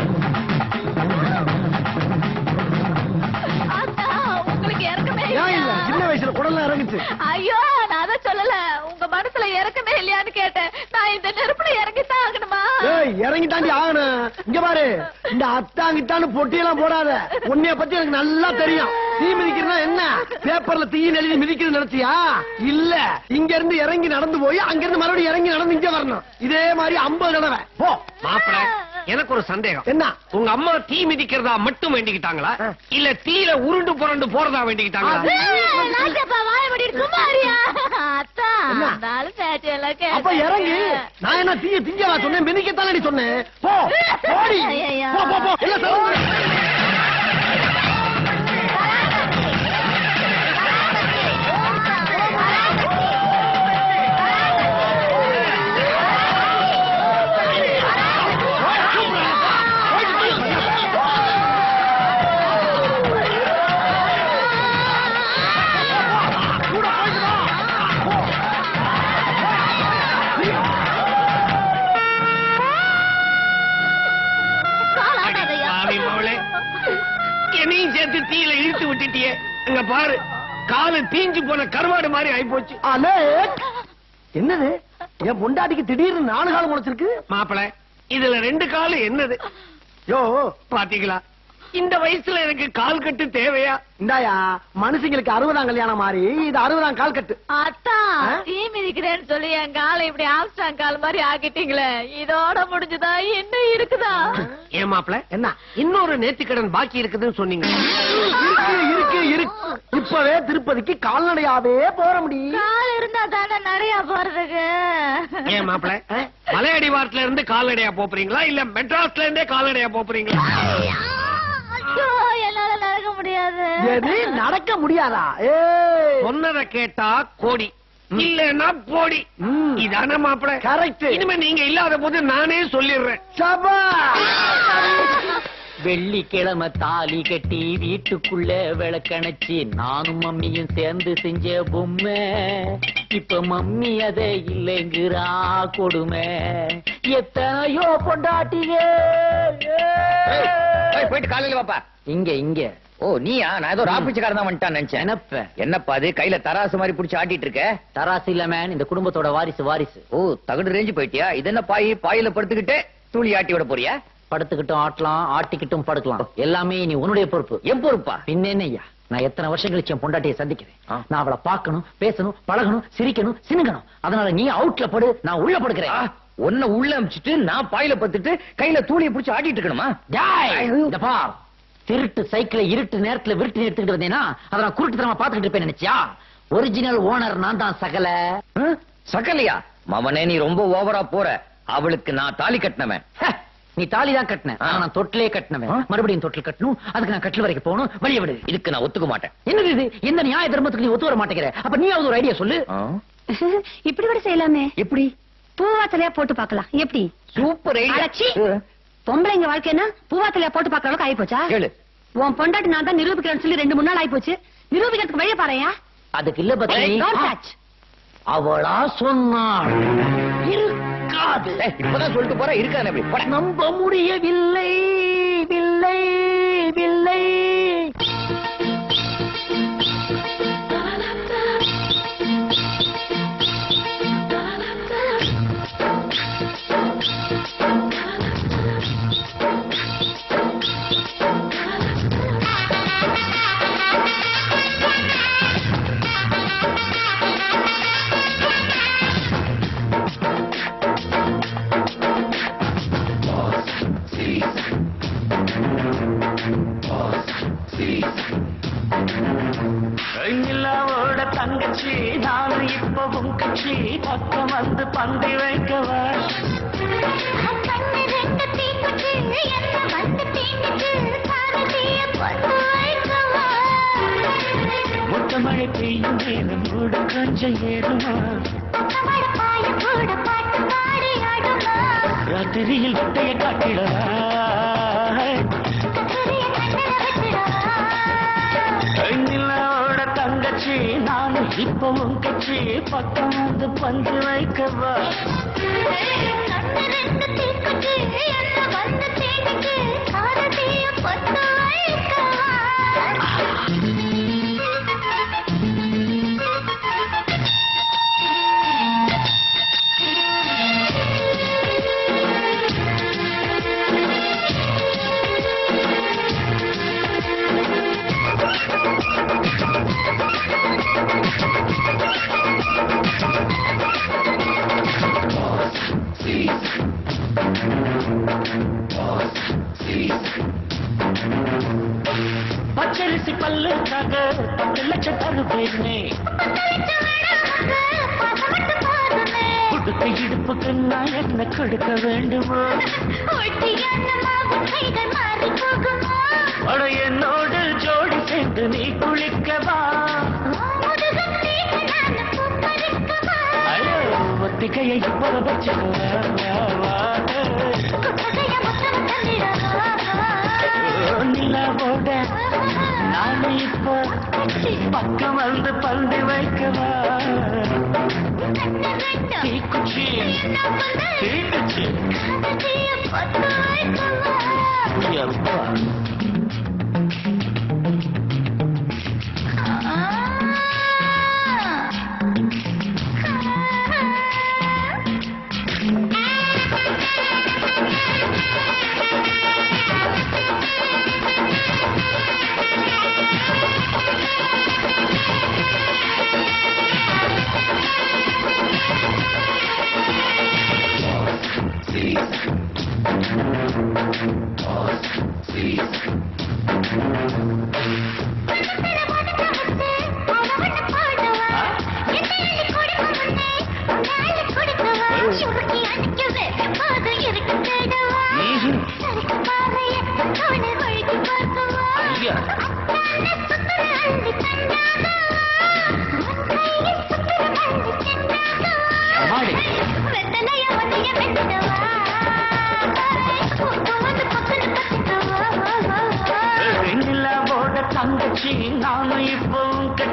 ஆத்தா, உங்களுக்கு இறக்கமே ஏன் இல்ல இல்லையா? சின்ன வயசுல குடல்லாம் இறங்குச்சு ஐயோ நான் அதை சொல்லல உங்க மனசுல இறக்கமே இல்லையான்னு கேட்டேன் நான் இந்த நெருப்புல இறங்கித்தான் ஆகணுமா ஏய் இறங்கி தாண்டி ஆகணும் இங்க பாரு இந்த அத்தாங்கிட்டான்னு பொட்டியெல்லாம் போடாத உன்னைய பத்தி எனக்கு நல்லா தெரியும் தீ மிதிக்கிறதா என்ன பேப்பர்ல தீ எழுதி மிதிக்கிறது நினைச்சியா இல்ல இங்க இருந்து இறங்கி நடந்து போய் அங்க இருந்து மறுபடியும் இறங்கி நடந்து இங்க வரணும் இதே மாதிரி ஐம்பது தடவை போ மாப்பிள எனக்கு ஒரு சந்தேகம் என்ன உங்க அம்மா தீ மிதிக்கிறதா மட்டும் வேண்டிக்கிட்டாங்களா இல்ல தீல உருண்டு புரண்டு போறதா வேண்டிக்கிட்டாங்களா நாச்சப்பா வாய முடிட்டு சும்மா இருயா. அத்தா என்ன? நாலு பேச்சு எல்லாம் அப்ப இறங்கு நான் என்ன தீய திங்கவா சொன்னேன் மிதிக்கத்தானே சொன்னேன் போ போடி ஐயையோ. போ போ போ எல்லாம் சவுந்து அடி பாவி மவளே. என்னையும் சேர்த்து தீயில இழுத்து விட்டுட்டியே அங்க பாரு காலு தீஞ்சு போன கருவாடு மாதிரி ஆயிப்போச்சு அலேக் என்னது என் பொண்டாட்டிக்கு திடீர்னு நாலு காலம் முளைச்சிருக்கு மாப்பிள இதுல ரெண்டு காலு என்னது யோ பாத்தீங்களா இந்த வயசுல எனக்கு கால் கட்டு தேவையா இந்தாயா மனுஷங்களுக்கு அறுபதாம் கல்யாணம் மாதிரி இது அறுபதாம் கால் கட்டு அத்தா ஆ? தீ மிதிக்கிறேன்னு சொல்லி என் காலை இப்படி ஆம்ஸ்டாங் கால் மாதிரி ஆக்கிட்டீங்களே இதோட முடிஞ்சுதா என்ன இருக்குதா ஏன் மாப்பிள என்ன இன்னொரு நேர்த்திக்கடன் பாக்கி இருக்குதுன்னு சொன்னீங்க இருக்கு இருக்கு இருக்கு இப்பவே திருப்பதிக்கு கால்நடையாவே போற முடியும் கால் இருந்தா இருந்தா தானே நிறைய போறதுக்கு ஏன் மாப்பிள மலையடிவாரத்துல இருந்து கால்நடையா போறீங்களா இல்ல மெட்ராஸ்ல இருந்தே கால்நடையா போறீங்களா ஐயோ என்னால நடக்க முடியாது எது நடக்க முடியாதா ஏய் சொன்னதை கேட்டா கோடி இல்லன்னா போடி இதான மாப்பிள கரெக்ட் இனிமே நீங்க இல்லாத போது நானே சொல்லிடுறேன் சபா வெள்ளிக்கிழமை தாலி கட்டி வீட்டுக்குள்ள விளக்கணைச்சு நானும் மம்மியும் சேர்ந்து செஞ்ச பொம்மை இப்ப மம்மி அதை இல்லைங்கிறா கொடுமை எத்தனையோ பொண்டாட்டிய போயிட்டு காலையில வாப்பா இங்க இங்க ஓ நீயா நான் ஏதோ ராப்பிச்சக்காரன் தான் வந்துட்டான் நினைச்சேன் என்னப்ப என்னப்பா அது கையில தராசு மாதிரி புடிச்சு ஆட்டிட்டு இருக்க தராசு இல்ல மேன் இந்த குடும்பத்தோட வாரிசு வாரிசு ஓ தகடு ரேஞ்சு போயிட்டியா இது என்ன பாய் பாயில படுத்துக்கிட்டு தூளி ஆட்டி விட போறியா படுத்துக்கிட்டும் ஆட்டலாம் ஆட்டிக்கிட்டும் படுக்கலாம் எல்லாமே நீ உன்னுடைய பொறுப்பு என் பொறுப்பா பின்னேனையா நான் எத்தனை வருஷம் கழிச்சு என் பொண்டாட்டியை சந்திக்கிறேன் ஆ. நான் அவளை பார்க்கணும் பேசணும் பழகணும் சிரிக்கணும் சினுங்கணும் அதனால நீ அவுட்ல படு நான் உள்ள படுக்கிறேன் உன்னை உள்ள அமிச்சிட்டு நான் பாயில பத்துட்டு கையில தூளியை புடிச்சு ஆட்டிட்டு இருக்கணுமா டேய், இந்த பார் திருட்டு சைக்கிளை இருட்டு நேரத்துல விருட்டு எடுத்துக்கிட்டு வந்தேன்னா அதை நான் குருட்டுத்தனமா பாத்துக்கிட்டு இருப்பேன் நினைச்சியா ஒரிஜினல் ஓனர் நான் தான் சகல ஆ? சகலையா மவனே நீ ரொம்ப ஓவரா போற அவளுக்கு நான் தாலி கட்டினவன் ஹ, நீ தாலி தான் கட்டின ஆனா நான் தொட்டிலே கட்டினவன் ஆ? மறுபடியும் தொட்டில் கட்டணும் அதுக்கு நான் கட்டில் வரைக்கும் போகணும் வெளியே விடு இதுக்கு நான் ஒத்துக்க மாட்டேன் என்னது இது எந்த நியாய தர்மத்துக்கு நீ ஒத்து வர மாட்டேங்கிற அப்ப நீ ஒரு ஐடியா சொல்லு ஆ? இப்படி கூட செய்யலாமே எப்படி பூவாத்தலையா போட்டு பார்க்கலாம் எப்படி சூப்பர் அடச்சீ. ஐடியா பொம்பளைங்க வாழ்க்கைன்னா பூவாத்தலையா போட்டு பார்க்கற அளவுக்கு ஆயிப்போச்சா கேளு உன் பொண்டாட்டி நான் தான் நிரூபிக்கிறேன்னு சொல்லி ரெண்டு மூணு நாள் ஆயிப்போச்சு நிரூபிக்கிறதுக்கு வழிய பாறையா அதுக்கு இல்ல பத்மினி Don't touch. அவளா சொன்னாள் இருக்காது ஏய், இப்பதான் சொல்லிட்டு போற இருக்கானே எப்படி போடா. நம்ப முடியவில்லை வில்லை வில்லை நிலாவோட தங்கச்சி நானும் இப்பவும் கட்சி பக்கம் வந்து பந்தி வைக்கவா முட்டமழை பெய்யும் நேரம் கூட கொஞ்சம் ஏறுமா ராத்திரியில் விட்டைய காட்டிடவா நிலாவோட தங்கச்சி நானும் இப்பவும் கட்சி பக்கம் வந்து பந்து வைக்கவா பச்சரிசி பல்லுக்காக பத்து லட்சம் தருவேனே கொடுக்க இடுப்புக்கு நான் என்ன கொடுக்க வேண்டுமோ அட என்னோடு ஜோடி சேர்ந்து நீ குளிக்கவா அழோ ஒத்திகையை இப்போத வச்சுக்கவா நிலாவோட நான் இப்போ பக்கம் வந்து பந்து வைக்கவா தீக்குச்சி தீக்குச்சி எப்பா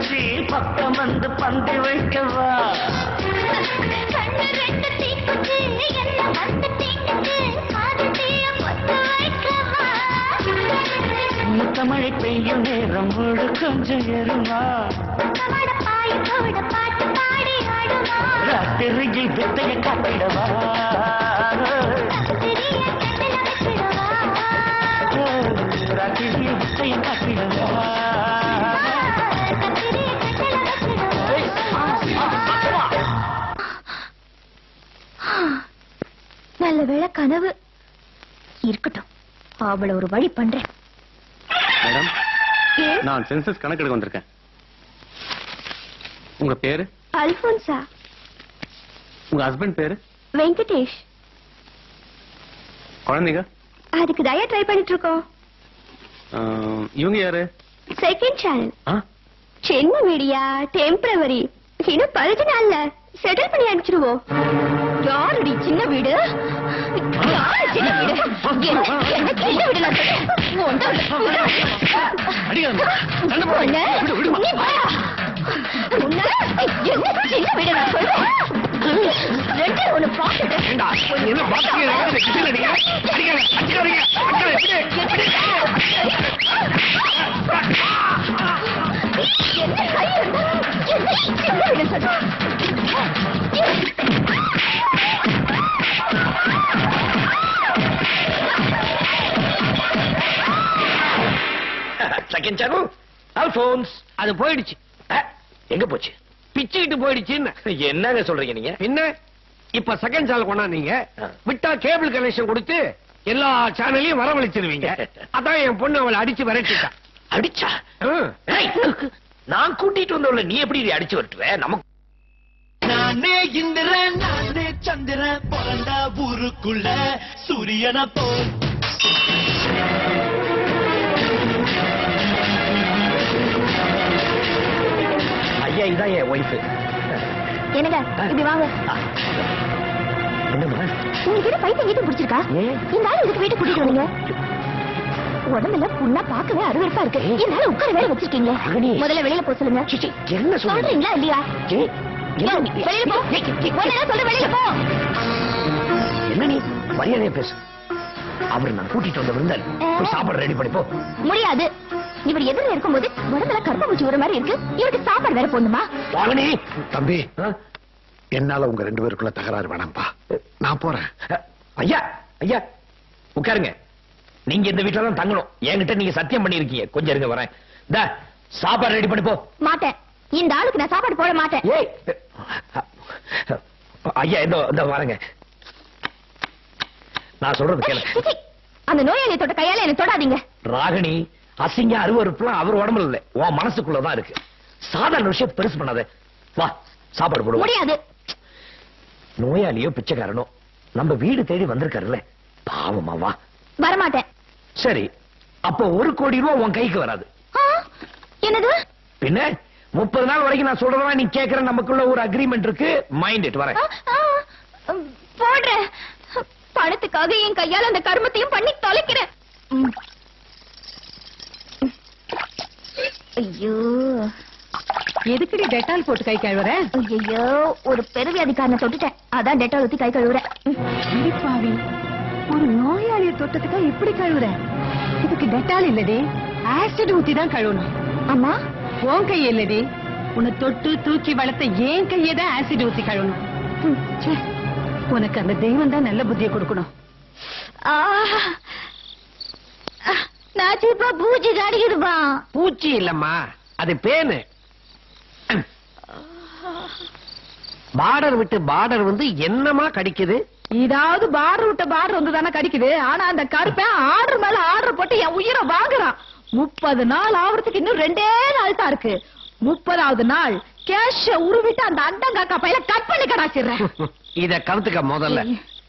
குச்சி பக்கம் வந்து பந்தி வைக்கவா கண்ணு ரெண்டு தீக்குச்சி என்ன வந்து தீக்குச்சி காது தீய பத்த வைக்கவா முத்தமழை பெய்யும் நேரம் முழு கொஞ்சம் எருமா கவட பாய் கவட பாட்டு பாடி ஆடுவா ராத்திரியில் வித்தைய காட்டிடவா பெரிய கட்டில வச்சிடவா ராத்திரியில் வித்தைய காட்டிடவா பெரிய கட்டில வச்சிடவா நல்ல வேளை கனவு இருக்கட்டும் அவளை ஒரு வழி பண்றேன் மேடம் ஏன் நான் சென்சஸ் கணக்கெடுக்க வந்திருக்கேன் உங்க பேரு அல்போன்சா உங்க ஹஸ்பண்ட் பேரு வெங்கடேஷ் குழந்தைங்க அதுக்கு தயா ட்ரை பண்ணிட்டு இருக்கோம் ஆஹ், இவங்க யாரு செகண்ட் சேனல் ஆ? சின்ன மீடியா டெம்பரவரி இன்னும் பதினஞ்சு நாள்ல செட்டில் பண்ணி அனுப்பிச்சிடுவோம் யாருடி சின்ன வீடு யாரு சின்ன வீடு என்ன என்ன சின்ன வீடு நான் சொல்றேன். உன்னை விட- அடிக்காதம்மா. சண்டை போடாத. உன்னை- விடு, விடுமா. நீ வாயா. உன்னை என்ன சின்ன வீடு நான் சொல்றேன். ரெண்டு ஒண்ணு பார்த்துட்டு ஏண்டா, என்ன பாத்துக்கீங்க? யாரு கிட்ட அடிக்க? அடிக்காத, அடிக்காதீங்க. அடிக்காத, இப்படி, என்ன கை இருந்தா என்ன சின்ன வீடு சொல்றேன் செகண்ட் சாகு அல்போன்ஸ் அது போயிடுச்சு அஹ், எங்க போச்சு பிச்சுக்கிட்டு போயிடுச்சுன்னு என்னங்க சொல்றீங்க நீங்க என்ன இப்ப செகண்ட் சால் கொண்டாந்தீங்க ஆ. விட்டா கேபிள் கனெக்ஷன் கொடுத்து எல்லா சேனலையும் வரவழைச்சிருவீங்க அதான் என் பொண்ணு அவளை அடிச்சு விரட்டிட்டா அடிச்சா ம். ஏய், நான் கூட்டிட்டு வந்தவள நீ எப்படி இதை அடிச்சு வரட்டுவ நமக்கு நானே இந்திரன் நானே சந்திரன் பிறந்த ஊருக்குள்ள சூரியனை போல் ஐயா இதான் என் ஒய்ஃப் என்னங்க இப்படி வாங்க என்னம்மா உங்களுக்கு என்ன பைத்தியம் வீட்டு பிடிச்சிருக்கா ஏன்? இந்த ஆள் இதுக்கு வீட்டு கூட்டிட்டு வந்தீங்க உடம்புல புண்ணா பார்க்கவே அருவருப்பா இருக்கு இந்த ஆள் உட்கார வேலை வச்சிருக்கீங்க அகனி. முதல்ல வெளியில போக சொல்லுங்க சீ, என்ன சொல்றீங்க சொல்றீங்களா இல்லையா ஏய், யோ, என்ன நீ- வெளியில போ ஏய், ஏய், ஏய், முதல்ல சொல்ற வெளியில போ என்ன நீ மரியாதையா பேசு அவர் நான் கூட்டிட்டு வந்த விருந்தாளி போய் சாப்பாடு ரெடி பண்ணி போ முடியாது இவர் எதிரில் இருக்கும்போது உடம்புல கருப்பாம்பூச்சி ஒரு மாதிரி இருக்கு இவருக்கு சாப்பாடு வேற போடணுமா வாங்கனி தம்பி என்னால உங்க ரெண்டு பேருக்குள்ள தகராறு வேணாம்பா நான் போறேன் ஐயா ஐயா உட்காருங்க நீங்க இந்த வீட்டுல தான் தங்கணும் என்கிட்ட நீங்க சத்தியம் பண்ணிருக்கீங்க கொஞ்சம் இருங்க வரேன் இந்த சாப்பாடு ரெடி பண்ணி போ மாட்டேன் இந்த ஆளுக்கு நான் சாப்பாடு போட மாட்டேன் ஏய் ஐயா இந்த இந்த வரேங்க நான் சொல்றது கேளு சிச்சி, அந்த நோயாளியை தொட்ட கையால என்ன தொடாதீங்க ராகினி அசிங்க அருவருப்புலாம் அவர் உடம்புல இல்ல உன் மனசுக்குள்ளதான் இருக்கு சாதாரண விஷயம் பெருசு பண்ணாத வா சாப்பாடு போடுவோம் முடியாது நோயாளியோ பிச்சைக்காரனோ நம்ம வீடு தேடி வந்திருக்காருல்ல பாவமா வா வரமாட்டேன் சரி அப்போ ஒரு கோடி ரூபாய் உன் கைக்கு வராது ஆ, என்னது பின்ன முப்பது நாள் வரைக்கும் நான் சொல்றதெல்லாம் நீ கேக்குற நமக்குள்ள ஒரு அக்ரிமெண்ட் இருக்கு மைண்ட் இட் வரேன் ஆ, ஆ, ம், போடுறேன் பணத்துக்காக என் கையால அந்த கர்மத்தையும் பண்ணி தொலைக்கிறேன் ம். ஐயோ எதுக்குடி டெட்டால் போட்டு கை கழுவுற ஐயோ ஒரு பெருவியாதிக்காரனை தொட்டுட்டேன் அதான் டெட்டால் ஊத்தி கை கழுவுறேன் ம். பாவி ஒரு நோயாளிய தொட்டதுக்கா இப்படி கழுவுற இதுக்கு டெட்டால் இல்லடி ஆசிட் ஊத்தி தான் கழுவணும் அம்மா உன் கை இல்லடி உன்னை தொட்டு தூக்கி வளர்த்த ஏன் கையை தான் ஆசிட் ஊத்தி கழுவணும் ம், ச்சே. உனக்கு அந்த தெய்வம் தான் நல்ல புத்தியை கொடுக்கணும் ஆ. ஆ, நான் இப்ப பூச்சி கடிக்குதுப்பா பூச்சி இல்லம்மா அது பேனு பார்டர் விட்டு பார்டர் வந்து என்னமா கடிக்குது இதாவது பார்டர் விட்ட பார்டர் வந்து தானே கடிக்குது ஆனா அந்த கருப்பன் ஆர்டர் மேல ஆர்டர் போட்டு என் உயிரை வாங்குறான் முப்பது நாள் ஆவறதுக்கு இன்னும் ரெண்டே நாள் தான் இருக்கு முப்பதாவது நாள் கேஷ உருவிட்டு அந்த அண்டங்காக்கா பையில கட் பண்ணி கடாச்சிடுறேன் இத கவுத்துக்க முதல்ல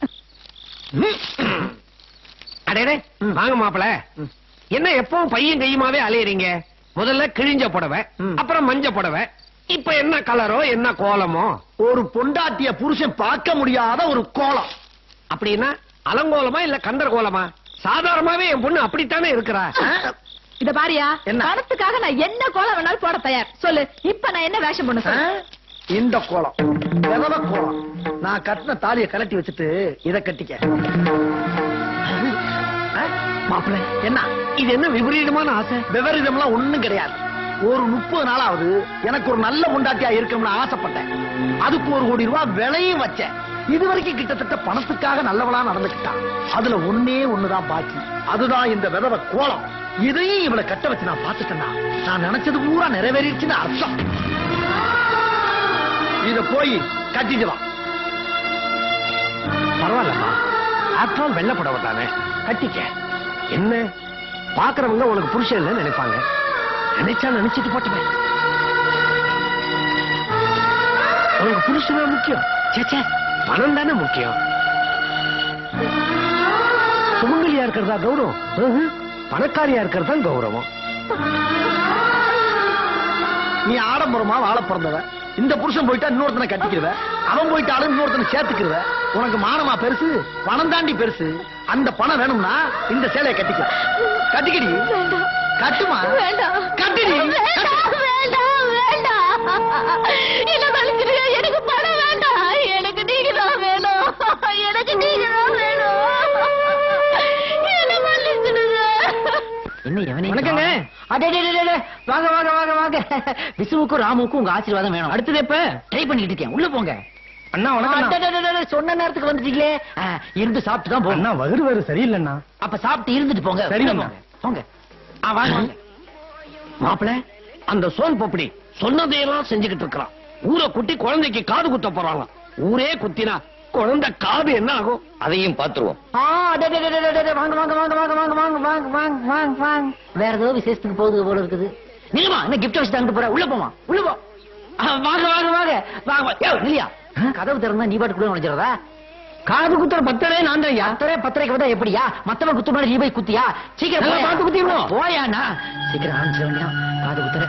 அடேடே வாங்க மாப்பிள என்ன எப்பவும் பையன் கையுமாவே அலையறீங்க முதல்ல கிழிஞ்ச புடவை அப்புறம் மஞ்ச புடவை இப்ப என்ன கலரோ என்ன கோலமோ ஒரு பொண்டாட்டிய புருஷன் பார்க்க முடியாத ஒரு கோலம் அப்படின்னா அலங்கோலமா இல்ல கந்தர் கோலமா சாதாரணமாவே என் பொண்ணு அப்படித்தானே இருக்கிறா இத பாரியா என்ன? பணத்துக்காக நான் என்ன கோலம் வேணாலும் போட தயார் சொல்லு இப்ப நான் என்ன வேஷம் பண்ண ஆ? சொல்லு இந்த கோலம் விதவ கோலம் நான் கட்டின தாலியை கலட்டி வச்சுட்டு இத கட்டிக்க மாப்பிள்ள என்ன இது என்ன விபரீதமான ஆசை விபரீதம்லாம் ஒண்ணும் கிடையாது ஒரு முப்பது நாளாவது எனக்கு ஒரு நல்ல முண்டாட்டியா இருக்கணும்னு ஆசைப்பட்டேன் அதுக்கு ஒரு கோடி ரூபாய் விலையும் வச்சேன் இது வரைக்கும் கிட்டத்தட்ட பணத்துக்காக நல்லவளா நடந்துக்கிட்டான் அதுல ஒண்ணே ஒண்ணுதான் பாக்கி அதுதான் இந்த விதவ கோலம் இதையும் இவளை கட்ட வச்சு நான் பாத்துட்டேன்னா நான் நினைச்சது பூரா நிறைவேறிடுச்சுன்னு அர்த்தம் இத போய் கட்டிட்டு வா பரவாயில்லம்மா ஆஃப்டர் ஆல் வெள்ள புடவை தானே கட்டிக்க என்ன பாக்குறவங்க உனக்கு புருஷன் இல்லைன்னு நினைப்பாங்க நினைச்சா நினைச்சிட்டு போட்டுமே உனக்கு புருஷனா முக்கியம் சேச்சே பணம் தானே முக்கியம் சுமங்கலியா இருக்கிறதா கௌரவம் ம்ஹும். பணக்காரியா இருக்கிறது தான் கௌரவம் நீ ஆடம்பரமா வாழ பிறந்தவ இந்த புருஷன் போயிட்டா இன்னொருத்தனை கட்டிக்கிடுவ அவன் போயிட்டாலும் இன்னொருத்தனை சேர்த்துக்கிடுவ உனக்கு மானமா பெருசு பணம் தாண்டி பெருசு அந்த பணம் வேணும்னா இந்த சேலையை கட்டிக்க கட்டிக்கடி கட்டுமா வேண்டாம் கட்டிடி வேண்டாம் வேண்டாம் வேண்டாம் என்ன மன்னிச்சிடுங்க எனக்கு பணம் வேண்டாம் எனக்கு நீங்க தான் வேணும் எனக்கு நீங்க தான் வேணும் என்ன மன்னிச்சிடுங்க என்ன எவனே வணக்கங்க. அடே டே, டே, டே, டே. வாங்க வாங்க வாங்க வாங்க விசுவுக்கும் ராமுக்கும் உங்க ஆசீர்வாதம் வேணும் அடுத்தது எப்ப ட்ரை பண்ணிட்டு இருக்கேன் உள்ள போங்க அண்ணா அடே, டே, டே, டே, டே, சொன்ன நேரத்துக்கு வந்துட்டீங்களே ஆ, இருந்து சாப்பிட்டு தான் போங்க அண்ணா வகுறு வேறு சரியில்லைண்ணா அப்ப சாப்பிட்டு இருந்துட்டு போங்க சரி, உள்ள மாமா. போங்க. போங்க ஆ, வாங்க வாங்க. மாப்பிள அந்த சோன் பப்படி சொன்னதையெல்லாம் செஞ்சுக்கிட்டு இருக்கிறான் ஊரை குட்டி குழந்தைக்கு காது குத்த போறாங்களாம் ஊரே குத்தினா குழந்தை காது என்ன ஆகும் அதையும் பாத்துருவோம் ஆ, டே, டே, டே, டே, டே, டே, வாங்க வாங்க வாங்க வாங்க வாங்க வாங்க வாங்க வாங்க வாங்க வாங்க வேற ஏதோ விசேஷத்துக்கு போகுது போல இருக்குது நில்லுமா என்ன கிஃப்ட் வச்சு தாங்கிட்டு போற உள்ள போமா உள்ள போ ஆ, வாங்க வாங்க வாங்க வாங்க வாங்க ஏய், இல்லையா கதவு திறந்தா நீ பாட்டு கூட நுழைஞ்சிடறதா காது குத்துற பத்தரே நான் தான் பத்தரை பத்தரைக்கு வந்தா எப்படியா மத்தவன் குத்து மாதிரி நீ போய் குத்தியா சீக்கிரம் நல்லா போயா. பார்த்து குத்திடணும். போயாண்ணா சீக்கிரம் ஆரம்பிச்சிட வேண்டியா காது குத்துற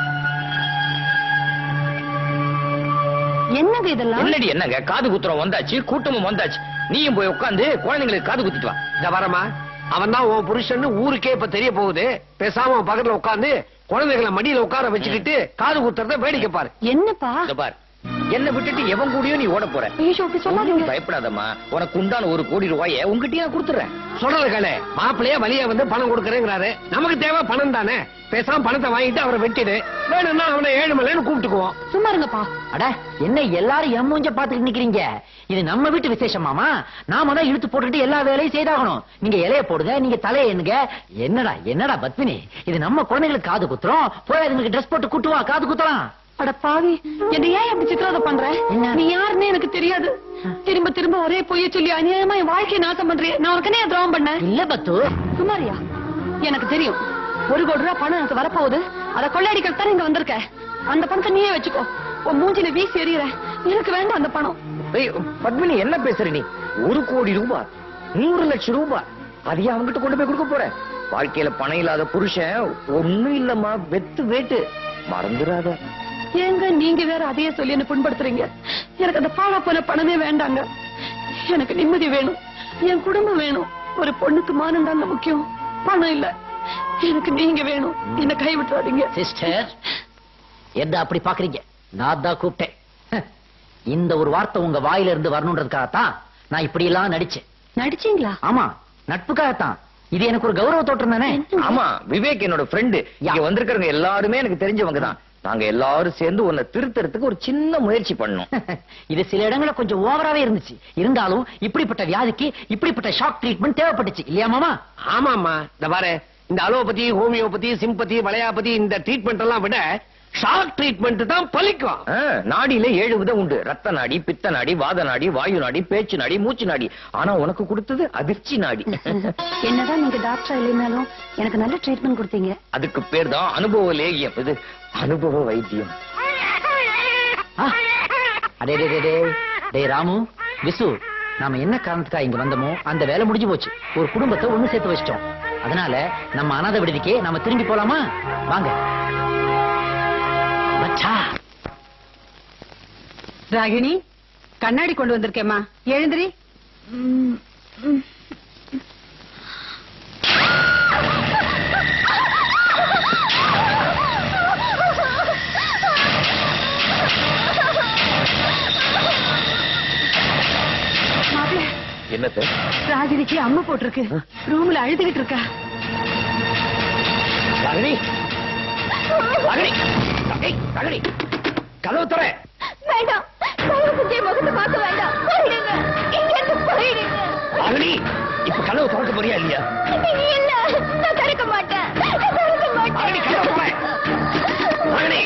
என்னங்க இதெல்லாம் என்னடி என்னங்க காது குத்துறோம் வந்தாச்சு கூட்டமும் வந்தாச்சு நீயும் போய் உட்காந்து குழந்தைங்களுக்கு காது குத்திட்டு வா இந்த வரமா அவன் தான் உன் புருஷன்னு ஊருக்கே இப்ப தெரிய போகுது பேசாம அவன் பக்கத்துல உட்கார்ந்து குழந்தைகளை மடியில உட்கார வச்சுக்கிட்டு காது குத்துறத வேடிக்கை பாரு என்னப்பா இந்த பார் என்ன விட்டுட்டு எவன் கூடயும் நீ ஓட போற ஐயோ அப்படி சொல்லாதீங்க பயப்படாதம்மா உனக்கு உண்டான ஒரு கோடி ரூபாய உங்ககிட்டயே நான் கொடுத்துறேன் சொல்றது கேளு மாப்பிள்ளையே வழியா வந்து பணம் கொடுக்கறேங்கிறாரு நமக்கு தேவை பணம் தானே பேசாம பணத்தை வாங்கிட்டு அவரை வெட்டிடு வேணும்னா அவனை ஏழு மலைன்னு கூப்பிட்டுக்குவோம் சும்மா இருங்கப்பா அட என்ன எல்லாரும் என் மூஞ்ச பாத்துக்கிட்டு நிக்கிறீங்க இது நம்ம வீட்டு விசேஷம் மாமா நாம தான் இழுத்து போட்டுட்டு எல்லா வேலையும் செய்தாகணும் நீங்க இலைய போடுங்க நீங்க தலைய எண்ணுங்க என்னடா என்னடா பத்மினி இது நம்ம குழந்தைகளுக்கு காது குத்துறோம் போய் அதுங்களுக்கு ட்ரெஸ் போட்டு கூட்டு வா காது குத்தலாம் அட பாவி என்ன ஏன் அப்படி சித்திரவதை பண்ற என்ன? நீ யாருன்னு எனக்கு தெரியாது திரும்ப திரும்ப ஒரே பொய்ய சொல்லி அநியாயமா என் வாழ்க்கையை நாசம் பண்றிய நான் உனக்கு என்ன துரோகம் பண்ணேன் இல்ல பத்து சுமாரியா எனக்கு தெரியும் ஒரு கோடி ரூபாய் பணம் எனக்கு வரப்போகுது அத கொள்ளையடிக்கிறது தான் இங்க வந்திருக்க அந்த பணத்தை நீயே வச்சுக்கோ உன் மூஞ்சில வீசி எறிகிற எனக்கு வேண்டாம் அந்த பணம் ஏய், பத்மினி என்ன பேசுற நீ ஒரு கோடி ரூபாய் நூறு லட்சம் ரூபாய் அதையே அவன்கிட்ட கொண்டு போய் கொடுக்க போற வாழ்க்கையில பணம் இல்லாத புருஷன் ஒண்ணும் இல்லம்மா வெத்து வேட்டு மறந்துடாத ஏங்க நீங்க வேற அதையே சொல்லி என்ன புண்படுத்துறீங்க எனக்கு அந்த பாழா போன பணமே வேண்டாங்க எனக்கு நிம்மதி வேணும் என் குடும்பம் வேணும் ஒரு பொண்ணுக்கு மானம் தாங்க முக்கியம் பணம் இல்ல எனக்கு நீங்க வேணும் என்ன கைவிட்டுறாதீங்க சிஸ்டர் எந்த அப்படி பாக்குறீங்க நான் தான் கூப்பிட்டேன் ஹ, இந்த ஒரு வார்த்தை உங்க வாயில இருந்து வரணுன்றதுக்காகத்தான் நான் இப்படி எல்லாம் நடிச்சேன் நடிச்சீங்களா ஆமா நட்புக்காகத்தான் இது எனக்கு ஒரு கௌரவ தோற்றம் தானே ஆமா விவேக் என்னோட ஃப்ரெண்டு இங்க வந்திருக்கிறவங்க எல்லாருமே எனக்கு தெரிஞ்சவங்க தான் நாங்க எல்லாரும் சேர்ந்து உன்னை திருத்தறதுக்கு ஒரு சின்ன முயற்சி பண்ணோம் இது சில இடங்கள்ல கொஞ்சம் ஓவராவே இருந்துச்சு இருந்தாலும் இப்படிப்பட்ட வியாதிக்கு இப்படிப்பட்ட ஷாக் ட்ரீட்மெண்ட் தேவைப்பட்டுச்சு இல்லையா மாமா ஆமாமா இந்த பாரு இந்த அலோபதி ஹோமியோபதி சிம்பதி வளையாபதி இந்த ட்ரீட்மெண்ட் எல்லாம் விட ஷாக் ட்ரீட்மெண்ட் தான் பலிக்கும் ஆ, நாடியில ஏழு விதம் உண்டு ரத்த நாடி பித்த நாடி வாத நாடி வாயு நாடி பேச்சு நாடி மூச்சு நாடி ஆனா உனக்கு கொடுத்தது அதிர்ச்சி நாடி என்னதான் நீங்க டாக்டர் இல்லைனாலும் எனக்கு நல்ல ட்ரீட்மெண்ட் கொடுத்தீங்க அதுக்கு பேர் தான் அனுபவ லேகியம் இது அனுபவ வைத்தியம் ஆ, அடே டே, டே, டே. டேய் ராமு விசு நாம என்ன காரணத்துக்காக இங்க வந்தோமோ அந்த வேலை முடிஞ்சு போச்சு ஒரு குடும்பத்தை ஒண்ணு சேர்த்து வச்சிட்டோம் அதனால நம்ம அனாதை விடுதிக்கே நாம திரும்பி போலாமா வாங்க மச்சா ராகினி கண்ணாடி கொண்டு வந்திருக்கேம்மா எழுந்திரி ராஜினிக்கு அம்மா போட்டிருக்கு ரூம்ல அழுதுகிட்டு இருக்கா ராகினி ராகினி ஏய், ராகினி கதவு தர வேண்டாம் தயவு செஞ்சு என் முகத்தை பார்க்க வேண்டாம் போயிடுங்க இங்க இருந்து போயிடுங்க ராகினி இப்ப கதவு திறக்க போறியா இல்லையா இல்ல நான் திறக்க மாட்டேன் நான் திறக்க ராகினி கதவு மாட்டேன் தர ராகினி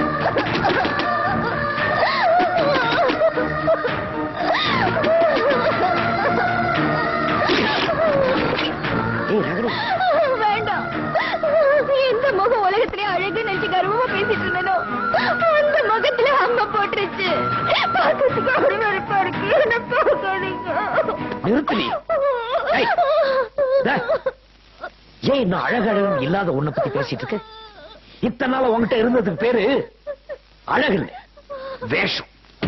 ஏய் ராகினி வேண்டாம் எந்த முகம் உலகத்திலே அழகு நினைச்சு கர்வமா பேசிட்டு இருந்தனோ அந்த முகத்துல அம்மா போட்டுருச்சு பார்க்கறதுக்கு அருவருப்பா இருக்கு என்ன பார்க்காதீங்க நிறுத்து நீ. ஏய், டே. ஏன் இன்னும் அழகழகு இல்லாத உன்னை பத்தி பேசிட்டு இருக்க இத்தனை நாள் உன்கிட்ட இருந்ததுக்கு பேரு அழகு இல்ல வேஷம்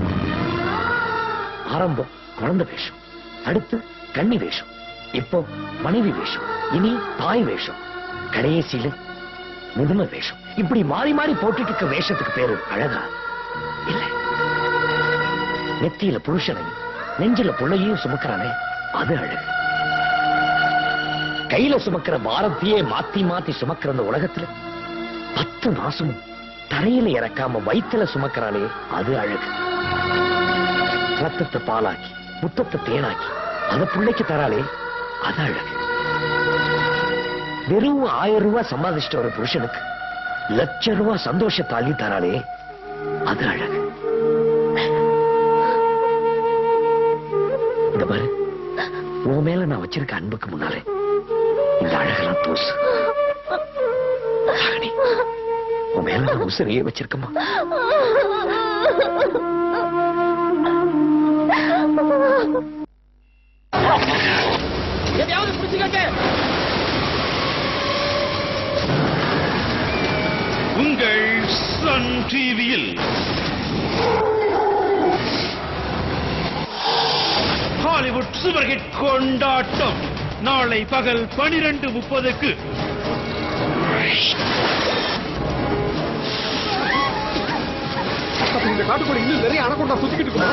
ஆரம்பம் குழந்தை வேஷம் அடுத்து கன்னி வேஷம் இப்போ மனைவி வேஷம் இனி தாய் வேஷம் கடைசியில முதுமை வேஷம் இப்படி மாறி மாறி போட்டுட்டு இருக்க வேஷத்துக்கு பேரு அழகா இல்ல நெத்தியில புருஷனையும் நெஞ்சில புள்ளையும் சுமக்கிறானே அது அழகு கையில சுமக்கிற பாரத்தையே மாத்தி மாத்தி சுமக்கிற அந்த உலகத்துல பத்து மாசமும் தரையில இறக்காம வயித்துல சுமக்கிறாளே அது அழகு ரத்தத்தை பாலாக்கி முத்தத்தை தேனாக்கி அத பிள்ளைக்கு தராளே அது அழகு வெறும் ஆயிரம் ரூபாய் சம்பாதிச்சிட்டு வர புருஷனுக்கு லட்ச ரூபாய் சந்தோஷத்தை அள்ளி தராளே அது அழகு இந்த பாரு உன் மேல நான் வச்சிருக்க அன்புக்கு முன்னாலே இந்த அழகெல்லாம் தூசு ராகினி, உன் மேல நான் உசிரையே வச்சிருக்கமா எதையாவது புடிச்சுக்கட்டு உங்கள் சன் டிவியில் ஹாலிவுட் சூப்பர் ஹிட் கொண்டாட்டம் நாளை பகல் பனிரெண்டு முப்பதுக்கு இந்த காட்டுக்குள்ள இன்னும் நிறைய அணக்கொண்டா சுத்திக்கிட்டு இருக்குமா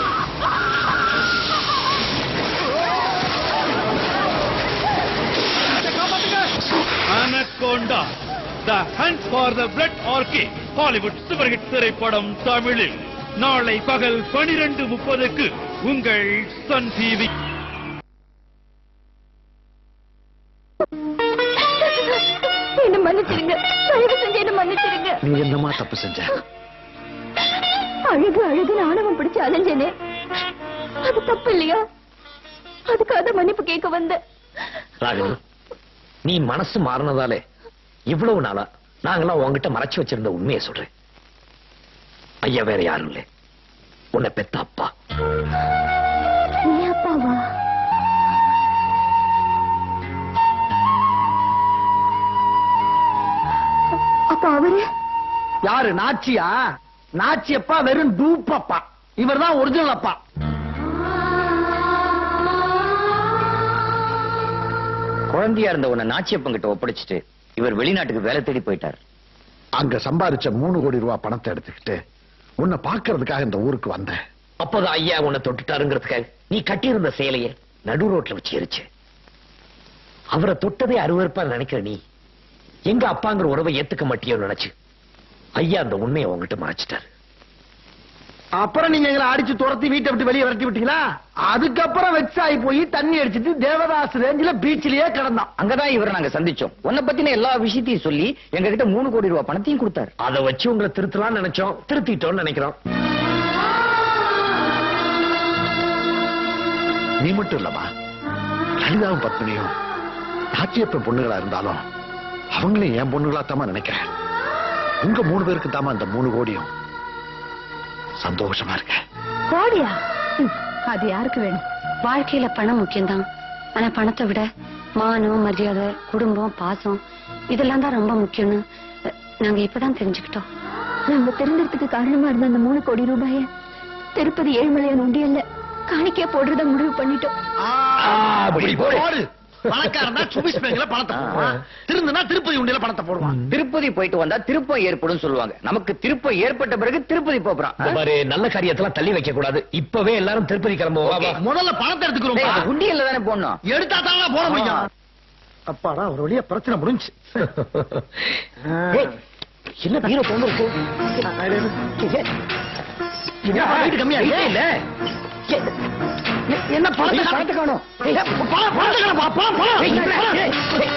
anaconda the hunt for the blood ஆர்கே ஹாலிவுட் சூப்பர் ஹிட் திரைப்படம் தமிழில் நாளை பகல் பனிரெண்டு முப்பதுக்கு உங்கள் சன் டிவி என்ன மன்னிச்சிருங்க தயவு செஞ்சு என்ன மன்னிச்சிருங்க நீ என்னமா தப்பு செஞ்ச அழகு அழகுன்னு ஆணவம் பிடிச்சு அலைஞ்சேனே அது தப்பு இல்லையா அதுக்காக மன்னிப்பு கேட்க வந்தேன் ராகினி நீ மனசு மாறினதாலே இவ்வளவு நாளா நாங்கெல்லாம் உன்கிட்ட மறைச்சு வச்சிருந்த உண்மையை சொல்றேன் ஐயா வேற யாரும் இல்லை உன்னை பெத்த அப்பா நீ அப்பாவா அப்ப அவரு யாரு நாச்சியா நாச்சி அப்பா வெறும் டூப் அப்பா இவர் தான் ஒரிஜினல் அப்பா குழந்தையா இருந்த உன்னை நாச்சியப்பன் கிட்ட ஒப்படைச்சிட்டு இவர் வெளிநாட்டுக்கு வேலை தேடி போயிட்டார் அங்க சம்பாரிச்ச மூணு கோடி ரூபாய் பணத்தை எடுத்துக்கிட்டு உன்னை பார்க்கறதுக்காக இந்த ஊருக்கு வந்தேன் அப்போதான் ஐயா உன்னை தொட்டுட்டாருங்கிறதுக்காக நீ கட்டியிருந்த சேலைய நடு ரோட்ல வச்சு எரிச்சு அவரை தொட்டதே அருவருப்பா நினைக்கிற நீ எங்க அப்பாங்கிற உறவை ஏத்துக்க மாட்டியோ நினைச்சு ஐயா அந்த உண்மையை உங்ககிட்ட மறைச்சிட்டாரு அப்புறம் நீங்க எங்களை அடிச்சு துரத்தி வீட்டை விட்டு வெளியே விரட்டி விட்டீங்களா அதுக்கப்புறம் வெக்ஸ் ஆகி போய் தண்ணி அடிச்சிட்டு தேவதாஸ் ரேஞ்சில பீச்சிலேயே கிடந்தான் அங்கதான் இவரை நாங்க சந்திச்சோம் உன்னை பத்தின எல்லா விஷயத்தையும் சொல்லி எங்க கிட்ட மூணு கோடி ரூபாய் பணத்தையும் கொடுத்தாரு அதை வச்சு உங்களை திருத்தலாம்னு நினைச்சோம் திருத்திட்டோம்னு நினைக்கிறோம் நீ மட்டும் இல்லம்மா லலிதாவும் பத்மினியும் நாச்சியப்ப பொண்ணுகளா இருந்தாலும் அவங்களையும் என் பொண்ணுகளா தாமா நினைக்கிறேன் உங்க மூணு பேருக்கு தாமா அந்த மூணு கோடியும் சந்தோஷமா இருக்க கோடியா ம், அது யாருக்கு வேணும் வாழ்க்கையில பணம் முக்கியம்தான் ஆனா பணத்தை விட மானம் மரியாதை குடும்பம் பாசம் இதெல்லாம் தான் ரொம்ப முக்கியம்னு அஹ், நாங்க இப்பதான் தெரிஞ்சுக்கிட்டோம் நாங்க தெரிஞ்சதுக்கு காரணமா இருந்த அந்த மூணு கோடி ரூபாய திருப்பதி ஏழுமலையான் உண்டியல்ல காணிக்கையா போடுறத முடிவு பண்ணிட்டோம் அப்படி போடு. பணக்காரன் தான் சுவிஸ் பேங்க்ல பணத்தை போடுவான் திருந்துனா திருப்பதி உண்டியில பணத்தை போடுவான் திருப்பதி போயிட்டு வந்தா திருப்பம் ஏற்படும் சொல்லுவாங்க நமக்கு திருப்பம் ஏற்பட்ட பிறகு திருப்பதி இந்த போறான் மாதிரி நல்ல காரியத்தெல்லாம் தள்ளி வைக்க கூடாது இப்பவே எல்லாரும் திருப்பதி கிளம்புவோம் வா, வா. முதல்ல பணத்தை எடுத்துக்கிறோம் உண்டியல்ல தானே போடணும் எடுத்தா தானே போட முடியும் அப்பாடா ஒரு வழியா பிரச்சனை முடிஞ்சு ஏய், என்ன பீரோ தொங்க இருக்கு கம்மியா இல்ல இல்ல என்ன பணத்தை ஐயோ, பணத்தை காணும் பணம் பணத்தை காணும் பணம் பணம் ஏய், இல்ல, ஏய், ஏய்.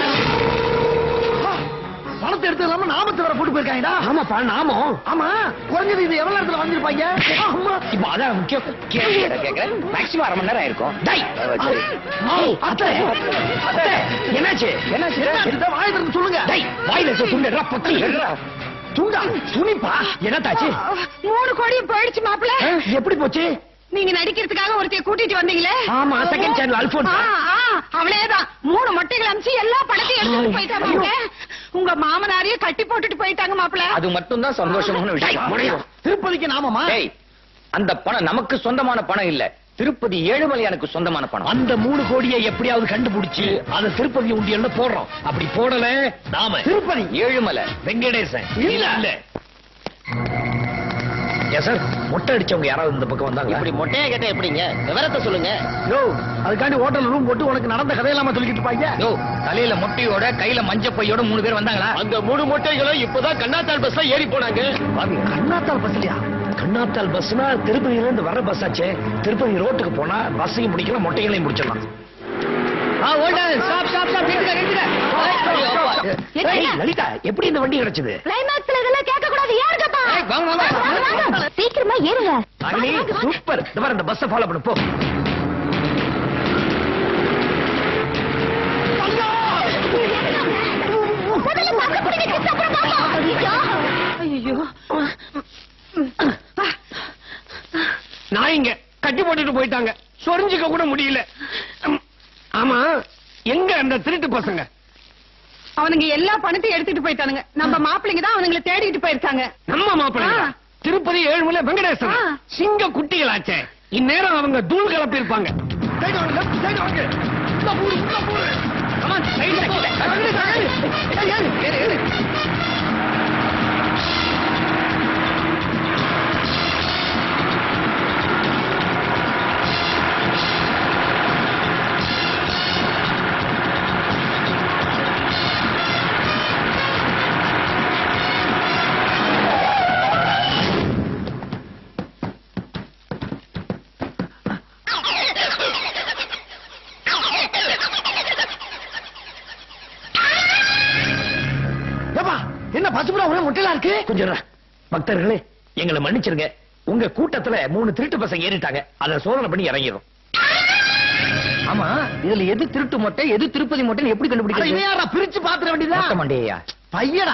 பணத்தை எடுத்து இல்லாம நாமத்தை வேற போட்டு போயிருக்காங்கடா ஆமாப்பா நாமும் ஆமா குறைஞ்சது இது எவ்வளவு நேரத்துல வந்திருப்பாங்க ஆமா. இப்ப அதான் முக்கியம் கேள்வி கேட்கிறேன் மேக்ஸிமம் அரை மணி நேரம் ஆயிருக்கும் டேய். ஏய், அத்தை, அத்தை, என்னாச்சு என்னாச்சு என்ன வாய் திறந்து சொல்லுங்க டேய், வாயில இருக்க துண்டு எடுறா, பத்தி எடுறா. துண்டா துணிப்பா என்னத்தாச்சு மூணு கோடியும் போயிடுச்சு மாப்பிள ஆ, எப்படி போச்சு நீங்க நடிக்கிறதுக்காக ஒருத்தைய கூட்டிட்டு வந்தீங்களே ஆமா செகண்ட் சேனல் ஆ, அல்போன்ஸ் ஆ, அவளேதான் மூணு மொட்டைகள் அமிச்சு எல்லா பணத்தையும் எடுத்துட்டு போயிட்டாங்க உங்க மாமனாரையும் கட்டி போட்டுட்டு போயிட்டாங்க மாப்பிள அது மட்டும் தான் சந்தோஷமான விஷயம் திருப்பதிக்கு நாமமா டேய், அந்த பணம் நமக்கு சொந்தமான பணம் இல்ல திருப்பதி ஏழுமலையானுக்கு சொந்தமான பணம் அந்த மூணு கோடியை எப்படியாவது கண்டுபிடிச்சு அதை திருப்பதி உண்டியல்ல போடுறோம் அப்படி போடல நாம திருப்பதி ஏழுமலை வெங்கடேசன் இல்ல. இல்ல ஏன் சார் மொட்டை அடிச்சவங்க யாராவது இந்த பக்கம் வந்தாங்க இப்படி மொட்டையா கேட்டா எப்படிங்க விவரத்தை சொல்லுங்க யோ அதுக்காண்டி ஹோட்டல் ரூம் போட்டு உனக்கு நடந்த கதையெல்லாம சொல்லிக்கிட்டு இருப்பாங்க யோ தலையில மொட்டையோட கையில மஞ்ச பையோட மூணு பேர் வந்தாங்களா அந்த மூணு மொட்டைகளும் இப்பதான் கண்ணாத்தாள் பஸ்ல ஏறி போனாங்க கண்ணாத்தால் பஸ்லையா கண்ணாத்தாள் பஸ்னா திருப்பதியில இருந்து வர பஸ் ஆச்சே திருப்பதி ரோட்டுக்கு போனா பஸ்ஸையும் முடிக்கலாம் மொட்டைகளையும் முடிச்சிடலாம் ஏய், லலிதா எப்படி இந்த வண்டி கிடைச்சது கிளைமேக்ஸ்ல இதெல்லாம் கேட்க கூடாது ஏறுங்கப்பா வாங்க, வாங்க, வாங்க. வாங்க, வாங்க. சீக்கிரமா ஏறுங்க அகினி வாங்க, வாங்க. சூப்பர் இந்த மாதிரி இந்த பஸ்ஸை ஃபாலோ பண்ணு போ முதல்ல சாப்பிட பிடிங்க, அப்புறம் வாங்க. ஐயோ. ஐயோ நான் இங்க கட்டி போட்டுட்டு போயிட்டாங்க சொரிஞ்சுக்க கூட முடியல ம், ஆமா எங்க அந்த திருட்டு பசங்க அவனுங்க எல்லா பணத்தையும் எடுத்துட்டு போயிட்டானுங்க நம்ம மாப்பிள்ளைங்க தான் அவனுங்களை தேடிட்டு போயிருக்காங்க நம்ம மாப்பிள்ளை ஆ. திருப்பதி ஏழுமலை வெங்கடேசன் ஆ. சிங்க குட்டிகளாச்சே இந்நேரம் அவங்க தூள் கலப்பி இருப்பாங்க ஏப்பா என்ன பசுபுரா உள்ள முட்டையெல்லாம் இருக்கு கொஞ்சம் இரு. பக்தர்களே எங்களை மன்னிச்சிருங்க உங்க கூட்டத்துல மூணு திருட்டு பசங்க ஏறிட்டாங்க அதை சோதனை பண்ணி இறங்கிடும் ஆமா இதுல எது திருட்டு மொட்டை எது திருப்பதி மொட்டைன்னு எப்படி அட, இவன் கண்டுபிடிக்கிறது யாரா பிரிச்சு பாத்துற வேண்டியதா மொட்டை மண்டையா பையடா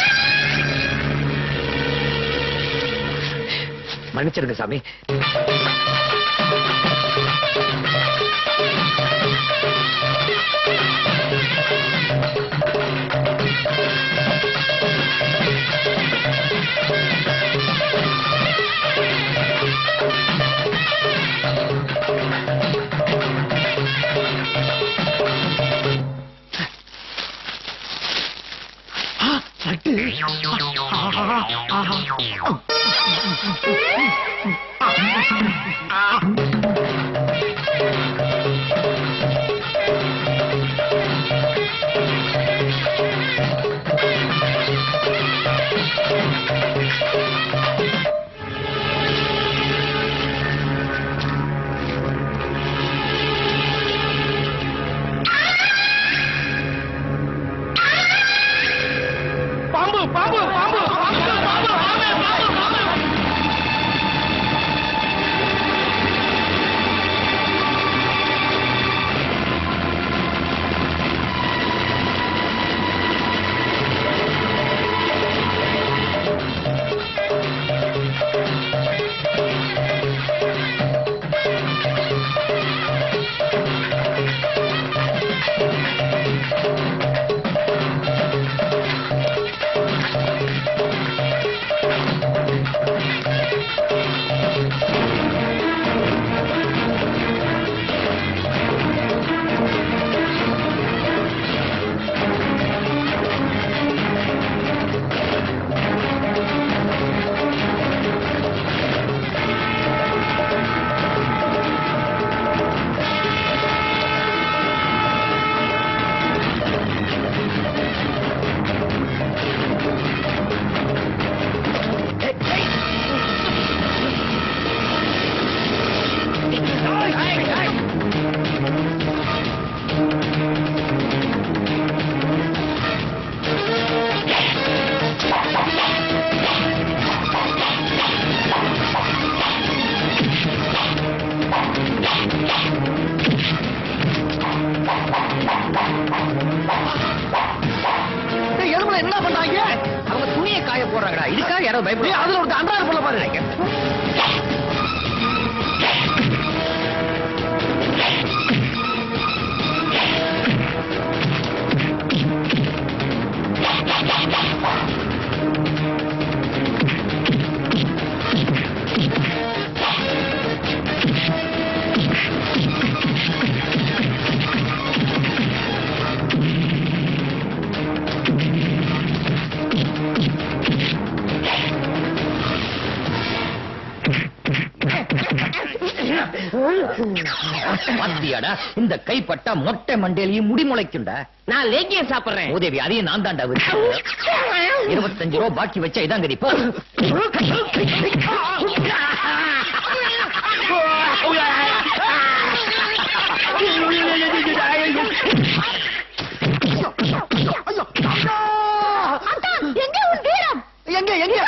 மன்னிச்சிருங்க சாமி சட்டு பாம்பு பாம்பு பாம்பு பாம்பு, பாம்பு, பாம்பு, பாம்பு, பாம்பு. டேய், எருமலை என்ன பண்றாங்க அவங்க துணியை காய போடுறாங்கடா இதுக்காக யாரோ டேய், பயப்படுறாங்க அதுல ஒரு அன்றாட போல பாரு பாத்தியாடா இந்த கைப்பட்டா மொட்டை மண்டையிலையும் முடி முளைக்கும்டா நான் லேகியம் சாப்பிடுறேன் உதவி அதையும் நான் தாண்டா இருபத்தஞ்சு ரூபா பாக்கி வச்சா இதான் கதி போ எங்க உன் வீரம் எங்க எங்க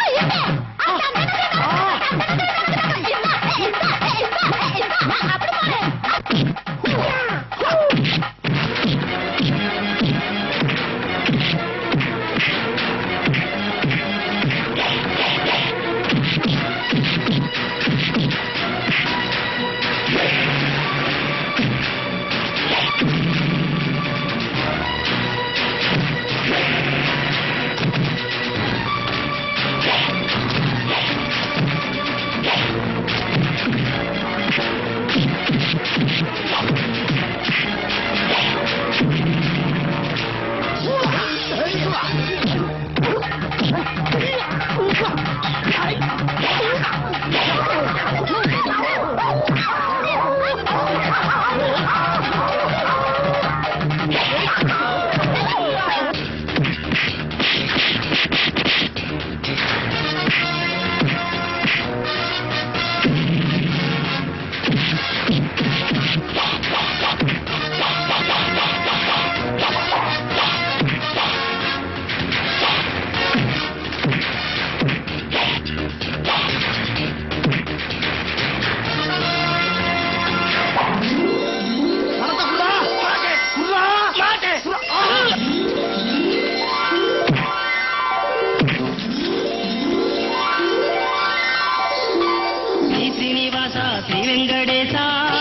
శ్రీ శ్రీనివాస శ్రీ వెంకటేశ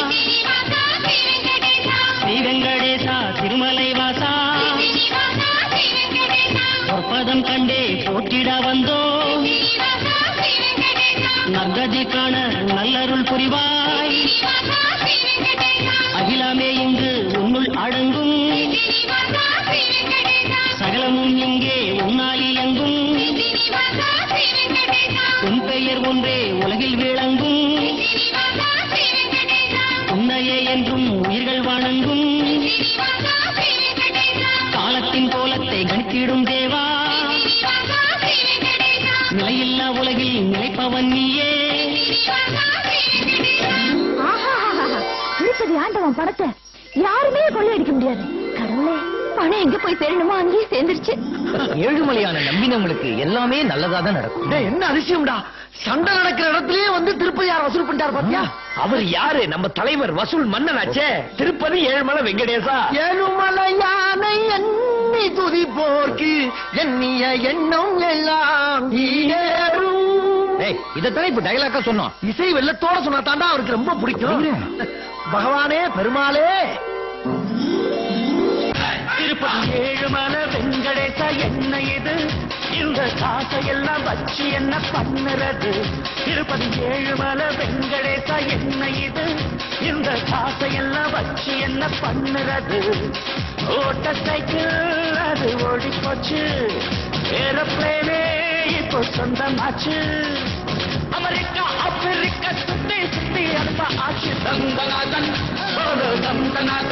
శ్రీ వెంకటేశ తిరుమలై వాస பொற்பதம் கண்டே போற்றிட வந்தோ நற்கதி காண நல்லருள் புரிவாய் அகிலமே இங்கு உன்னுள் அடங்கும் சகலமும் இங்கே உன்னால் இயங்கும் உன் பெயர் ஒன்றே உலகில் விளங்கும் உன்னையே என்றும் உயிர்கள் வணங்கும் காலத்தின் கோலத்தை கணித்திடும் தேவா நிலையில்லா உலகில் நிலைப்பவன் நீயே ஆஹாஹாஹா. திருப்பதி ஆண்டவன் படத்தை யாருமே கொள்ளையடிக்க முடியாது கடவுளே பணம் எங்க போய் சேரணுமோ அங்கேயே சேர்ந்துருச்சு ஏழுமலையான நம்பினவங்களுக்கு எல்லாமே நல்லதா தான் நடக்கும் டேய், என்ன அதிசயம்டா சண்டை நடக்கிற இடத்துலயே வந்து திருப்பதியார் வசூல் பண்ணிட்டார் பாத்தியா அவர் யாரு நம்ம தலைவர் வசூல் மன்னனாச்சே திருப்பதி ஏழுமலை வெங்கடேசா ஏழுமலை யானை எண்ணி துதிப்போர்க்கு எண்ணிய எண்ணம் எல்லாம் ஈடேறும் ஏய் இதத்தானே இப்ப டைலாக்கா சொன்னோம் இசை வெள்ளத்தோட சொன்னா தாண்டா அவருக்கு ரொம்ப பிடிக்கும் பகவானே பெருமாளே திருப்பதி ஏழுமலை வெங்கடேச என்ன இது இந்த காசையெல்லாம் வச்சு என்ன பண்ணுறது திருப்பதி ஏழுமலை வெங்கடேச என்ன இது இந்த காசையெல்லாம் வச்சு என்ன பண்ணுறது ஓட்ட சைக்கிள் அது ஓடி போச்சு ஏரோப்ளேனே இப்போ சொந்தமாச்சு அமெரிக்கா ஆப்பிரிக்கா சுத்தி சுத்தி அனுப்ப ஆச்சு தங்கநாதன் ஒரு தங்கநாதன்